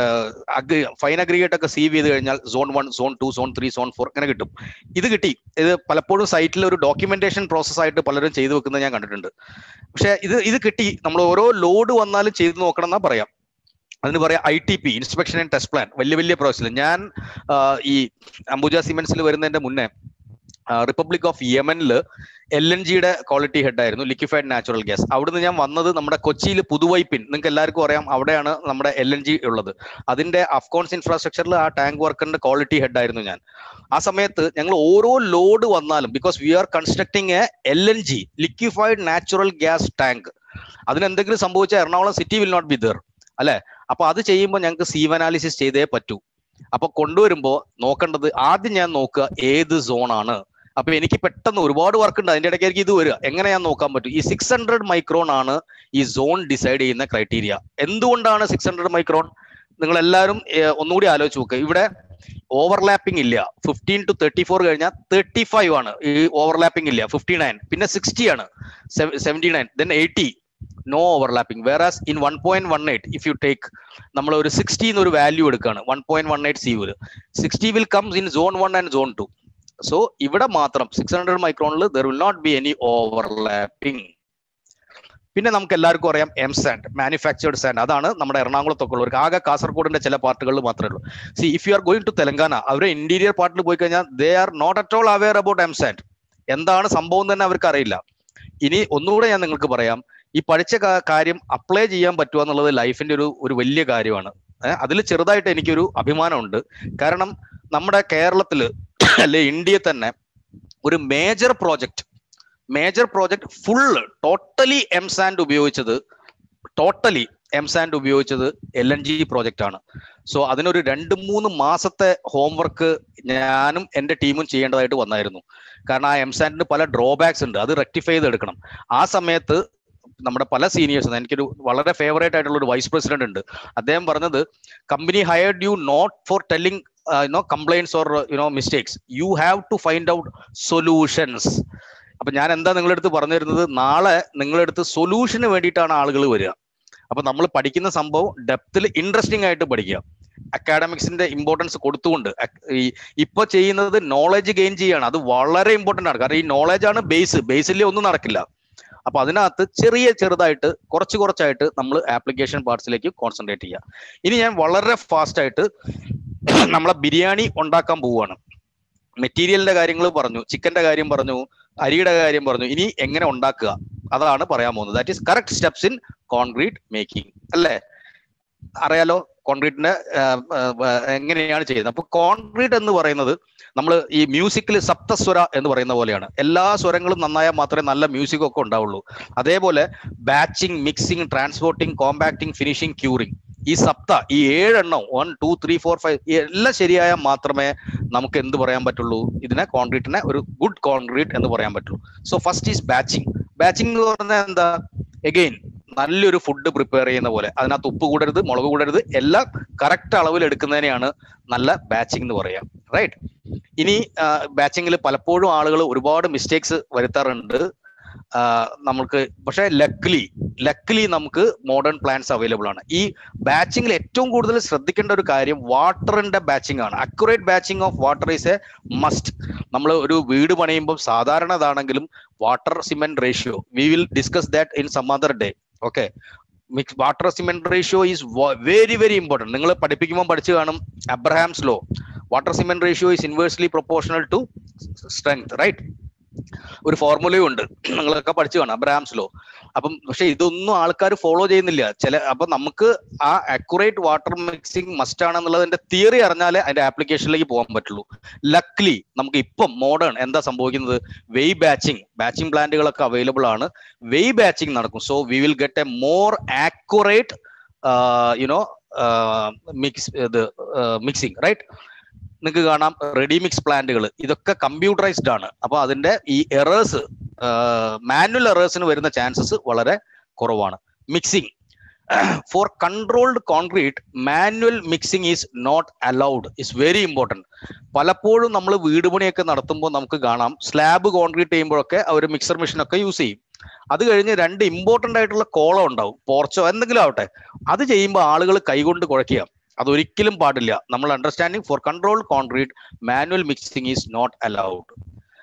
അഗ്രി ഫൈൻ അഗ്രിഗേറ്റ് ഒക്കെ സീവ് ചെയ്ത് കഴിഞ്ഞാൽ zone one zone two zone three zone four ഇങ്ങനെ കിട്ടും ഇത് കിട്ടി ഇത് പലപ്പോഴും സൈറ്റിൽ ഒരു ഡോക്യുമെന്റേഷൻ പ്രോസസ് ആയിട്ട് പലരും ചെയ്തു വെക്കുന്നത് ഞാൻ കണ്ടിട്ടുണ്ട് പക്ഷെ ഇത് ഇത് കിട്ടി നമ്മൾ ഓരോ ലോഡ് വന്നാലും ചെയ്തു നോക്കണം എന്നാ പറയാം അതിന് പറയാം I T P inspection and test plan വലിയ വലിയ പ്രോസസ്സിൽ ഞാൻ ഈ അംബുജ സിമെന്റ്സിൽ വരുന്നതിന്റെ മുന്നേ റിപ്പബ്ലിക് ഓഫ് യമനിൽ എൽ എൻ ജിയുടെ ക്വാളിറ്റി ഹെഡ് ആയിരുന്നു ലിക്വിഫൈഡ് നാച്ചുറൽ ഗ്യാസ് അവിടുന്ന് ഞാൻ വന്നത് നമ്മുടെ കൊച്ചിയിൽ പുതുവൈപ്പിൻ നിങ്ങൾക്ക് എല്ലാവർക്കും അറിയാം അവിടെയാണ് നമ്മുടെ എൽ എൻ ജി ഉള്ളത് അതിന്റെ അഫ്കോൺസ് ഇൻഫ്രാസ്ട്രക്ചറിൽ ആ ടാങ്ക് വർക്കറിന്റെ ക്വാളിറ്റി ഹെഡ് ആയിരുന്നു ഞാൻ ആ സമയത്ത് ഞങ്ങൾ ഓരോ ലോഡ് വന്നാലും because we are constructing a L N G liquefied natural gas tank അതിനെന്തെങ്കിലും സംഭവിച്ചാൽ Ernakulam city will not be there അല്ലെ അപ്പൊ അത് ചെയ്യുമ്പോൾ ഞങ്ങൾക്ക് സീവ് അനാലിസിസ് ചെയ്തേ പറ്റൂ അപ്പൊ കൊണ്ടുവരുമ്പോൾ നോക്കേണ്ടത് ആദ്യം ഞാൻ നോക്കുക ഏത് സോണാണ് അപ്പൊ എനിക്ക് പെട്ടെന്ന് ഒരുപാട് വർക്ക് ഉണ്ട് അതിന്റെ ഇടയ്ക്ക് എനിക്ക് ഇത് വരിക എങ്ങനെ ഞാൻ നോക്കാൻ പറ്റും ഈ സിക്സ് ഹൺഡ്രഡ് മൈക്രോൺ ആണ് ഈ സോൺ ഡിസൈഡ് ചെയ്യുന്ന ക്രൈറ്റീരിയ എന്തുകൊണ്ടാണ് സിക്സ് ഹൺഡ്രഡ് മൈക്രോൺ നിങ്ങൾ എല്ലാവരും ഒന്നുകൂടി ആലോചിച്ച് നോക്കുക ഇവിടെ ഓവർലാപ്പിംഗ് ഇല്ല ഫിഫ്റ്റീൻ ടു തേർട്ടി ഫോർ കഴിഞ്ഞാൽ തേർട്ടി ഫൈവ് ആണ് ഈ ഓവർലാപ്പിംഗ് ഇല്ല ഫിഫ്റ്റി നയൻ പിന്നെ സിക്സ്റ്റി ആണ് seventy nine then eighty no overlapping whereas in one point one eight if you take നമ്മൾ ഒരു സിക്സ്റ്റി ഒരു വാല്യൂ എടുക്കുകയാണ് one point one eight see sixty will comes in zone one and zone to so ഇവിടെ മാത്രം six hundred മൈക്രോണിൽ there will not be any overlapping പിന്നെ നമുക്ക് എല്ലാവർക്കും അറിയാം എം സാൻഡ് മാനുഫാക്ചേർഡ് സാൻഡ് അതാണ് നമ്മുടെ എറണാകുളത്തൊക്കെ ഉള്ളവർക്ക് ആകെ കാസർഗോഡിന്റെ ചില പാർട്ടുകളിൽ മാത്രമേ ഉള്ളൂ see if you are going to Telangana അവരെ ഇന്റീരിയർ പാർട്ടിൽ പോയി കഴിഞ്ഞാൽ they are not at all aware about M sand എന്താണ് സംഭവം തന്നെ അവർക്ക് അറിയില്ല ഇനി ഒന്നുകൂടെ ഞാൻ നിങ്ങൾക്ക് പറയാം ഈ പഠിച്ച കാര്യം അപ്ലൈ ചെയ്യാൻ പറ്റുക എന്നുള്ളത് ലൈഫിന്റെ ഒരു ഒരു വലിയ കാര്യമാണ് അതിൽ ചെറുതായിട്ട് എനിക്കൊരു അഭിമാനമുണ്ട് കാരണം നമ്മുടെ കേരളത്തിൽ അല്ലെ ഇന്ത്യയിൽ തന്നെ ഒരു major project major project full totally M sand ഉപയോഗിച്ചത് ടോട്ടലി എം സാൻഡ് ഉപയോഗിച്ചത് എൽ എൻ ജി പ്രോജക്റ്റ് ആണ് സോ അതിനൊരു രണ്ട് മൂന്ന് മാസത്തെ ഹോംവർക്ക് ഞാനും എൻ്റെ ടീമും ചെയ്യേണ്ടതായിട്ട് വന്നായിരുന്നു കാരണം ആ എം സാൻഡിന് പല ഡ്രോബാക്സ് ഉണ്ട് അത് റെക്ടിഫൈ ചെയ്തെടുക്കണം ആ സമയത്ത് നമ്മുടെ പല സീനിയേഴ്സ് എനിക്കൊരു വളരെ ഫേവറേറ്റ് ആയിട്ടുള്ള ഒരു വൈസ് പ്രസിഡന്റ് ഉണ്ട് അദ്ദേഹം പറഞ്ഞത് company hired you not for telling you know compliance or you know mistakes you have to find out solutions അപ്പൊ ഞാൻ എന്താ നിങ്ങളുടെ അടുത്ത് പറഞ്ഞു തരുന്നത് നാളെ നിങ്ങളുടെ അടുത്ത് സൊല്യൂഷന് വേണ്ടിയിട്ടാണ് ആളുകൾ വരിക അപ്പൊ നമ്മൾ പഠിക്കുന്ന സംഭവം ഡെപ്തിൽ ഇൻട്രസ്റ്റിംഗ് ആയിട്ട് പഠിക്കുക അക്കാഡമിക്സിന്റെ ഇമ്പോർട്ടൻസ് കൊടുത്തുകൊണ്ട് ഈ ഇപ്പൊ ചെയ്യുന്നത് നോളജ് ഗെയിൻ ചെയ്യാണ് അത് വളരെ ഇമ്പോർട്ടന്റ് ആണ് കാരണം ഈ നോളജ് ആണ് ബേസ് ബേസിലെ ഒന്നും നടക്കില്ല അപ്പൊ അതിനകത്ത് ചെറിയ ചെറുതായിട്ട് കുറച്ച് കുറച്ചായിട്ട് നമ്മൾ ആപ്ലിക്കേഷൻ പാർട്സിലേക്ക് കോൺസെൻട്രേറ്റ് ചെയ്യുക ഇനി ഞാൻ വളരെ ഫാസ്റ്റ് ആയിട്ട് നമ്മളെ ബിരിയാണി ഉണ്ടാക്കാൻ പോവുകയാണ് മെറ്റീരിയലിന്റെ കാര്യങ്ങൾ പറഞ്ഞു ചിക്കന്റെ കാര്യം പറഞ്ഞു അരിയുടെ കാര്യം പറഞ്ഞു ഇനി എങ്ങനെ ഉണ്ടാക്കുക അതാണ് പറയാൻ പോകുന്നത് that is correct steps in concrete making അല്ലേ അറിയാലോ കോൺക്രീറ്റിന്റെ എങ്ങനെയാണ് ചെയ്യുന്നത് അപ്പൊ കോൺക്രീറ്റ് എന്ന് പറയുന്നത് നമ്മൾ ഈ മ്യൂസിക്കിൽ സപ്തസ്വര എന്ന് പറയുന്ന പോലെയാണ് എല്ലാ സ്വരങ്ങളും നന്നായാൽ മാത്രമേ നല്ല മ്യൂസിക് ഒക്കെ ഉണ്ടാവുള്ളൂ അതേപോലെ batching mixing transporting compacting finishing curing ഈ സപ്ത ഈ ഏഴെണ്ണം one two three four five എല്ലാം ശരിയായാൽ മാത്രമേ നമുക്ക് എന്ത് പറയാൻ പറ്റുള്ളൂ ഇതിനെ കോൺക്രീറ്റിനെ ഒരു ഗുഡ് കോൺക്രീറ്റ് എന്ന് പറയാൻ പറ്റുള്ളൂ so first is batching batching എന്ന് പറഞ്ഞാൽ എന്താ എഗെയിൻ നല്ലൊരു ഫുഡ് പ്രിപ്പയർ ചെയ്യുന്ന പോലെ അതിനകത്ത് ഉപ്പ് കൂടരുത് മുളക് കൂടരുത് എല്ലാം കറക്റ്റ് അളവിൽ എടുക്കുന്നതിനെയാണ് നല്ല ബാച്ചിങ് എന്ന് പറയാം റൈറ്റ് ഇനി ബാച്ചിങ്ങിൽ പലപ്പോഴും ആളുകൾ ഒരുപാട് മിസ്റ്റേക്സ് വരുത്താറുണ്ട് നമുക്ക് പക്ഷേ ലക്ലി ലക്ലി നമുക്ക് മോഡേൺ പ്ലാൻസ് അവൈലബിൾ ആണ് ഈ ബാച്ചിങ്ങിൽ ഏറ്റവും കൂടുതൽ ശ്രദ്ധിക്കേണ്ട ഒരു കാര്യം വാട്ടറിന്റെ ബാച്ചിങ് ആണ് accurate batching of water is a must നമ്മൾ ഒരു വീട് പണിയുമ്പോൾ സാധാരണ ഇതാണെങ്കിലും water cement ratio we will discuss that in some other day okay mix water cement ratio is very very important നിങ്ങൾ പഠിപ്പിക്കുമ്പോൾ പഠിച്ചു കാണും Abrahams law water cement ratio is inversely proportional to strength right ഒരു ഫോർമുലയും ഉണ്ട് നിങ്ങളൊക്കെ പഠിച്ചു കാണാം അബ്രഹാംസ് law അപ്പം പക്ഷെ ഇതൊന്നും ആൾക്കാർ ഫോളോ ചെയ്യുന്നില്ല ചില അപ്പൊ നമുക്ക് ആ അക്യുറേറ്റ് വാട്ടർ മിക്സിംഗ് മസ്റ്റ് ആണെന്നുള്ളതിന്റെ തിയറി അറിഞ്ഞാലേ അതിന്റെ ആപ്ലിക്കേഷനിലേക്ക് പോകാൻ പറ്റുള്ളൂ ലക്ലി നമുക്ക് ഇപ്പം മോഡേൺ എന്താ സംഭവിക്കുന്നത് വെയ് ബാച്ചിങ് ബാച്ചിങ് പ്ലാന്റുകളൊക്കെ അവൈലബിൾ ആണ് വെയ് ബാച്ചിങ് നടക്കും so we will get a more accurate you know mix ഇത് മിക്സിംഗ് റൈറ്റ് നിങ്ങൾക്ക് കാണാം റെഡി മിക്സ് പ്ലാന്റുകൾ ഇതൊക്കെ കമ്പ്യൂട്ടറൈസ്ഡ് ആണ് അപ്പൊ അതിന്റെ ഈ എറേഴ്സ് മാനുവൽ എറേഴ്സിന് വരുന്ന ചാൻസസ് വളരെ കുറവാണ് mixing for controlled concrete manual mixing is not allowed is very important പലപ്പോഴും നമ്മൾ വീട് പണിയൊക്കെ നടത്തുമ്പോൾ നമുക്ക് കാണാം സ്ലാബ് കോൺക്രീറ്റ് ചെയ്യുമ്പോഴൊക്കെ അവർ മിക്സർ മെഷീനൊക്കെ യൂസ് ചെയ്യും അത് കഴിഞ്ഞ് രണ്ട് ഇമ്പോർട്ടൻ്റ് ആയിട്ടുള്ള കോളം ഉണ്ടാവും പോർച്ചോ എന്തെങ്കിലും ആവട്ടെ അത് ചെയ്യുമ്പോൾ ആളുകൾ കൈകൊണ്ട് കുഴയ്ക്കുക അതൊരിക്കലും പാടില്ല നമ്മൾ understanding for control concrete manual mixing is not allowed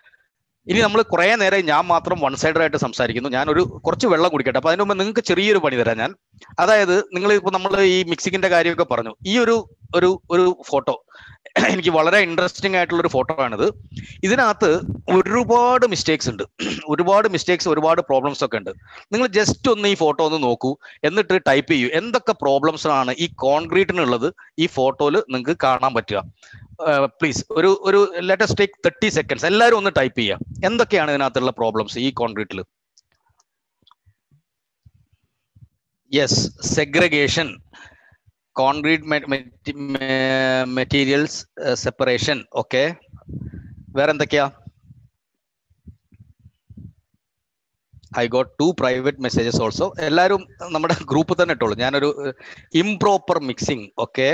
ഇനി നമ്മൾ കുറെ നേരം ഞാൻ മാത്രം വൺ സൈഡർ ആയിട്ട് സംസാരിക്കുന്നു ഞാൻ ഒരു കുറച്ച് വെള്ളം കുടിക്കട്ടെ അപ്പൊ അതിന് മുമ്പ് നിങ്ങൾക്ക് ചെറിയൊരു പണി തരാം ഞാൻ അതായത് നിങ്ങൾ ഇപ്പൊ നമ്മൾ ഈ മിക്സിങ്ങിന്റെ കാര്യമൊക്കെ പറഞ്ഞു ഈ ഒരു ഒരു ഒരു ഫോട്ടോ എനിക്ക് വളരെ ഇൻട്രസ്റ്റിംഗ് ആയിട്ടുള്ള ഒരു ഫോട്ടോ ആണിത് ഇതിനകത്ത് ഒരുപാട് മിസ്റ്റേക്സ് ഉണ്ട് ഒരുപാട് മിസ്റ്റേക്സ് ഒരുപാട് പ്രോബ്ലംസ് ഒക്കെ ഉണ്ട് നിങ്ങൾ ജസ്റ്റ് ഒന്ന് ഈ ഫോട്ടോ ഒന്ന് നോക്കൂ എന്നിട്ട് ടൈപ്പ് ചെയ്യൂ എന്തൊക്കെ പ്രോബ്ലംസ് ആണ് ഈ കോൺക്രീറ്റിനുള്ളത് ഈ ഫോട്ടോയിൽ നിങ്ങൾക്ക് കാണാൻ പറ്റുക പ്ലീസ് ഒരു ഒരു ലെറ്റസ് ടേക്ക് തേർട്ടി സെക്കൻഡ്സ് എല്ലാവരും ഒന്ന് ടൈപ്പ് ചെയ്യാം എന്തൊക്കെയാണ് ഇതിനകത്തുള്ള പ്രോബ്ലംസ് ഈ കോൺക്രീറ്റിൽ yes segregation concrete materials separation okay വേറെ എന്തൊക്കെയാ I got to private messages also എല്ലാവരും നമ്മുടെ ഗ്രൂപ്പ് തന്നെ ഇട്ടോളൂ ഞാനൊരു ഇംപ്രോപ്പർ മിക്സിംഗ് ഓക്കെ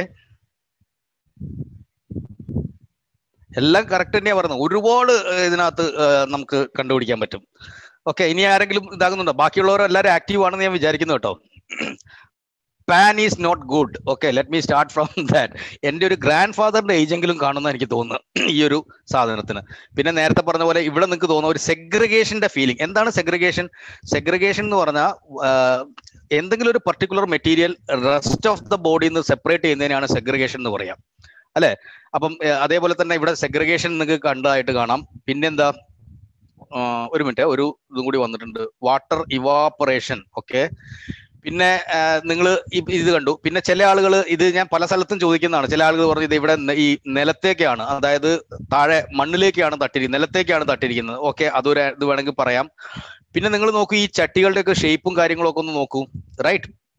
എല്ലാം കറക്റ്റ് തന്നെയാ പറയുന്നത് ഒരുപാട് ഇതിനകത്ത് നമുക്ക് കണ്ടുപിടിക്കാൻ പറ്റും ഓക്കെ ഇനി ആരെങ്കിലും ഇതാകുന്നുണ്ടോ ബാക്കിയുള്ളവർ എല്ലാവരും ആക്റ്റീവ് ആണെന്ന് ഞാൻ വിചാരിക്കുന്നു കേട്ടോ pan is not good okay let me start from that എൻ്റെ ഒരു ഗ്രാൻഡ് ഫാദറിന്റെ ഏജെങ്കിലും കാണുന്ന എനിക്ക് തോന്നുന്നു ഈ ഒരു സാധനത്തിന് പിന്നെ നേരത്തെ പറഞ്ഞ പോലെ ഇവിടെ നിങ്ങൾക്ക് തോന്നുന്ന ഒരു സെഗ്രിഗേഷന്റെ ഫീലിംഗ് എന്താണ് സെഗ്രിഗേഷൻ സെഗ്രിഗേഷൻ എന്ന് പറഞ്ഞാൽ എന്തെങ്കിലും ഒരു particular material rest of the ബോഡിയിൽ നിന്ന് സെപ്പറേറ്റ് ചെയ്യുന്നതിനാണ് സെഗ്രിഗേഷൻ എന്ന് പറയാം അല്ലെ അപ്പം അതേപോലെ തന്നെ ഇവിടെ സെഗ്രിഗേഷൻ നിങ്ങൾക്ക് കണ്ടതായിട്ട് കാണാം പിന്നെന്താ ഒരു മിനിറ്റ് ഒരു ഇതും കൂടി വന്നിട്ടുണ്ട് വാട്ടർ ഇവാപ്പറേഷൻ ഓക്കെ പിന്നെ നിങ്ങൾ ഇത് കണ്ടു പിന്നെ ചില ആളുകൾ ഇത് ഞാൻ പല സ്ഥലത്തും ചോദിക്കുന്നതാണ് ചില ആളുകൾ പറഞ്ഞു ഇത് ഇവിടെ ഈ നിലത്തേക്കാണ് അതായത് താഴെ മണ്ണിലേക്കാണ് തട്ടിരിക്കുന്നത് നിലത്തേക്കാണ് തട്ടിരിക്കുന്നത് ഓക്കെ അതൊരു ഇത് വേണമെങ്കിൽ പറയാം പിന്നെ നിങ്ങൾ നോക്കൂ ഈ ചട്ടികളുടെ ഒക്കെ ഷേപ്പും കാര്യങ്ങളും ഒക്കെ ഒന്ന് നോക്കൂ റൈറ്റ്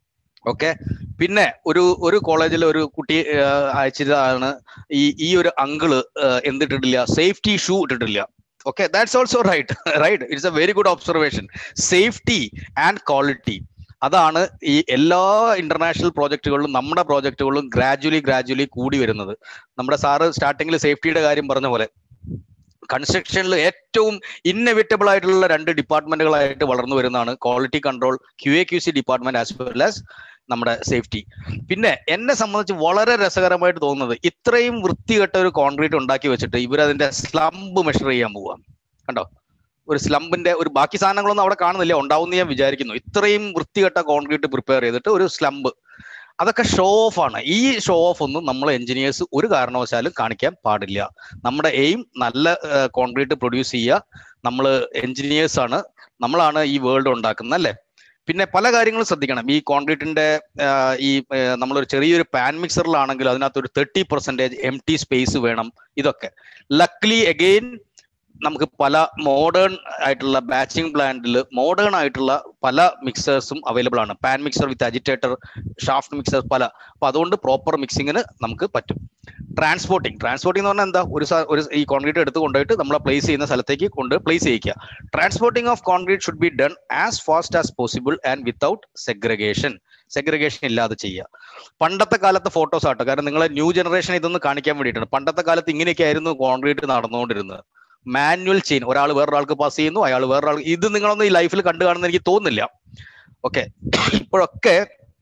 ഓക്കെ പിന്നെ ഒരു ഒരു കോളേജിൽ ഒരു കുട്ടി ആഹ്, അയച്ചതാണ് ഈ ഈ ഒരു അങ്കിള് എന്തിട്ടിട്ടില്ല സേഫ്റ്റി ഷൂ ഇട്ടിട്ടില്ല okay that's also right right it's a very good observation safety and quality അതാണ് ഈ എല്ലാ ഇന്റർനാഷണൽ പ്രോജക്റ്റുകളിലും നമ്മുടെ പ്രോജക്റ്റുകളിലും ഗ്രാജുവലി ഗ്രാജുവലി കൂടി വരുന്നത് നമ്മുടെ സാറ് സ്റ്റാർട്ടിങ്ങിൽ സേഫ്റ്റിയുടെ കാര്യം പറഞ്ഞ പോലെ കൺസ്ട്രക്ഷനിൽ ഏറ്റവും ഇന്നവിറ്റബിൾ ആയിട്ടുള്ള രണ്ട് ഡിപ്പാർട്ട്മെന്റുകളായിട്ട് വളർന്നു വരുന്നതാണ് quality control Q A Q C department as well as നമ്മുടെ സേഫ്റ്റി പിന്നെ എന്നെ സംബന്ധിച്ച് വളരെ രസകരമായിട്ട് തോന്നുന്നത് ഇത്രയും വൃത്തികെട്ട ഒരു കോൺക്രീറ്റ് ഉണ്ടാക്കി വെച്ചിട്ട് ഇവരതിന്റെ സ്ലംബ് മെഷർ ചെയ്യാൻ പോവാ കണ്ടോ ഒരു സ്ലംബിന്റെ ഒരു ബാക്കി സാധനങ്ങളൊന്നും അവിടെ കാണുന്നില്ല ഉണ്ടാവും ഞാൻ വിചാരിക്കുന്നു ഇത്രയും വൃത്തികെട്ട കോൺക്രീറ്റ് പ്രിപ്പയർ ചെയ്തിട്ട് ഒരു സ്ലംബ് അതൊക്കെ ഷോ ഓഫ് ആണ് ഈ ഷോ ഓഫ് ഒന്നും നമ്മൾ എഞ്ചിനീയേഴ്സ് ഒരു കാരണവശാലും കാണിക്കാൻ പാടില്ല നമ്മുടെ എയിം നല്ല കോൺക്രീറ്റ് പ്രൊഡ്യൂസ് ചെയ്യുക നമ്മൾ എഞ്ചിനീയേഴ്സ് ആണ് നമ്മളാണ് ഈ വേൾഡ് ഉണ്ടാക്കുന്നത് അല്ലേ പിന്നെ പല കാര്യങ്ങളും ശ്രദ്ധിക്കണം ഈ കോൺക്രീറ്റിന്റെ ഈ ആ, നമ്മളൊരു ചെറിയൊരു പാൻ മിക്സറിലാണെങ്കിൽ അതിനകത്ത് ഒരു thirty percentage M T space വേണം ഇതൊക്കെ ലക്ലി അഗെയിൻ നമുക്ക് പല മോഡേൺ ആയിട്ടുള്ള ബാച്ചിങ് പ്ലാന്റിൽ മോഡേൺ ആയിട്ടുള്ള പല മിക്സേഴ്സും അവൈലബിൾ ആണ് pan mixer with agitator shaft mixer പല അപ്പൊ അതുകൊണ്ട് പ്രോപ്പർ മിക്സിങ്ങിന് നമുക്ക് പറ്റും ട്രാൻസ്പോർട്ടിങ് ട്രാൻസ്പോർട്ടിംഗ് എന്ന് പറഞ്ഞാൽ എന്താ ഒരു സ- ഒരു ഈ കോൺക്രീറ്റ് എടുത്ത് കൊണ്ടുപോയിട്ട് നമ്മളെ പ്ലേസ് ചെയ്യുന്ന സ്ഥലത്തേക്ക് കൊണ്ട് പ്ലേസ് ചെയ്യിക്കുക transporting of concrete should be done as fast as possible and without segregation segregation ഇല്ലാതെ ചെയ്യുക പണ്ടത്തെ കാലത്തെ ഫോട്ടോസ് ആട്ടോ കാരണം നിങ്ങളെ ന്യൂ ജനറേഷൻ ഇതൊന്ന് കാണിക്കാൻ വേണ്ടിയിട്ടാണ് പണ്ടത്തെ കാലത്ത് ഇങ്ങനെയൊക്കെ ആയിരുന്നു കോൺക്രീറ്റ് നടന്നുകൊണ്ടിരുന്നത് മാനുവൽ ചെയിൻ ഒരാൾ വേറൊരാൾക്ക് പാസ് ചെയ്യുന്നു അയാൾ വേറൊരാൾ ഇത് നിങ്ങളൊന്നും ഈ ലൈഫിൽ കണ്ടു കാണുന്ന എനിക്ക് തോന്നുന്നില്ല ഓക്കെ ഇപ്പോഴൊക്കെ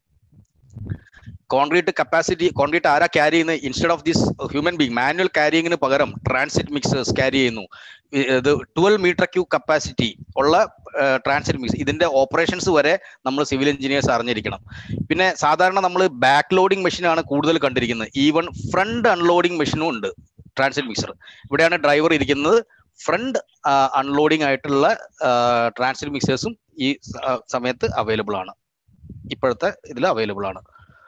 കോൺക്രീറ്റ് കപ്പാസിറ്റി കോൺക്രീറ്റ് ആരാ ക്യാരി ചെയ്യുന്നത് instead of this human being manual ക്യാരിയിങ്ങിന് പകരം ട്രാൻസിറ്റ് മിക്സേഴ്സ് ക്യാരി ചെയ്യുന്നു ഇ- ഇത് ട്വൽവ് മീറ്റർ ക്യൂ കപ്പാസിറ്റി ഉള്ള ട്രാൻസിറ്റ് മിക്സ് ഇതിന്റെ ഓപ്പറേഷൻസ് വരെ നമ്മൾ സിവിൽ എഞ്ചിനീയേഴ്സ് അറിഞ്ഞിരിക്കണം പിന്നെ സാധാരണ നമ്മൾ ബാക്ക് ലോഡിംഗ് മെഷീനാണ് കൂടുതൽ കണ്ടിരിക്കുന്നത് ഈവൻ ഫ്രണ്ട് അൺലോഡിംഗ് മെഷീനും ഉണ്ട് ട്രാൻസിറ്റ് മിക്സർ ഇവിടെയാണ് ഡ്രൈവർ ഇരിക്കുന്നത് ഫ്രണ്ട് അൺലോഡിംഗ് ആയിട്ടുള്ള ട്രാൻസിറ്റ് മിക്സേഴ്സും ഈ സ- ആ, സമയത്ത് അവൈലബിൾ ആണ് ഇപ്പോഴത്തെ ഇതിൽ അവൈലബിൾ ആണ്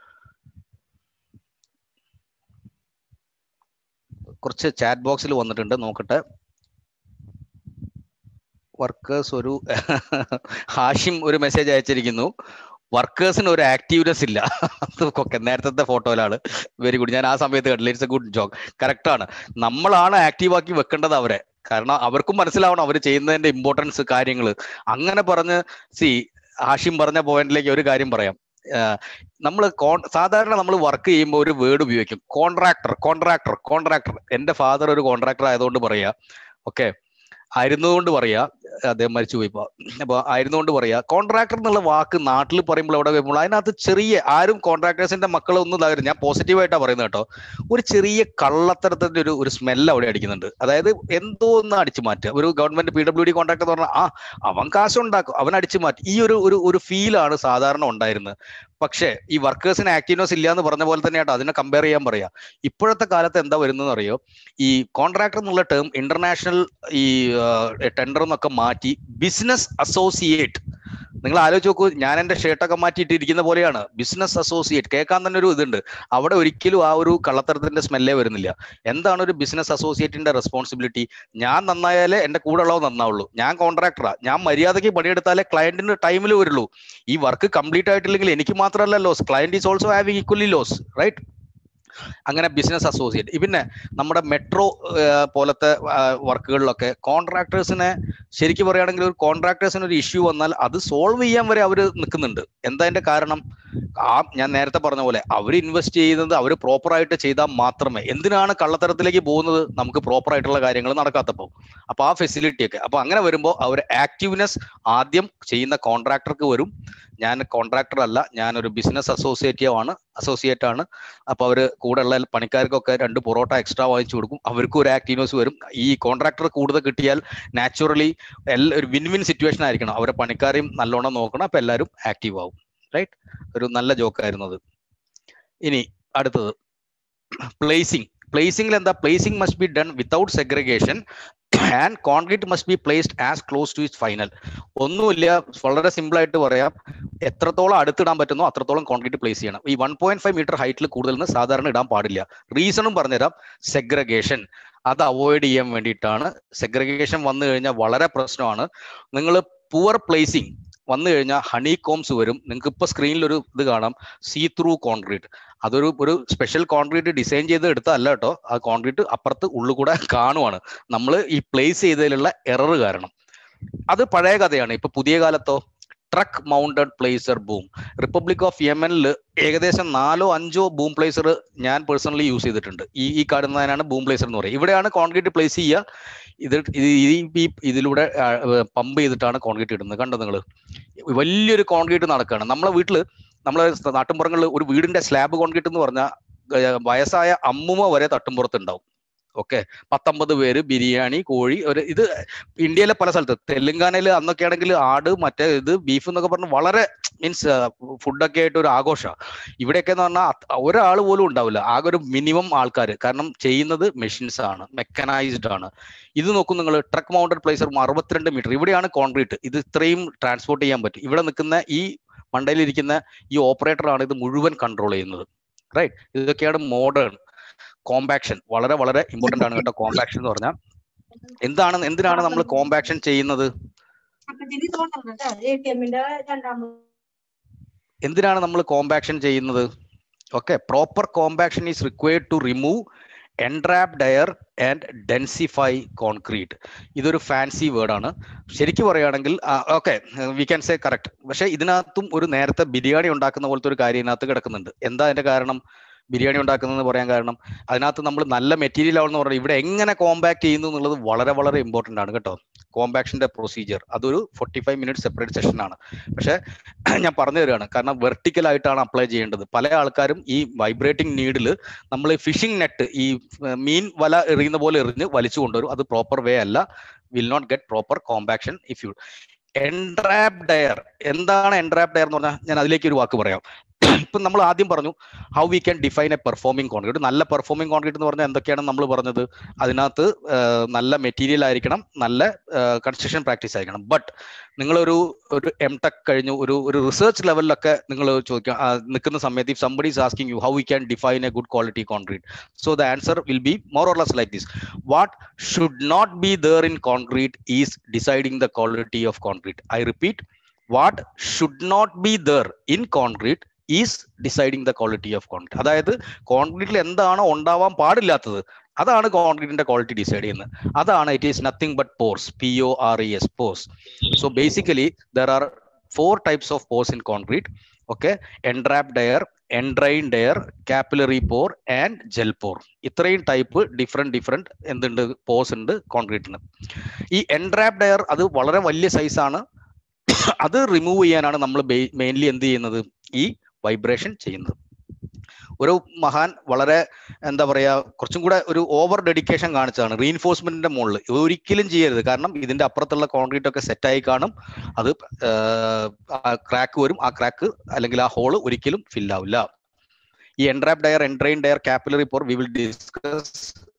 കുറച്ച് ചാറ്റ് ബോക്സിൽ വന്നിട്ടുണ്ട് നോക്കട്ടെ വർക്കേഴ്സ് ഒരു ഹാഷിം ഒരു മെസ്സേജ് അയച്ചിരിക്കുന്നു വർക്കേഴ്സിന് ഒരു ആക്റ്റീവ്നെസ് ഇല്ല അതൊക്കെ നേരത്തെ ഫോട്ടോയിലാണ് വെരി ഗുഡ് ഞാൻ ആ സമയത്ത് കണ്ടില്ല it's a good joke correct ആണ് നമ്മളാണ് ആക്റ്റീവ് ആക്കി വെക്കേണ്ടത് അവരെ കാരണം അവർക്കും മനസ്സിലാവണം അവർ ചെയ്യുന്നതിന്റെ ഇമ്പോർട്ടൻസ് കാര്യങ്ങൾ അങ്ങനെ പറഞ്ഞ് സി ഹാഷിം പറഞ്ഞ പോയിന്റിലേക്ക് ഒരു കാര്യം പറയാം നമ്മൾ സാധാരണ നമ്മൾ വർക്ക് ചെയ്യുമ്പോൾ ഒരു വേർഡ് ഉപയോഗിക്കും കോൺട്രാക്ടർ കോൺട്രാക്ടർ കോൺട്രാക്ടർ എന്റെ ഫാദർ ഒരു കോൺട്രാക്ടർ ആയതുകൊണ്ട് പറയാ ഓക്കെ ആയിരുന്നുകൊണ്ട് പറയാ അദ്ദേഹം മരിച്ചുപോയി ഇപ്പൊ അപ്പൊ ആയിരുന്നുകൊണ്ട് പറയാ കോൺട്രാക്ടർ എന്നുള്ള വാക്ക് നാട്ടിൽ പറയുമ്പോൾ അവിടെ വരുമ്പോൾ അതിനകത്ത് ചെറിയ ആരും കോൺട്രാക്ടേഴ്സിന്റെ മക്കളൊന്നും ഇതാകരുത് ഞാൻ പോസിറ്റീവായിട്ടാണ് പറയുന്നത് കേട്ടോ ഒരു ചെറിയ കള്ളത്തരത്തിന്റെ ഒരു ഒരു സ്മെല്ല് അവിടെ അടിക്കുന്നുണ്ട് അതായത് എന്തോ ഒന്ന് അടിച്ചു മാറ്റുക ഒരു government P W D contractor എന്ന് പറഞ്ഞാൽ ആ അവൻ കാശുണ്ടാക്കും അവൻ അടിച്ചു മാറ്റി ഈ ഒരു ഒരു ഒരു ഫീലാണ് സാധാരണ ഉണ്ടായിരുന്നത് പക്ഷേ ഈ വർക്കേഴ്സിന് ആക്റ്റീവ്നെസ് ഇല്ല എന്ന് പറഞ്ഞ പോലെ തന്നെയാട്ടോ അതിനെ കമ്പയർ ചെയ്യാൻ പറയാ ഇപ്പോഴത്തെ കാലത്ത് എന്താ വരുന്നത് അറിയോ ഈ കോൺട്രാക്ടർ എന്നുള്ള ടേം ഇന്റർനാഷണൽ ഈ ടെൻഡർ എന്നൊക്കെ മാറ്റി ബിസിനസ് അസോസിയേറ്റ് നിങ്ങൾ ആലോചിച്ച് നോക്കൂ ഞാൻ എന്റെ ഷർട്ടൊക്കെ മാറ്റിയിട്ടിരിക്കുന്ന പോലെയാണ് ബിസിനസ് അസോസിയേറ്റ് കേൾക്കാൻ തന്നെ ഒരു ഇതുണ്ട് അവിടെ ഒരിക്കലും ആ ഒരു കള്ളത്തരത്തിന്റെ സ്മെല്ലേ വരുന്നില്ല എന്താണ് ഒരു ബിസിനസ് അസോസിയേറ്റിന്റെ റെസ്പോൺസിബിലിറ്റി ഞാൻ നന്നായാലേ എന്റെ കൂടെ ഉള്ളവർ നന്നാവുള്ളൂ ഞാൻ കോൺട്രാക്ടറാ ഞാൻ മര്യാദയ്ക്ക് പണിയെടുത്താലേ ക്ലയന്റിന് ടൈമിൽ വരുള്ളൂ ഈ വർക്ക് കംപ്ലീറ്റ് ആയിട്ടില്ലെങ്കിൽ എനിക്ക് മാത്രമല്ല loss client is also having equally loss right അങ്ങനെ ബിസിനസ് അസോസിയേറ്റ് പിന്നെ നമ്മുടെ മെട്രോ പോലത്തെ വർക്കുകളിലൊക്കെ കോൺട്രാക്ടേഴ്സിനെ ശരിക്കും പറയുകയാണെങ്കിൽ ഒരു കോൺട്രാക്ടേഴ്സിന് ഒരു ഇഷ്യൂ വന്നാൽ അത് സോൾവ് ചെയ്യാൻ വരെ അവർ നിൽക്കുന്നുണ്ട് എന്താ അതിന്റെ കാരണം ആ ഞാൻ നേരത്തെ പറഞ്ഞ പോലെ അവർ ഇൻവെസ്റ്റ് ചെയ്യുന്നത് അവർ പ്രോപ്പർ ആയിട്ട് ചെയ്താൽ മാത്രമേ എന്തിനാണ് കള്ളത്തരത്തിലേക്ക് പോകുന്നത് നമുക്ക് പ്രോപ്പർ ആയിട്ടുള്ള കാര്യങ്ങൾ നടക്കാത്തപ്പോൾ അപ്പൊ ആ ഫെസിലിറ്റി ഒക്കെ അപ്പൊ അങ്ങനെ വരുമ്പോൾ അവർ ആക്റ്റീവ്നെസ് ആദ്യം ചെയ്യുന്ന കോൺട്രാക്ടർക്ക് വരും ഞാൻ കോൺട്രാക്ടർ അല്ല ഞാനൊരു ബിസിനസ് അസോസിയേറ്റീവ് ആണ് അസോസിയേറ്റ് ആണ് അപ്പൊ അവര് കൂടെ ഉള്ള പണിക്കാർക്കൊക്കെ രണ്ട് പൊറോട്ട എക്സ്ട്രാ വാങ്ങിച്ചു കൊടുക്കും അവർക്കും ഒരു ആക്റ്റീവ്നെസ് വരും ഈ കോൺട്രാക്ടർ കൂടുതൽ കിട്ടിയാൽ നാച്ചുറലി എല്ലാ ഒരു വിൻ വിൻ സിറ്റുവേഷൻ ആയിരിക്കണം അവരെ പണിക്കാരെയും നല്ലോണം നോക്കണം അപ്പൊ എല്ലാവരും ആക്റ്റീവ് ആവും റൈറ്റ് ഒരു നല്ല ജോക്കായിരുന്നു അത് ഇനി അടുത്തത് പ്ലേസിംഗ് പ്ലേസിംഗിൽ എന്താ placing must be done without segregation and concrete must be placed as close to it final ഒന്നുമില്ല വളരെ സിമ്പിൾ ആയിട്ട് പറയാം എത്രത്തോളം അടുത്തിടാൻ പറ്റുന്നോ അത്രത്തോളം കോൺക്രീറ്റ് പ്ലേസ് ചെയ്യണം ഈ വൺ പോയിന്റ് ഫൈവ് മീറ്റർ ഹൈറ്റിൽ കൂടുതൽ നിന്ന് സാധാരണ ഇടാൻ പാടില്ല റീസണും പറഞ്ഞുതരാം സെഗ്രഗേഷൻ അത് അവോയ്ഡ് ചെയ്യാൻ വേണ്ടിയിട്ടാണ് സെഗ്രഗേഷൻ വന്നു കഴിഞ്ഞാൽ വളരെ പ്രശ്നമാണ് നിങ്ങൾ പുവർ പ്ലേസിങ് വന്നു കഴിഞ്ഞാൽ ഹണി കോംസ് വരും നിങ്ങൾക്ക് ഇപ്പോൾ സ്ക്രീനിൽ ഒരു ഇത് കാണാം സീ ത്രൂ കോൺക്രീറ്റ് അതൊരു ഒരു സ്പെഷ്യൽ കോൺക്രീറ്റ് ഡിസൈൻ ചെയ്ത് എടുത്തല്ല കേട്ടോ ആ കോൺക്രീറ്റ് അപ്പുറത്ത് ഉള്ളുകൂടെ കാണുവാണ് നമ്മൾ ഈ പ്ലേസ് ചെയ്തതിലുള്ള എറർ കാരണം അത് പഴയ കഥയാണ് ഇപ്പൊ പുതിയ കാലത്തോ truck mounted placer boom republic of യമനിൽ ഏകദേശം നാലോ അഞ്ചോ ബൂം പ്ലേസർ ഞാൻ പേഴ്സണലി യൂസ് ചെയ്തിട്ടുണ്ട് ഈ ഈ കാണുന്നതിനാണ് ബൂം പ്ലേസർ എന്ന് പറയുക ഇവിടെയാണ് കോൺക്രീറ്റ് പ്ലേസ് ചെയ്യുക ഇത് ഇത് ഈ ഈ ഇതിലൂടെ പമ്പ് ചെയ്തിട്ടാണ് കോൺക്രീറ്റ് ഇടുന്നത് കണ്ടോ നിങ്ങൾ വലിയൊരു കോൺക്രീറ്റ് നടക്കുകയാണ് നമ്മളെ വീട്ടിൽ നമ്മളെ നാട്ടിൻപുറങ്ങളിൽ ഒരു വീടിന്റെ സ്ലാബ് കോൺക്രീറ്റ് എന്ന് പറഞ്ഞാൽ വയസ്സായ അമ്മുമ വരെ തട്ടുംപുറത്ത് ഉണ്ടാവും ഓക്കെ പത്തൊമ്പത് പേര് ബിരിയാണി കോഴി ഒരു ഇത് ഇന്ത്യയിലെ പല സ്ഥലത്ത് തെലുങ്കാനയിൽ അന്നൊക്കെ ആണെങ്കിൽ ആട് മറ്റേ ഇത് ബീഫ് എന്നൊക്കെ പറഞ്ഞ് വളരെ മീൻസ് ഫുഡൊക്കെ ആയിട്ട് ഒരു ആഘോഷമാണ് ഇവിടെയൊക്കെ എന്ന് പറഞ്ഞാൽ ഒരാൾ പോലും ഉണ്ടാവില്ല ആകെ ഒരു മിനിമം ആൾക്കാർ കാരണം ചെയ്യുന്നത് മെഷീൻസ് ആണ് മെക്കനൈസ്ഡ് ആണ് ഇത് നോക്കും നിങ്ങൾ ട്രക്ക് മൗണ്ടഡ് പ്ലേസർ അറുപത്തിരണ്ട് മീറ്റർ ഇവിടെയാണ് കോൺക്രീറ്റ് ഇത് ഇത്രയും ട്രാൻസ്പോർട്ട് ചെയ്യാൻ പറ്റും ഇവിടെ നിൽക്കുന്ന ഈ മണ്ടയിലിരിക്കുന്ന ഈ ഓപ്പറേറ്റർ ആണ് ഇത് മുഴുവൻ കൺട്രോൾ ചെയ്യുന്നത് റൈറ്റ് ഇതൊക്കെയാണ് മോഡേൺ കോമ്പാക്ഷൻ വളരെ വളരെ ഇമ്പോർട്ടന്റ് ആണ് കേട്ടോ കോമ്പാക്ഷൻ എന്ന് പറഞ്ഞാൽ എന്താണ് എന്തിനാണ് നമ്മൾ കോമ്പാക്ഷൻ ചെയ്യുന്നത് എന്തിനാണ് നമ്മൾ കോമ്പാക്ഷൻ ചെയ്യുന്നത് okay proper compaction is required to remove entrapped air and densify concrete ഇതൊരു ഫാൻസി വേർഡാണ് ശരിക്കും പറയുകയാണെങ്കിൽ okay we can say correct പക്ഷേ ഇതിനകത്തും ഒരു നേരത്തെ ബിരിയാണി ഉണ്ടാക്കുന്ന പോലത്തെ ഒരു കാര്യം ഇതിനകത്ത് കിടക്കുന്നുണ്ട് എന്താ അതിന്റെ കാരണം ബിരിയാണി ഉണ്ടാക്കുന്നതെന്ന് പറയാൻ കാരണം അതിനകത്ത് നമ്മൾ നല്ല മെറ്റീരിയൽ ആണെന്ന് പറഞ്ഞാൽ ഇവിടെ എങ്ങനെ കോമ്പാക്ട് ചെയ്യുന്നു എന്നുള്ളത് വളരെ വളരെ ഇമ്പോർട്ടൻ്റ് ആണ് കേട്ടോ കോമ്പാക്ഷന്റെ പ്രൊസീജിയർ അതൊരു forty five minute separate session ആണ് പക്ഷേ ഞാൻ പറഞ്ഞു തരികയാണ് കാരണം വെർട്ടിക്കൽ ആയിട്ടാണ് അപ്ലൈ ചെയ്യേണ്ടത് പല ആൾക്കാരും ഈ വൈബ്രേറ്റിംഗ് നീഡിൽ നമ്മൾ ഫിഷിംഗ് നെറ്റ് ഈ മീൻ വല എറിയുന്ന പോലെ എറിഞ്ഞ് വലിച്ചു കൊണ്ടുവരും അത് പ്രോപ്പർ വേ അല്ല will not get proper compaction if you entrapped air എന്താണ് എൻട്രാപ് ഡയർ എന്ന് പറഞ്ഞാൽ ഞാൻ അതിലേക്ക് ഒരു വാക്ക് പറയാം ഇപ്പം നമ്മൾ ആദ്യം പറഞ്ഞു how we can define a performing concrete നല്ല പെർഫോമിംഗ് കോൺക്രീറ്റ് എന്ന് പറഞ്ഞാൽ എന്തൊക്കെയാണ് നമ്മൾ പറഞ്ഞത് അതിനകത്ത് നല്ല മെറ്റീരിയൽ ആയിരിക്കണം നല്ല കൺസ്ട്രക്ഷൻ പ്രാക്ടീസ് ആയിരിക്കണം ബട്ട് നിങ്ങളൊരു ഒരു എം ടെക് കഴിഞ്ഞു ഒരു ഒരു റിസർച്ച് ലെവലിലൊക്കെ നിങ്ങൾ ചോദിക്കാം നിൽക്കുന്ന സമയത്ത് if somebody is asking you how we can define a good quality concrete so the answer will be more or less like this what should not be there in concrete is deciding the quality of concrete I repeat what should not be there in concrete is deciding the quality of concrete അതായത് കോൺക്രീറ്റിൽ എന്താണോ ഉണ്ടാവാൻ പാടില്ലാത്തത് അതാണ് കോൺക്രീറ്റിന്റെ quality decide ചെയ്യുന്നത് അതാണ് it is nothing but pores P O R E S pores so basically there are four types of pores in concrete okay entrapped air entrained air capillary pore and gel pore ഇത്രയും type different different എന്തുണ്ട് pores ഉണ്ട് കോൺക്രീറ്റിന് ഈ എൻഡ്രാപ് Dyer അത് വളരെ വലിയ സൈസാണ് അത് റിമൂവ് ചെയ്യാനാണ് നമ്മൾ മെയിൻലി എന്ത് ചെയ്യുന്നത് ഈ വൈബ്രേഷൻ ചെയ്യുന്നത് ഒരു മഹാൻ വളരെ എന്താ പറയാ കുറച്ചും കൂടെ ഒരു ഓവർ ഡെഡിക്കേഷൻ കാണിച്ചതാണ് റീഇൻഫോഴ്സ്മെന്റിന്റെ മുകളിൽ ഒരിക്കലും ചെയ്യരുത് കാരണം ഇതിന്റെ അപ്പുറത്തുള്ള കോൺക്രീറ്റ് ഒക്കെ സെറ്റായി കാണും അത് ക്രാക്ക് വരും ആ ക്രാക്ക് അല്ലെങ്കിൽ ആ ഹോള് ഒരിക്കലും ഫിൽ ആവില്ല ഈ entrapped air entrained air capillary pore we will discuss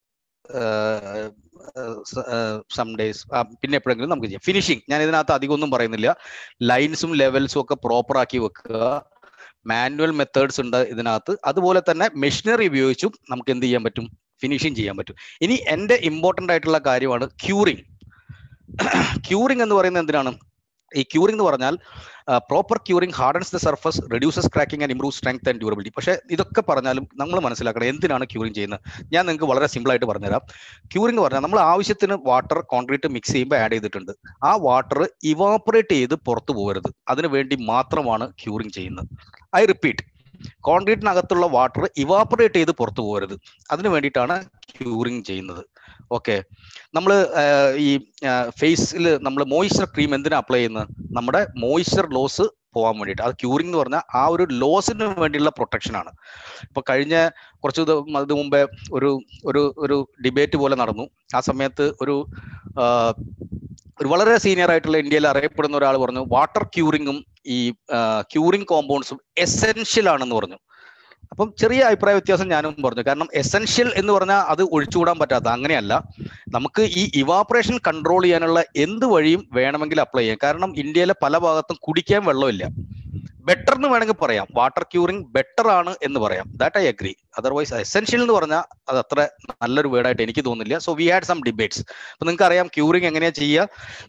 some days പിന്നെ എപ്പോഴെങ്കിലും നമുക്ക് ചെയ്യാം ഫിനിഷിംഗ് ഞാൻ ഇതിനകത്ത് അധികം ഒന്നും പറയുന്നില്ല ലൈൻസും ലെവൽസും ഒക്കെ പ്രോപ്പർ ആക്കി വെക്കുക മാനുവൽ മെത്തേഡ്സ് ഉണ്ട് ഇതിനകത്ത് അതുപോലെ തന്നെ മെഷീനറി ഉപയോഗിച്ചും നമുക്ക് എന്ത് ചെയ്യാൻ പറ്റും ഫിനിഷിങ് ചെയ്യാൻ പറ്റും ഇനി എൻ്റെ ഇമ്പോർട്ടൻ്റ് ആയിട്ടുള്ള കാര്യമാണ് ക്യൂറിങ് ക്യൂറിങ് എന്ന് പറയുന്നത് എന്തിനാണ് ഈ ക്യൂറിംഗ് എന്ന് പറഞ്ഞാൽ proper curing hardens the surface reduces cracking and improve strength and durability പക്ഷേ ഇതൊക്കെ പറഞ്ഞാലും നമ്മൾ മനസ്സിലാക്കണം എന്തിനാണ് ക്യൂറിംഗ് ചെയ്യുന്നത് ഞാൻ നിങ്ങൾക്ക് വളരെ സിമ്പിൾ ആയിട്ട് പറഞ്ഞുതരാം ക്യൂറിംഗ് പറഞ്ഞാൽ നമ്മൾ ആവശ്യത്തിന് വാട്ടർ കോൺക്രീറ്റ് മിക്സ് ചെയ്യുമ്പോൾ ആഡ് ചെയ്തിട്ടുണ്ട് ആ വാട്ടർ ഇവാപ്പറേറ്റ് ചെയ്ത് പുറത്തു പോകരുത് അതിനു വേണ്ടി മാത്രമാണ് ക്യൂറിംഗ് ചെയ്യുന്നത് ഐ റിപ്പീറ്റ് കോൺക്രീറ്റിനകത്തുള്ള വാട്ടർ ഇവാപ്പറേറ്റ് ചെയ്ത് പുറത്തു പോകരുത് അതിനു വേണ്ടിയിട്ടാണ് ക്യൂറിംഗ് ചെയ്യുന്നത് ഓക്കെ നമ്മൾ ഈ ഫേസിൽ നമ്മൾ മോയ്സ്ചർ ക്രീം എന്തിനാ അപ്ലൈ ചെയ്യുന്നത് നമ്മുടെ മോയ്സ്ചർ ലോസ് പോകാൻ വേണ്ടിയിട്ട് അത് ക്യൂറിംഗ് എന്ന് പറഞ്ഞാൽ ആ ഒരു ലോസിന് വേണ്ടിയുള്ള പ്രൊട്ടക്ഷൻ ആണ് ഇപ്പൊ കഴിഞ്ഞ കുറച്ച് ഇത് മുമ്പേ ഒരു ഒരു ഒരു ഡിബേറ്റ് പോലെ നടന്നു ആ സമയത്ത് ഒരു ഒരു വളരെ സീനിയർ ആയിട്ടുള്ള ഇന്ത്യയിൽ അറിയപ്പെടുന്ന ഒരാൾ പറഞ്ഞു വാട്ടർ ക്യൂറിങ്ങും ഈ ക്യൂറിംഗ് കോമ്പൗണ്ട്സും എസെൻഷ്യൽ ആണെന്ന് പറഞ്ഞു അപ്പം ചെറിയ അഭിപ്രായ വ്യത്യാസം ഞാനും പറഞ്ഞു കാരണം എസെൻഷ്യൽ എന്ന് പറഞ്ഞാൽ അത് ഒഴിച്ചുകൂടാൻ പറ്റാത്ത അങ്ങനെയല്ല നമുക്ക് ഈ ഇവാപറേഷൻ കൺട്രോൾ ചെയ്യാനുള്ള എന്ത് വഴിയും വേണമെങ്കിൽ അപ്ലൈ ചെയ്യാം കാരണം ഇന്ത്യയിലെ പല ഭാഗത്തും കുടിക്കാൻ വെള്ളമില്ല ബെറ്റർ എന്ന് വേണമെങ്കിൽ പറയാം വാട്ടർ ക്യൂറിംഗ് ബെറ്റർ ആണ് എന്ന് പറയാം that I agree otherwise essential എന്ന് പറഞ്ഞാൽ അത് അത്ര നല്ലൊരു വേർഡായിട്ട് എനിക്ക് തോന്നുന്നില്ല so we had some debates അപ്പൊ നിങ്ങൾക്ക് അറിയാം ക്യൂറിംഗ് എങ്ങനെയാ ചെയ്യുക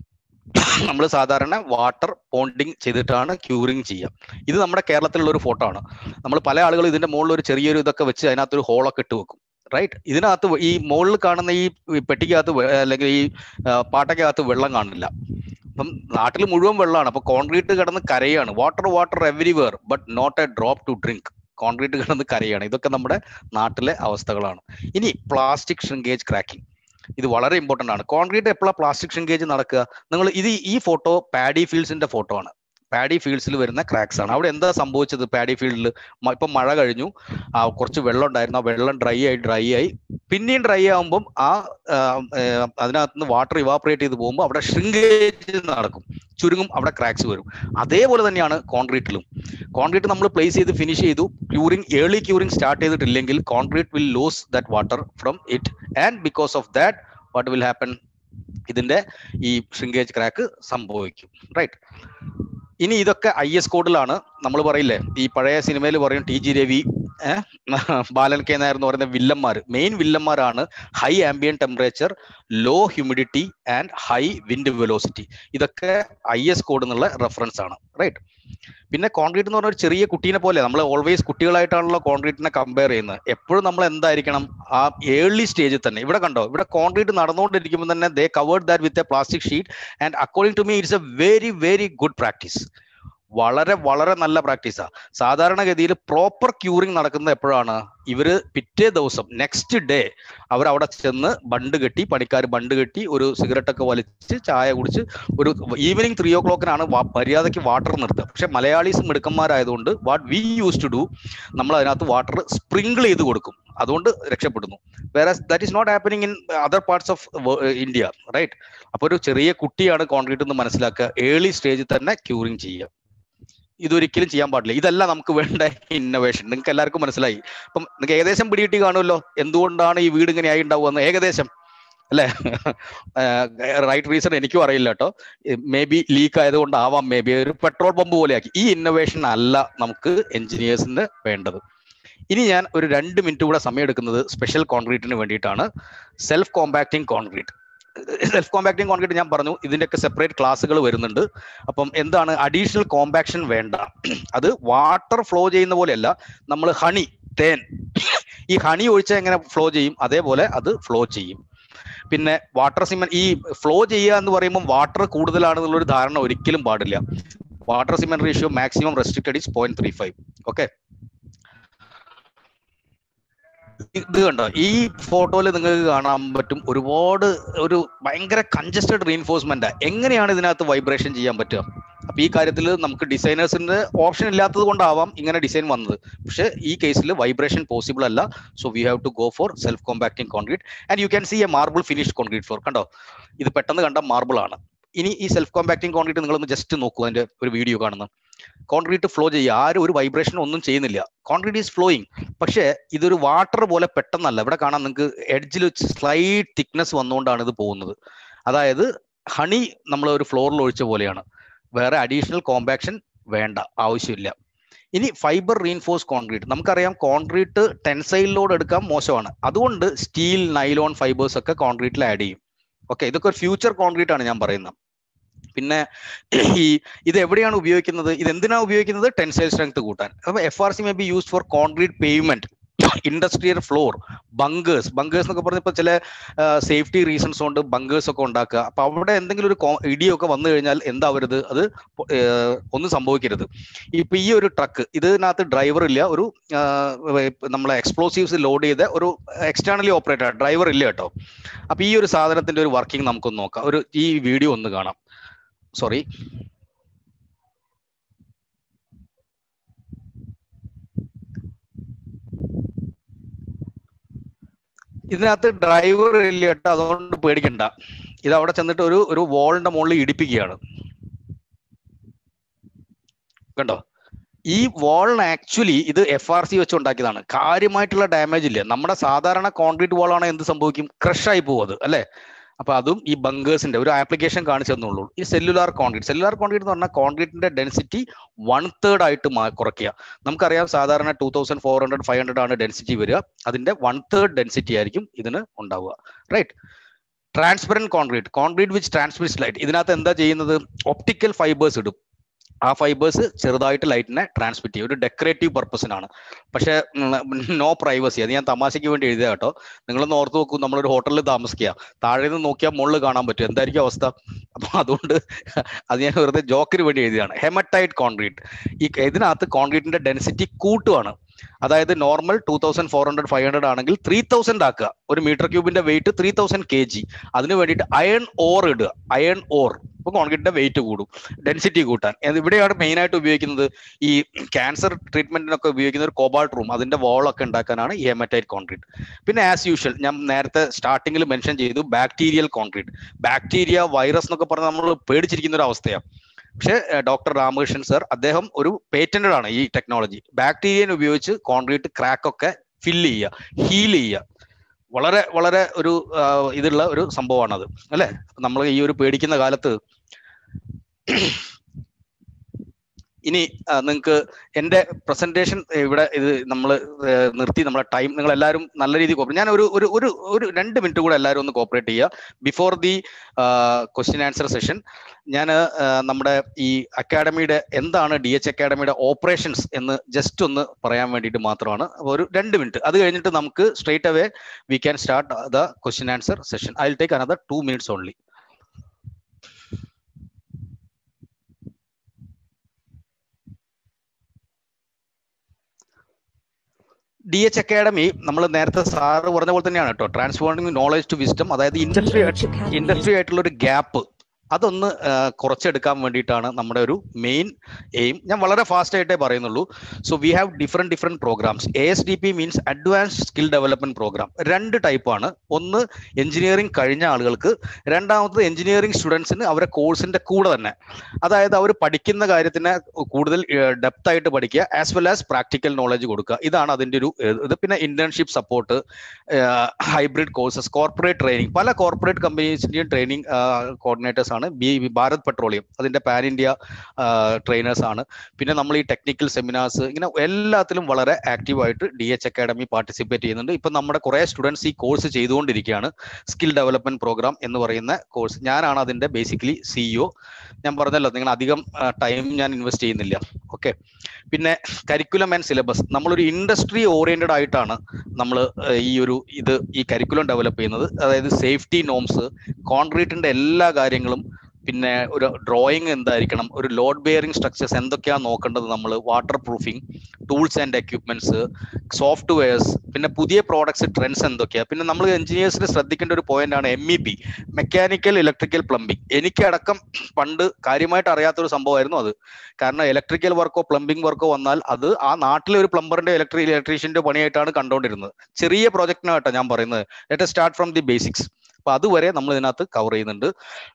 നമ്മൾ സാധാരണ വാട്ടർ പോണ്ടിങ് ചെയ്തിട്ടാണ് ക്യൂറിങ് ചെയ്യുക ഇത് നമ്മുടെ കേരളത്തിലുള്ള ഒരു ഫോട്ടോ ആണ് നമ്മൾ പല ആളുകൾ ഇതിന്റെ മുകളിൽ ഒരു ചെറിയൊരു ഇതൊക്കെ വെച്ച് അതിനകത്ത് ഒരു ഹോളൊക്കെ ഇട്ട് വെക്കും റൈറ്റ് ഇതിനകത്ത് ഈ മുകളിൽ കാണുന്ന ഈ പെട്ടിക്കകത്ത് വെ- അല്ലെങ്കിൽ ഈ ആ, പാട്ടയ്ക്കകത്ത് വെള്ളം കാണില്ല അപ്പം നാട്ടിൽ മുഴുവൻ വെള്ളമാണ് അപ്പൊ കോൺക്രീറ്റ് കിടന്ന് കരയാണ് water water everywhere but not a drop to drink concrete കിടന്ന് കരയാണ് ഇതൊക്കെ നമ്മുടെ നാട്ടിലെ അവസ്ഥകളാണ് ഇനി പ്ലാസ്റ്റിക് ഷ്രിങ്കേജ് ക്രാക്കിംഗ് ഇത് വളരെ ഇമ്പോർട്ടന്റ് ആണ് കോൺക്രീറ്റ് എപ്പോഴാണ് പ്ലാസ്റ്റിക് ഷ്രിങ്കേജ് നടക്കുക നിങ്ങൾ ഇത് ഈ ഫോട്ടോ പാഡി ഫീൽഡ്സിന്റെ ഫോട്ടോ ആണ് പാഡി ഫീൽഡ്സിൽ വരുന്ന ക്രാക്സ് ആണ് അവിടെ എന്താ സംഭവിച്ചത് പാഡി ഫീൽഡിൽ ഇപ്പൊ മഴ കഴിഞ്ഞു ആ കുറച്ച് വെള്ളം ഉണ്ടായിരുന്നു ആ വെള്ളം ഡ്രൈ ആയി ഡ്രൈ ആയി പിന്നെയും ഡ്രൈ ആകുമ്പം ആ ആ, ഏ, അതിനകത്ത് നിന്ന് വാട്ടർ ഇവാപറേറ്റ് ചെയ്ത് പോകുമ്പോൾ അവിടെ ഷ്രിങ്കേജ് നടക്കും ചുരുങ്ങും അവിടെ ക്രാക്സ് വരും അതേപോലെ തന്നെയാണ് കോൺക്രീറ്റിലും കോൺക്രീറ്റ് നമ്മൾ പ്ലേസ് ചെയ്ത് ഫിനിഷ് ചെയ്തു ക്യൂറിംഗ് ഏർലി ക്യൂറിംഗ് സ്റ്റാർട്ട് ചെയ്തിട്ടില്ലെങ്കിൽ concrete will lose that water from it and because of that what will happen ഇതിന്റെ ഈ ഷ്രിങ്കേജ് ക്രാക്ക് സംഭവിക്കും റൈറ്റ് ഇനി ഇതൊക്കെ ഐ എസ് കോഡിലാണ് നമ്മൾ പറയില്ലേ ഈ പഴയ സിനിമയിൽ പറയും ടി ജി രവി ഏഹ്, ബാലൻ കെ നായർ എന്ന് പറയുന്ന വില്ലന്മാർ മെയിൻ വില്ലന്മാരാണ് high ambient temperature low humidity and high wind velocity ഇതൊക്കെ ഐ എസ് കോഡ് എന്നുള്ള റെഫറൻസ് ആണ് റൈറ്റ് പിന്നെ കോൺക്രീറ്റ് എന്ന് പറഞ്ഞ ഒരു ചെറിയ കുട്ടീനെ പോലെ നമ്മൾ ഓൾവേസ് കുട്ടികളായിട്ടാണല്ലോ കോൺക്രീറ്റിനെ കമ്പയർ ചെയ്യുന്നത് എപ്പോഴും നമ്മൾ എന്തായിരിക്കണം ആ ഏർലി സ്റ്റേജിൽ തന്നെ ഇവിടെ കണ്ടോ ഇവിടെ കോൺക്രീറ്റ് നടന്നുകൊണ്ടിരിക്കുമ്പോൾ തന്നെ they covered that with a plastic sheet and according to me it's a very very good practice വളരെ വളരെ നല്ല പ്രാക്ടീസാണ് സാധാരണഗതിയിൽ പ്രോപ്പർ ക്യൂറിംഗ് നടക്കുന്നത് എപ്പോഴാണ് ഇവര് പിറ്റേ ദിവസം നെക്സ്റ്റ് ഡേ അവർ അവിടെ ചെന്ന് ബണ്ട് കെട്ടി പണിക്കാർ ബണ്ട് കെട്ടി ഒരു സിഗരറ്റ് ഒക്കെ വലിച്ച് ചായ കുടിച്ച് ഒരു ഈവനിങ് ത്രീ ഓ ക്ലോക്കിനാണ് മര്യാദയ്ക്ക് വാട്ടർ നിർത്തുക പക്ഷെ മലയാളീസ് മിടുക്കന്മാരായതുകൊണ്ട് what we use to do നമ്മൾ അതിനകത്ത് വാട്ടർ സ്പ്രിങ്കിൾ ചെയ്ത് കൊടുക്കും അതുകൊണ്ട് രക്ഷപ്പെടുന്നു വേറെ that is not happening in other parts of India right അപ്പോൾ ഒരു ചെറിയ കുട്ടിയാണ് കോൺക്രീറ്റ് എന്ന് മനസ്സിലാക്കുക ഏർലി സ്റ്റേജിൽ തന്നെ ക്യൂറിങ് ചെയ്യുക ഇതൊരിക്കലും ചെയ്യാൻ പാടില്ല ഇതല്ല നമുക്ക് വേണ്ട ഇന്നോവേഷൻ നിങ്ങൾക്ക് എല്ലാവർക്കും മനസ്സിലായി അപ്പം നിങ്ങൾക്ക് ഏകദേശം പിടികിട്ടി കാണുമല്ലോ എന്തുകൊണ്ടാണ് ഈ വീട് ഇങ്ങനെ ആയി ഉണ്ടാവുക ഏകദേശം അല്ലേ റൈറ്റ് റീസൺ എനിക്കും അറിയില്ല കേട്ടോ മേ ബി ലീക്ക് ആയതുകൊണ്ടാവാം മേ ബി ഒരു പെട്രോൾ പമ്പ് പോലെയാക്കി ഈ ഇന്നോവേഷൻ അല്ല നമുക്ക് എഞ്ചിനീയേഴ്സിന് വേണ്ടത് ഇനി ഞാൻ ഒരു രണ്ട് മിനിറ്റ് കൂടെ സമയം എടുക്കുന്നത് സ്പെഷ്യൽ കോൺക്രീറ്റിന് വേണ്ടിയിട്ടാണ് self compacting concrete self compacting concrete ഞാൻ പറഞ്ഞു ഇതിന്റെയൊക്കെ സെപ്പറേറ്റ് ക്ലാസ്സുകൾ വരുന്നുണ്ട് അപ്പം എന്താണ് അഡീഷണൽ കോമ്പാക്ഷൻ വേണ്ട അത് വാട്ടർ ഫ്ലോ ചെയ്യുന്ന പോലെയല്ല നമ്മൾ ഹണി തേൻ ഈ ഹണി ഒഴിച്ചാൽ എങ്ങനെ ഫ്ലോ ചെയ്യും അതേപോലെ അത് ഫ്ലോ ചെയ്യും പിന്നെ വാട്ടർ സിമെന്റ് ഈ ഫ്ലോ ചെയ്യുക എന്ന് പറയുമ്പോൾ വാട്ടർ കൂടുതലാണെന്നുള്ളൊരു ധാരണ ഒരിക്കലും പാടില്ല water cement ratio maximum restricted is point three five okay ഇത് കണ്ടോ ഈ ഫോട്ടോയിൽ നിങ്ങൾക്ക് കാണാൻ പറ്റും ഒരുപാട് ഒരു ഭയങ്കര കൺജസ്റ്റഡ് റീൻഫോഴ്സ്മെന്റ് എങ്ങനെയാണ് ഇതിനകത്ത് വൈബ്രേഷൻ ചെയ്യാൻ പറ്റുക അപ്പൊ ഈ കാര്യത്തിൽ നമുക്ക് ഡിസൈനേഴ്സിന്റെ ഓപ്ഷൻ ഇല്ലാത്തത് കൊണ്ടാവാം ഇങ്ങനെ ഡിസൈൻ വന്നത് പക്ഷെ ഈ കേസിൽ വൈബ്രേഷൻ പോസിബിൾ അല്ല so we have to go for self compacting concrete and you can see a marble finished concrete floor കണ്ടോ ഇത് പെട്ടെന്ന് കണ്ട മാർബിൾ ആണ് ഇനി ഈ സെൽഫ് കോമ്പാക്ടിങ് കോൺക്രീറ്റ് നിങ്ങളൊന്ന് ജസ്റ്റ് നോക്കൂ അതിന്റെ ഒരു വീഡിയോ കാണുന്നു കോൺക്രീറ്റ് ഫ്ലോ ചെയ്യുക ആരും ഒരു വൈബ്രേഷൻ ഒന്നും ചെയ്യുന്നില്ല കോൺക്രീറ്റ് ഈസ് ഫ്ലോയിങ് പക്ഷേ ഇതൊരു വാട്ടർ പോലെ പെട്ടെന്നല്ല ഇവിടെ കാണാൻ നിങ്ങൾക്ക് എഡ്ജിൽ സ്ലൈറ്റ് തിക്നെസ് വന്നുകൊണ്ടാണ് ഇത് പോകുന്നത് അതായത് ഹണി നമ്മൾ ഒരു ഫ്ലോറിൽ ഒഴിച്ച പോലെയാണ് വേറെ അഡീഷണൽ കോമ്പാക്ഷൻ വേണ്ട ആവശ്യമില്ല ഇനി ഫൈബർ റീൻഫോഴ്സ് കോൺക്രീറ്റ് നമുക്കറിയാം കോൺക്രീറ്റ് ടെൻസൈൽ ലോഡ് എടുക്കാൻ മോശമാണ് അതുകൊണ്ട് സ്റ്റീൽ നൈലോൺ ഫൈബേഴ്സ് ഒക്കെ കോൺക്രീറ്റിൽ ആഡ് ചെയ്യും ഓക്കെ ഇതൊക്കെ ഒരു ഫ്യൂച്ചർ കോൺക്രീറ്റ് ആണ് ഞാൻ പറയുന്നത് പിന്നെ ഈ ഇത് എവിടെയാണ് ഉപയോഗിക്കുന്നത് ഇത് എന്തിനാണ് ഉപയോഗിക്കുന്നത് ടെൻസൈൽ സ്ട്രെങ്ത് കൂട്ടാൻ അപ്പൊ F R C may be use for concrete pavement industrial floor bunkers bunkers എന്നൊക്കെ പറഞ്ഞ ഇപ്പൊ ചില സേഫ്റ്റി റീസൺസ് കൊണ്ട് ബങ്കേഴ്സ് ഒക്കെ ഉണ്ടാക്കുക അപ്പൊ അവിടെ എന്തെങ്കിലും ഒരു ഇടിയൊക്കെ വന്നു കഴിഞ്ഞാൽ എന്താവരുത് അത് ഒന്നും സംഭവിക്കരുത് ഇപ്പൊ ഈ ഒരു ട്രക്ക് ഇതിനകത്ത് ഡ്രൈവർ ഇല്ല ഒരു നമ്മളെ എക്സ്പ്ലോസീവ്സ് ലോഡ് ചെയ്ത ഒരു എക്സ്റ്റേണലി ഓപ്പറേറ്റർ ഡ്രൈവർ ഇല്ല കേട്ടോ അപ്പൊ ഈ ഒരു സാധനത്തിന്റെ ഒരു വർക്കിംഗ് നമുക്കൊന്ന് നോക്കാം ഒരു ഈ വീഡിയോ ഒന്ന് കാണാം സോറി ഇതിനകത്ത് ഡ്രൈവർ ഇല്ല കേട്ടോ അതുകൊണ്ട് പേടിക്കണ്ട ഇത് അവിടെ ചെന്നിട്ട് ഒരു ഒരു വാളിന്റെ മുകളിൽ ഇടിപ്പിക്കുകയാണ് കണ്ടോ ഈ വാളിന് ആക്ച്വലി ഇത് എഫ് ആർ സി വെച്ച് ഉണ്ടാക്കിയതാണ് കാര്യമായിട്ടുള്ള ഡാമേജ് ഇല്ല നമ്മുടെ സാധാരണ കോൺക്രീറ്റ് വാളാണ് എന്ത് സംഭവിക്കും ക്രഷ് ആയി പോകും അത് അല്ലെ അപ്പൊ അതും ഈ ബങ്കേഴ്സിന്റെ ഒരു ആപ്ലിക്കേഷൻ കാണിച്ചു തന്നുള്ളൂ ഈ സെല്ലുലാർ കോൺക്രീറ്റ് സെല്ലുലാർ കോൺക്രീറ്റ് എന്ന് പറഞ്ഞാൽ കോൺക്രീറ്റിന്റെ ഡെൻസിറ്റി വൺ തേർഡ് ആയിട്ട് കുറയ്ക്കുക നമുക്കറിയാം സാധാരണ two thousand four hundred five hundred ആണ് ഡെൻസിറ്റി വരിക അതിന്റെ വൺ തേർഡ് ഡെൻസിറ്റി ആയിരിക്കും ഇതിന് ഉണ്ടാവുക right transparent concrete concrete which transmits light ഇതിനകത്ത് എന്താ ചെയ്യുന്നത് ഒപ്റ്റിക്കൽ ഫൈബേഴ്സ് ഇടും ആ ഫൈബേഴ്സ് ചെറുതായിട്ട് ലൈറ്റിനെ ട്രാൻസ്മിറ്റ് ചെയ്യും ഒരു ഡെക്കറേറ്റീവ് പർപ്പസിനാണ് പക്ഷേ നോ പ്രൈവസി അത് ഞാൻ തമാശയ്ക്ക് വേണ്ടി എഴുതിയ കേട്ടോ നിങ്ങളൊന്ന് ഓർത്ത് നോക്കൂ നമ്മളൊരു ഹോട്ടലിൽ താമസിക്കുക താഴെ നിന്ന് നോക്കിയാൽ മുകളിൽ കാണാൻ പറ്റും എന്തായിരിക്കും അവസ്ഥ അപ്പൊ അതുകൊണ്ട് അത് ഞാൻ വെറുതെ ജോക്കിന് വേണ്ടി എഴുതിയാണ് ഹെമറ്റൈറ്റ് കോൺക്രീറ്റ് ഈ ഇതിനകത്ത് കോൺക്രീറ്റിന്റെ ഡെൻസിറ്റി കൂട്ടുവാണ് അതായത് normal two thousand four hundred five hundred ആണെങ്കിൽ ത്രീ തൗസൻഡ് ആക്കുക ഒരു മീറ്റർ ക്യൂബിന്റെ weight three thousand K G അതിന് വേണ്ടിയിട്ട് അയൺ ഓർ ഇടുക അയൺ ഓർ ഇപ്പൊ കോൺക്രീറ്റിന്റെ വെയിറ്റ് കൂടും ഡെൻസിറ്റി കൂട്ടാൻ ഇത് ഇവിടെയാണ് മെയിൻ ആയിട്ട് ഉപയോഗിക്കുന്നത് ഈ ക്യാൻസർ ട്രീറ്റ്മെന്റിനൊക്കെ ഉപയോഗിക്കുന്ന ഒരു കോബാൾട്ട് റൂം അതിന്റെ വാളൊക്കെ ഉണ്ടാക്കാനാണ് ഈ ഹെമറ്റൈറ്റ് കോൺക്രീറ്റ് പിന്നെ ആസ് യൂഷ്വൽ ഞാൻ നേരത്തെ സ്റ്റാർട്ടിങ്ങിൽ മെൻഷൻ ചെയ്തു ബാക്ടീരിയൽ കോൺക്രീറ്റ് ബാക്ടീരിയ വൈറസ് എന്നൊക്കെ പറഞ്ഞാൽ നമ്മൾ പേടിച്ചിരിക്കുന്ന ഒരു അവസ്ഥയാണ് പക്ഷേ ഡോക്ടർ രാമകൃഷ്ണൻ സർ അദ്ദേഹം ഒരു പേറ്റന്റഡ് ആണ് ഈ ടെക്നോളജി ബാക്ടീരിയൻ ഉപയോഗിച്ച് കോൺക്രീറ്റ് ക്രാക്ക് ഒക്കെ ഫില്ല് ചെയ്യുക ഹീൽ ചെയ്യുക വളരെ വളരെ ഒരു ഇതുള്ള ഒരു സംഭവമാണത് അല്ലെ നമ്മൾ ഈ ഒരു പേടിക്കുന്ന കാലത്ത് ഇനി നിങ്ങൾക്ക് എൻ്റെ പ്രസന്റേഷൻ ഇവിടെ ഇത് നമ്മൾ നിർത്തി നമ്മളെ ടൈം നിങ്ങൾ എല്ലാവരും നല്ല രീതിയിൽ കോപ്പറേറ്റ് ഞാൻ ഒരു ഒരു ഒരു ഒരു രണ്ട് മിനിറ്റ് കൂടെ എല്ലാവരും ഒന്ന് കോപ്പറേറ്റ് ചെയ്യുക before the question answer session ഞാൻ നമ്മുടെ ഈ അക്കാഡമിയുടെ എന്താണ് ഡി എച്ച് അക്കാഡമിയുടെ ഓപ്പറേഷൻസ് എന്ന് ജസ്റ്റ് ഒന്ന് പറയാൻ വേണ്ടിയിട്ട് മാത്രമാണ് ഒരു രണ്ട് മിനിറ്റ് അത് കഴിഞ്ഞിട്ട് നമുക്ക് straight away we can start the question answer session I will take another two minutes only D H academy നമ്മൾ നേരത്തെ സാറ് പറഞ്ഞ പോലെ തന്നെയാണ് കേട്ടോ ട്രാൻസ്ഫോമിംഗ് നോളജ് ടു വിസ്റ്റം അതായത് ഇൻഡസ്ട്രി ഇൻഡസ്ട്രി ആയിട്ടുള്ള ഒരു ഗ്യാപ്പ് അതൊന്ന് കുറച്ചെടുക്കാൻ വേണ്ടിയിട്ടാണ് നമ്മുടെ ഒരു മെയിൻ എയിം ഞാൻ വളരെ ഫാസ്റ്റ് ആയിട്ടേ പറയുന്നുള്ളൂ so we have different different programmes A S D P means advanced skill development programme രണ്ട് ടൈപ്പാണ് ഒന്ന് എഞ്ചിനീയറിംഗ് കഴിഞ്ഞ ആളുകൾക്ക് രണ്ടാമത്തത് എഞ്ചിനീയറിംഗ് സ്റ്റുഡൻസിന് അവരെ കോഴ്സിന്റെ കൂടെ തന്നെ അതായത് അവർ പഠിക്കുന്ന കാര്യത്തിന് കൂടുതൽ ഡെപ്ത് ആയിട്ട് പഠിക്കുക as well as practical knowledge കൊടുക്കുക ഇതാണ് അതിന്റെ ഒരു ഇത് പിന്നെ internship support hybrid courses corporate training പല കോർപ്പറേറ്റ് കമ്പനീസിന്റെയും ട്രെയിനിങ് കോർഡിനേറ്റേഴ്സ് ആണ് ബി ഭാരത് പെട്രോളിയം അതിന്റെ പാൻ ഇന്ത്യ ട്രെയിനേഴ്സ് ആണ് പിന്നെ നമ്മൾ ഈ ടെക്നിക്കൽ സെമിനാർസ് ഇങ്ങനെ എല്ലാത്തിലും വളരെ ആക്റ്റീവായിട്ട് ഡി എച്ച് അക്കാഡമി പാർട്ടിസിപ്പേറ്റ് ചെയ്യുന്നുണ്ട് ഇപ്പം നമ്മുടെ കുറേ സ്റ്റുഡൻസ് ഈ കോഴ്സ് ചെയ്തുകൊണ്ടിരിക്കുകയാണ് സ്കിൽ ഡെവലപ്മെന്റ് പ്രോഗ്രാം എന്ന് പറയുന്ന കോഴ്സ് ഞാനാണ് അതിന്റെ ബേസിക്കലി സിഇഒ ഞാൻ പറഞ്ഞല്ലോ നിങ്ങൾ അധികം ടൈം ഞാൻ ഇൻവെസ്റ്റ് ചെയ്യുന്നില്ല ഓക്കെ പിന്നെ കരിക്കുലം ആൻഡ് സിലബസ് നമ്മളൊരു ഇൻഡസ്ട്രി ഓറിയന്റഡ് ആയിട്ടാണ് നമ്മൾ ഈ ഒരു ഇത് ഈ കരിക്കുലം ഡെവലപ്പ് ചെയ്യുന്നത് അതായത് സേഫ്റ്റി നോംസ് കോൺക്രീറ്റിന്റെ എല്ലാ കാര്യങ്ങളും പിന്നെ ഒരു ഡ്രോയിങ് എന്തായിരിക്കണം ഒരു ലോഡ് ബെയറിംഗ് സ്ട്രക്ചേഴ്സ് എന്തൊക്കെയാണ് നോക്കേണ്ടത് നമ്മൾ waterproofing tools and equipments softwares പിന്നെ പുതിയ പ്രോഡക്ട്സ് ട്രെൻഡ്സ് എന്തൊക്കെയാണ് പിന്നെ നമ്മൾ എഞ്ചിനീയേഴ്സിന് ശ്രദ്ധിക്കേണ്ട ഒരു പോയിന്റ് ആണ് M E P mechanical electrical plumbing എനിക്കടക്കം പണ്ട് കാര്യമായിട്ട് അറിയാത്തൊരു സംഭവമായിരുന്നു അത് കാരണം ഇലക്ട്രിക്കൽ വർക്കോ പ്ലംബിംഗ് വർക്കോ വന്നാൽ അത് ആ നാട്ടിലെ ഒരു പ്ലംബറിന്റെ ഇലക്ട്രിക് ഇലക്ട്രീഷ്യന്റെ പണിയായിട്ടാണ് കണ്ടുകൊണ്ടിരുന്നത് ചെറിയ പ്രോജക്റ്റിനായിട്ടാണ് ഞാൻ പറയുന്നത് let start from the basics അപ്പൊ അതുവരെ നമ്മൾ ഇതിനകത്ത് കവർ ചെയ്യുന്നുണ്ട്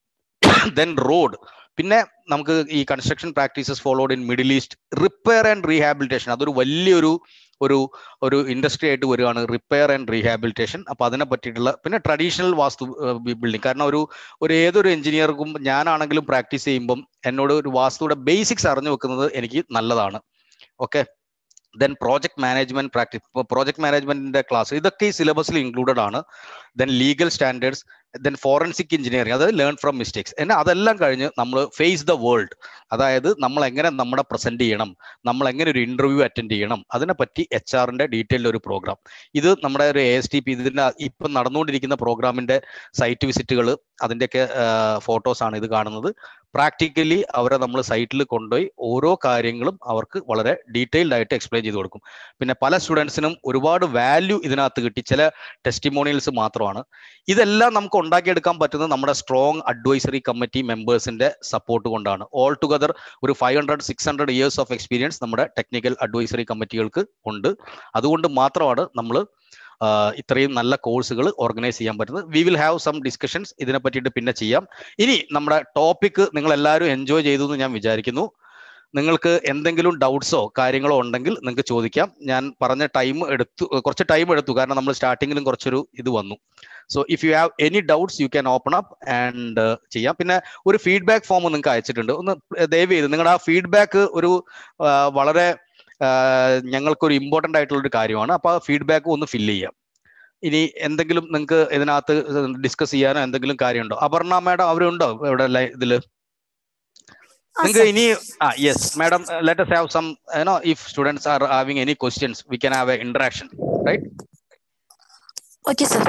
ദെൻ റോഡ് പിന്നെ നമുക്ക് ഈ construction practices followed in Middle East repair and rehabilitation അതൊരു വലിയൊരു ഒരു ഒരു ഇൻഡസ്ട്രി ആയിട്ട് വരികയാണ് റിപ്പയർ ആൻഡ് റീഹാബിലിറ്റേഷൻ അപ്പൊ അതിനെ പറ്റിയിട്ടുള്ള പിന്നെ ട്രഡീഷണൽ വാസ്തു ബിൽഡിംഗ് കാരണം ഒരു ഒരു ഏതൊരു എഞ്ചിനീയർക്കും ഞാനാണെങ്കിലും പ്രാക്ടീസ് ചെയ്യുമ്പം എന്നോട് ഒരു വാസ്തുയുടെ ബേസിക്സ് അറിഞ്ഞു വെക്കുന്നത് എനിക്ക് നല്ലതാണ് okay then project management practice project മാനേജ്മെന്റിന്റെ ക്ലാസ് ഇതൊക്കെ ഈ സിലബസിൽ ഇൻക്ലൂഡഡ് ആണ് then legal standards then forensic engineering അതായത് ലേൺ ഫ്രം മിസ്റ്റേക്സ് എന്നാൽ അതെല്ലാം കഴിഞ്ഞ് നമ്മൾ ഫേസ് ദ വേൾഡ് അതായത് നമ്മൾ എങ്ങനെ നമ്മുടെ പ്രസന്റ് ചെയ്യണം നമ്മൾ എങ്ങനെ ഒരു ഇന്റർവ്യൂ അറ്റൻഡ് ചെയ്യണം അതിനെപ്പറ്റി എച്ച് ആറിന്റെ ഡീറ്റെയിൽഡ് ഒരു പ്രോഗ്രാം ഇത് നമ്മുടെ ഒരു എ എസ് ടി പി ഇതിന്റെ ഇപ്പം നടന്നുകൊണ്ടിരിക്കുന്ന പ്രോഗ്രാമിന്റെ സൈറ്റ് വിസിറ്റുകൾ അതിൻ്റെയൊക്കെ ഫോട്ടോസ് ആണ് ഇത് കാണുന്നത് പ്രാക്ടിക്കലി അവരെ നമ്മൾ സൈറ്റിൽ കൊണ്ടുപോയി ഓരോ കാര്യങ്ങളും അവർക്ക് വളരെ ഡീറ്റെയിൽഡ് ആയിട്ട് എക്സ്പ്ലെയിൻ ചെയ്ത് കൊടുക്കും പിന്നെ പല സ്റ്റുഡൻസിനും ഒരുപാട് വാല്യൂ ഇതിനകത്ത് കിട്ടി ചില ടെസ്റ്റിമോണിയൽസ് മാത്രമാണ് ഇതെല്ലാം നമുക്ക് ഉണ്ടാക്കിയെടുക്കാൻ പറ്റുന്നത് നമ്മുടെ സ്ട്രോങ് അഡ്വൈസറി കമ്മിറ്റി മെമ്പേഴ്സിന്റെ സപ്പോർട്ട് കൊണ്ടാണ് ഓൾ ടുഗദർ ഒരു five hundred six hundred years of experience നമ്മുടെ ടെക്നിക്കൽ അഡ്വൈസറി കമ്മിറ്റികൾക്ക് ഉണ്ട് അതുകൊണ്ട് മാത്രമാണ് നമ്മൾ ഇത്രയും നല്ല കോഴ്സുകൾ ഓർഗനൈസ് ചെയ്യാൻ പറ്റുന്നത് we will have some discussions ഇതിനെ പറ്റിയിട്ട് പിന്നെ ചെയ്യാം ഇനി നമ്മുടെ ടോപ്പിക് നിങ്ങൾ എല്ലാവരും എൻജോയ് ചെയ്തു എന്ന് ഞാൻ വിചാരിക്കുന്നു നിങ്ങൾക്ക് എന്തെങ്കിലും ഡൗട്ട്സോ കാര്യങ്ങളോ ഉണ്ടെങ്കിൽ നിങ്ങൾക്ക് ചോദിക്കാം ഞാൻ പറഞ്ഞ ടൈം എടുത്തു കുറച്ച് ടൈം എടുത്തു കാരണം നമ്മൾ സ്റ്റാർട്ടിങ്ങിലും കുറച്ചൊരു ഇത് വന്നു so if you have any doubts you can open up and ചെയ്യാം പിന്നെ ഒരു ഫീഡ്ബാക്ക് ഫോം നിങ്ങൾക്ക് അയച്ചിട്ടുണ്ട് ഒന്ന് ദയവ് ചെയ്ത് നിങ്ങളുടെ ആ ഫീഡ്ബാക്ക് ഒരു വളരെ ഞങ്ങൾക്കൊരു ഇമ്പോർട്ടൻ്റ് ആയിട്ടുള്ള ഒരു കാര്യമാണ് അപ്പോൾ ആ ഫീഡ്ബാക്ക് ഒന്ന് ഫില്ല് ചെയ്യാം ഇനി എന്തെങ്കിലും നിങ്ങൾക്ക് ഇതിനകത്ത് ഡിസ്കസ് ചെയ്യാനോ എന്തെങ്കിലും കാര്യമുണ്ടോ അപർണ മാഡം അവരുണ്ടോ ഇവിടെ ലൈ- ഇതില് Ah, നിങ്ങൾക്ക് sir. ഇനി ആ yes madam let us have some you know if students are having any questions we can have an interaction right Okay, sir.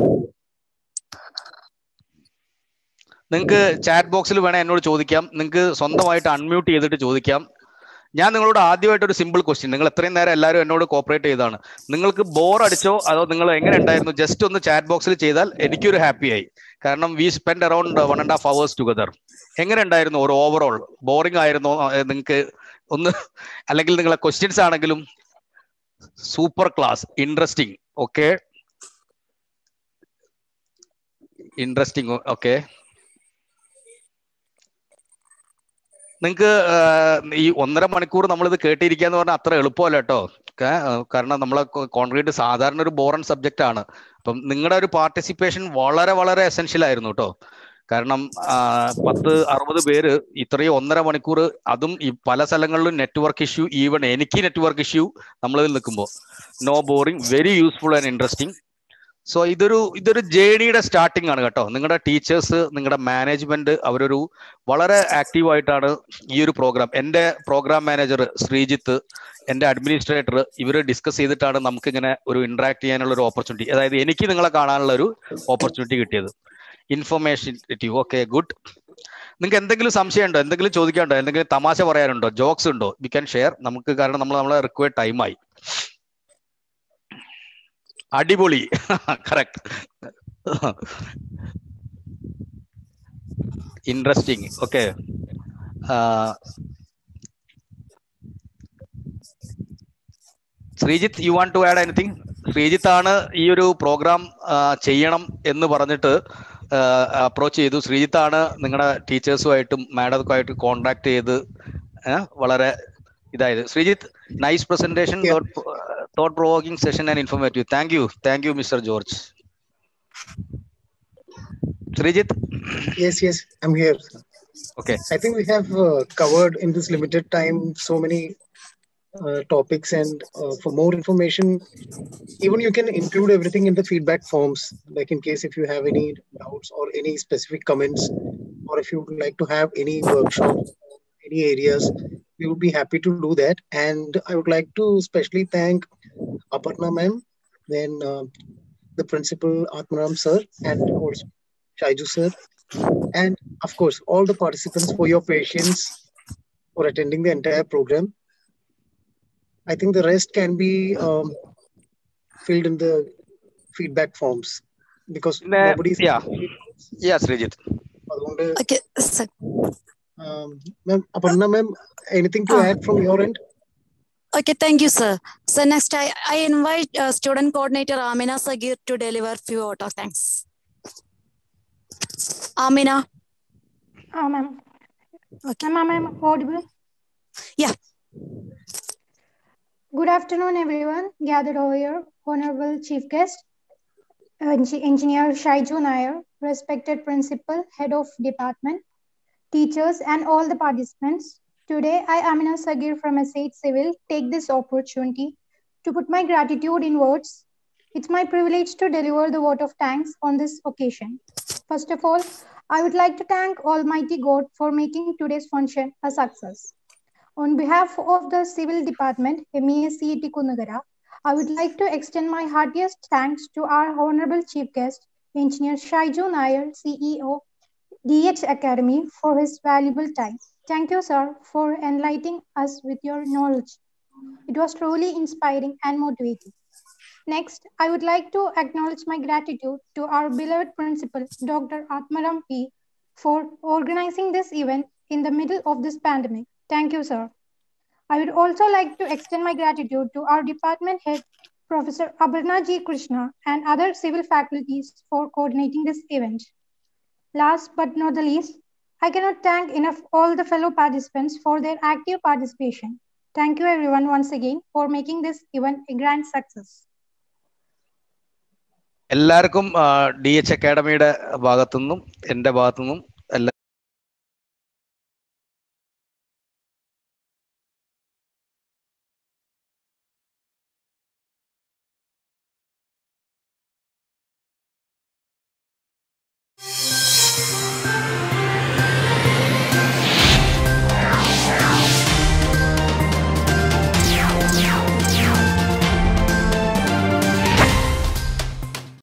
നിങ്ങൾക്ക് ചാറ്റ് ബോക്സിൽ വേണേ എന്നോട് ചോദിക്കാം നിങ്ങൾക്ക് സ്വന്തമായിട്ട് അൺമ്യൂട്ട് ചെയ്തിട്ട് ചോദിക്കാം ഞാൻ നിങ്ങളോട് ആദ്യമായിട്ട് ഒരു സിമ്പിൾ ക്വസ്റ്റ്യൻ നിങ്ങൾ എത്രയും നേരം എല്ലാവരും എന്നോട് കോപ്പറേറ്റ് ചെയ്താണ് നിങ്ങൾക്ക് ബോർ അടിച്ചോ അതോ നിങ്ങൾ എങ്ങനെ ഉണ്ടായിരുന്നു ജസ്റ്റ് ഒന്ന് ചാറ്റ് ബോക്സിൽ ചെയ്താൽ എനിക്കൊരു ഹാപ്പി ആയി കാരണം we spend around one and half hours together എങ്ങനെ ഉണ്ടായിരുന്നു ഒരു ഓവറോൾ ബോറിംഗ് ആയിരുന്നോ നിങ്ങൾക്ക് ഒന്ന് അല്ലെങ്കിൽ നിങ്ങളെ ക്വസ്റ്റ്യൻസ് ആണെങ്കിലും super class interesting okay interesting okay നിങ്ങൾക്ക് ഈ ഒന്നര മണിക്കൂർ നമ്മളിത് കേട്ടിരിക്കുക എന്ന് പറഞ്ഞാൽ അത്ര എളുപ്പമല്ല കേട്ടോ ക- ആ, കാരണം നമ്മളെ കോൺക്രീറ്റ് സാധാരണ ഒരു ബോറൻ സബ്ജക്റ്റ് ആണ് അപ്പം നിങ്ങളുടെ ഒരു പാർട്ടിസിപ്പേഷൻ വളരെ വളരെ എസെൻഷ്യൽ ആയിരുന്നു കേട്ടോ കാരണം ആ, പത്ത് അറുപത് പേര് ഇത്രയും ഒന്നര മണിക്കൂർ അതും ഈ പല സ്ഥലങ്ങളിലും നെറ്റ്വർക്ക് ഇഷ്യൂ ഈവൻ എനിക്ക് നെറ്റ്വർക്ക് ഇഷ്യൂ നമ്മളിൽ നിൽക്കുമ്പോൾ no boring very useful and interesting so ഇതൊരു ഇതൊരു ജേണിയുടെ സ്റ്റാർട്ടിംഗ് ആണ് കേട്ടോ നിങ്ങളുടെ ടീച്ചേഴ്സ് നിങ്ങളുടെ മാനേജ്മെന്റ് അവരൊരു വളരെ ആക്റ്റീവ് ആയിട്ടാണ് ഈ ഒരു പ്രോഗ്രാം എൻ്റെ പ്രോഗ്രാം മാനേജർ ശ്രീജിത്ത് എൻ്റെ അഡ്മിനിസ്ട്രേറ്റർ ഇവർ ഡിസ്കസ് ചെയ്തിട്ടാണ് നമുക്ക് ഇങ്ങനെ ഒരു ഇന്ററാക്ട് ചെയ്യാനുള്ള ഒരു ഓപ്പർച്യൂണിറ്റി അതായത് എനിക്ക് നിങ്ങളെ കാണാനുള്ള ഒരു ഓപ്പർച്യൂണിറ്റി കിട്ടിയത് ഇൻഫർമേഷൻ ഓക്കെ ഗുഡ് നിങ്ങൾക്ക് എന്തെങ്കിലും സംശയമുണ്ടോ എന്തെങ്കിലും ചോദിക്കാനുണ്ടോ എന്തെങ്കിലും തമാശ പറയാനുണ്ടോ ജോക്സ് ഉണ്ടോ വി ക്യാൻ ഷെയർ നമുക്ക് കാരണം നമ്മൾ നമ്മളെ റിക്വയർഡ് ടൈമായി അടിപൊളി correct interesting okay Sreejith you want to add anything Sreejith ആണ് ഈ ഒരു പ്രോഗ്രാം ചെയ്യണം എന്ന് പറഞ്ഞിട്ട് അപ്രോച്ച് ചെയ്തു ശ്രീജിത്താണ് നിങ്ങളുടെ ടീച്ചേഴ്സുമായിട്ടും മാഡത്തുമായിട്ട് കോണ്ടാക്ട് ചെയ്ത് ആ, വളരെ ഇതായത് Sreejith nice presentation Yeah. Thought provoking session and informative thank you thank you mister George Sreejith Yes, yes, I'm here. Okay I think we have uh, covered in this limited time so many uh, topics, and uh, for more information, even you can include everything in the feedback forms. Like in case if you have any doubts or any specific comments, or if you would like to have any workshops, any areas, we would be happy to do that. And I would like to especially thank Aparna ma'am, then uh, the principal Atmaram sir, and also Shaiju sir, and of course all the participants for your patience for attending the entire program i think the rest can be um, filled in the feedback forms because Nah, nobody's yeah. Yeah Sreejith അതുകൊണ്ട്, Okay, sir. um, ma'am aparna ma'am anything to Ah. add from your end Okay, thank you, sir. So next, I, I invite uh, student coordinator Amina Sagir to deliver few out of thanks. Amina. Ah, ma'am. Okay. Ma'am, I'm audible. Yeah. Good afternoon, everyone gathered over here. Honorable Chief Guest, Eng- Engineer Shaiju Nair, respected Principal, Head of Department, teachers, and all the participants. Today, I, Amina Sagir from S8 Civil, take this opportunity to put my gratitude in words. It's my privilege to deliver the vote of thanks on this occasion. First of all, I would like to thank Almighty God for making today's function a success. On behalf of the Civil Department, MESCET Kunagara, I would like to extend my heartiest thanks to our Honorable Chief Guest, Engineer Shaiju Nair, CEO, DH Academy, for his valuable time. Thank you, sir, for enlightening us with your knowledge. It was truly inspiring and motivating. Next, I would like to acknowledge my gratitude to our beloved principal, Dr. Atmaram P, for organizing this event in the middle of this pandemic. Thank you, sir. I would also like to extend my gratitude to our department head, Professor Abarna G. Krishna, and other civil faculties for coordinating this event. Last but not the least, I cannot thank enough all the fellow participants for their active participation. Thank you, everyone, once again for making this event a grand success. എല്ലാവർക്കും D H അക്കാഡമിയുടെ ഭാഗത്തുനിന്നും എൻ്റെ ഭാഗത്തുനിന്നും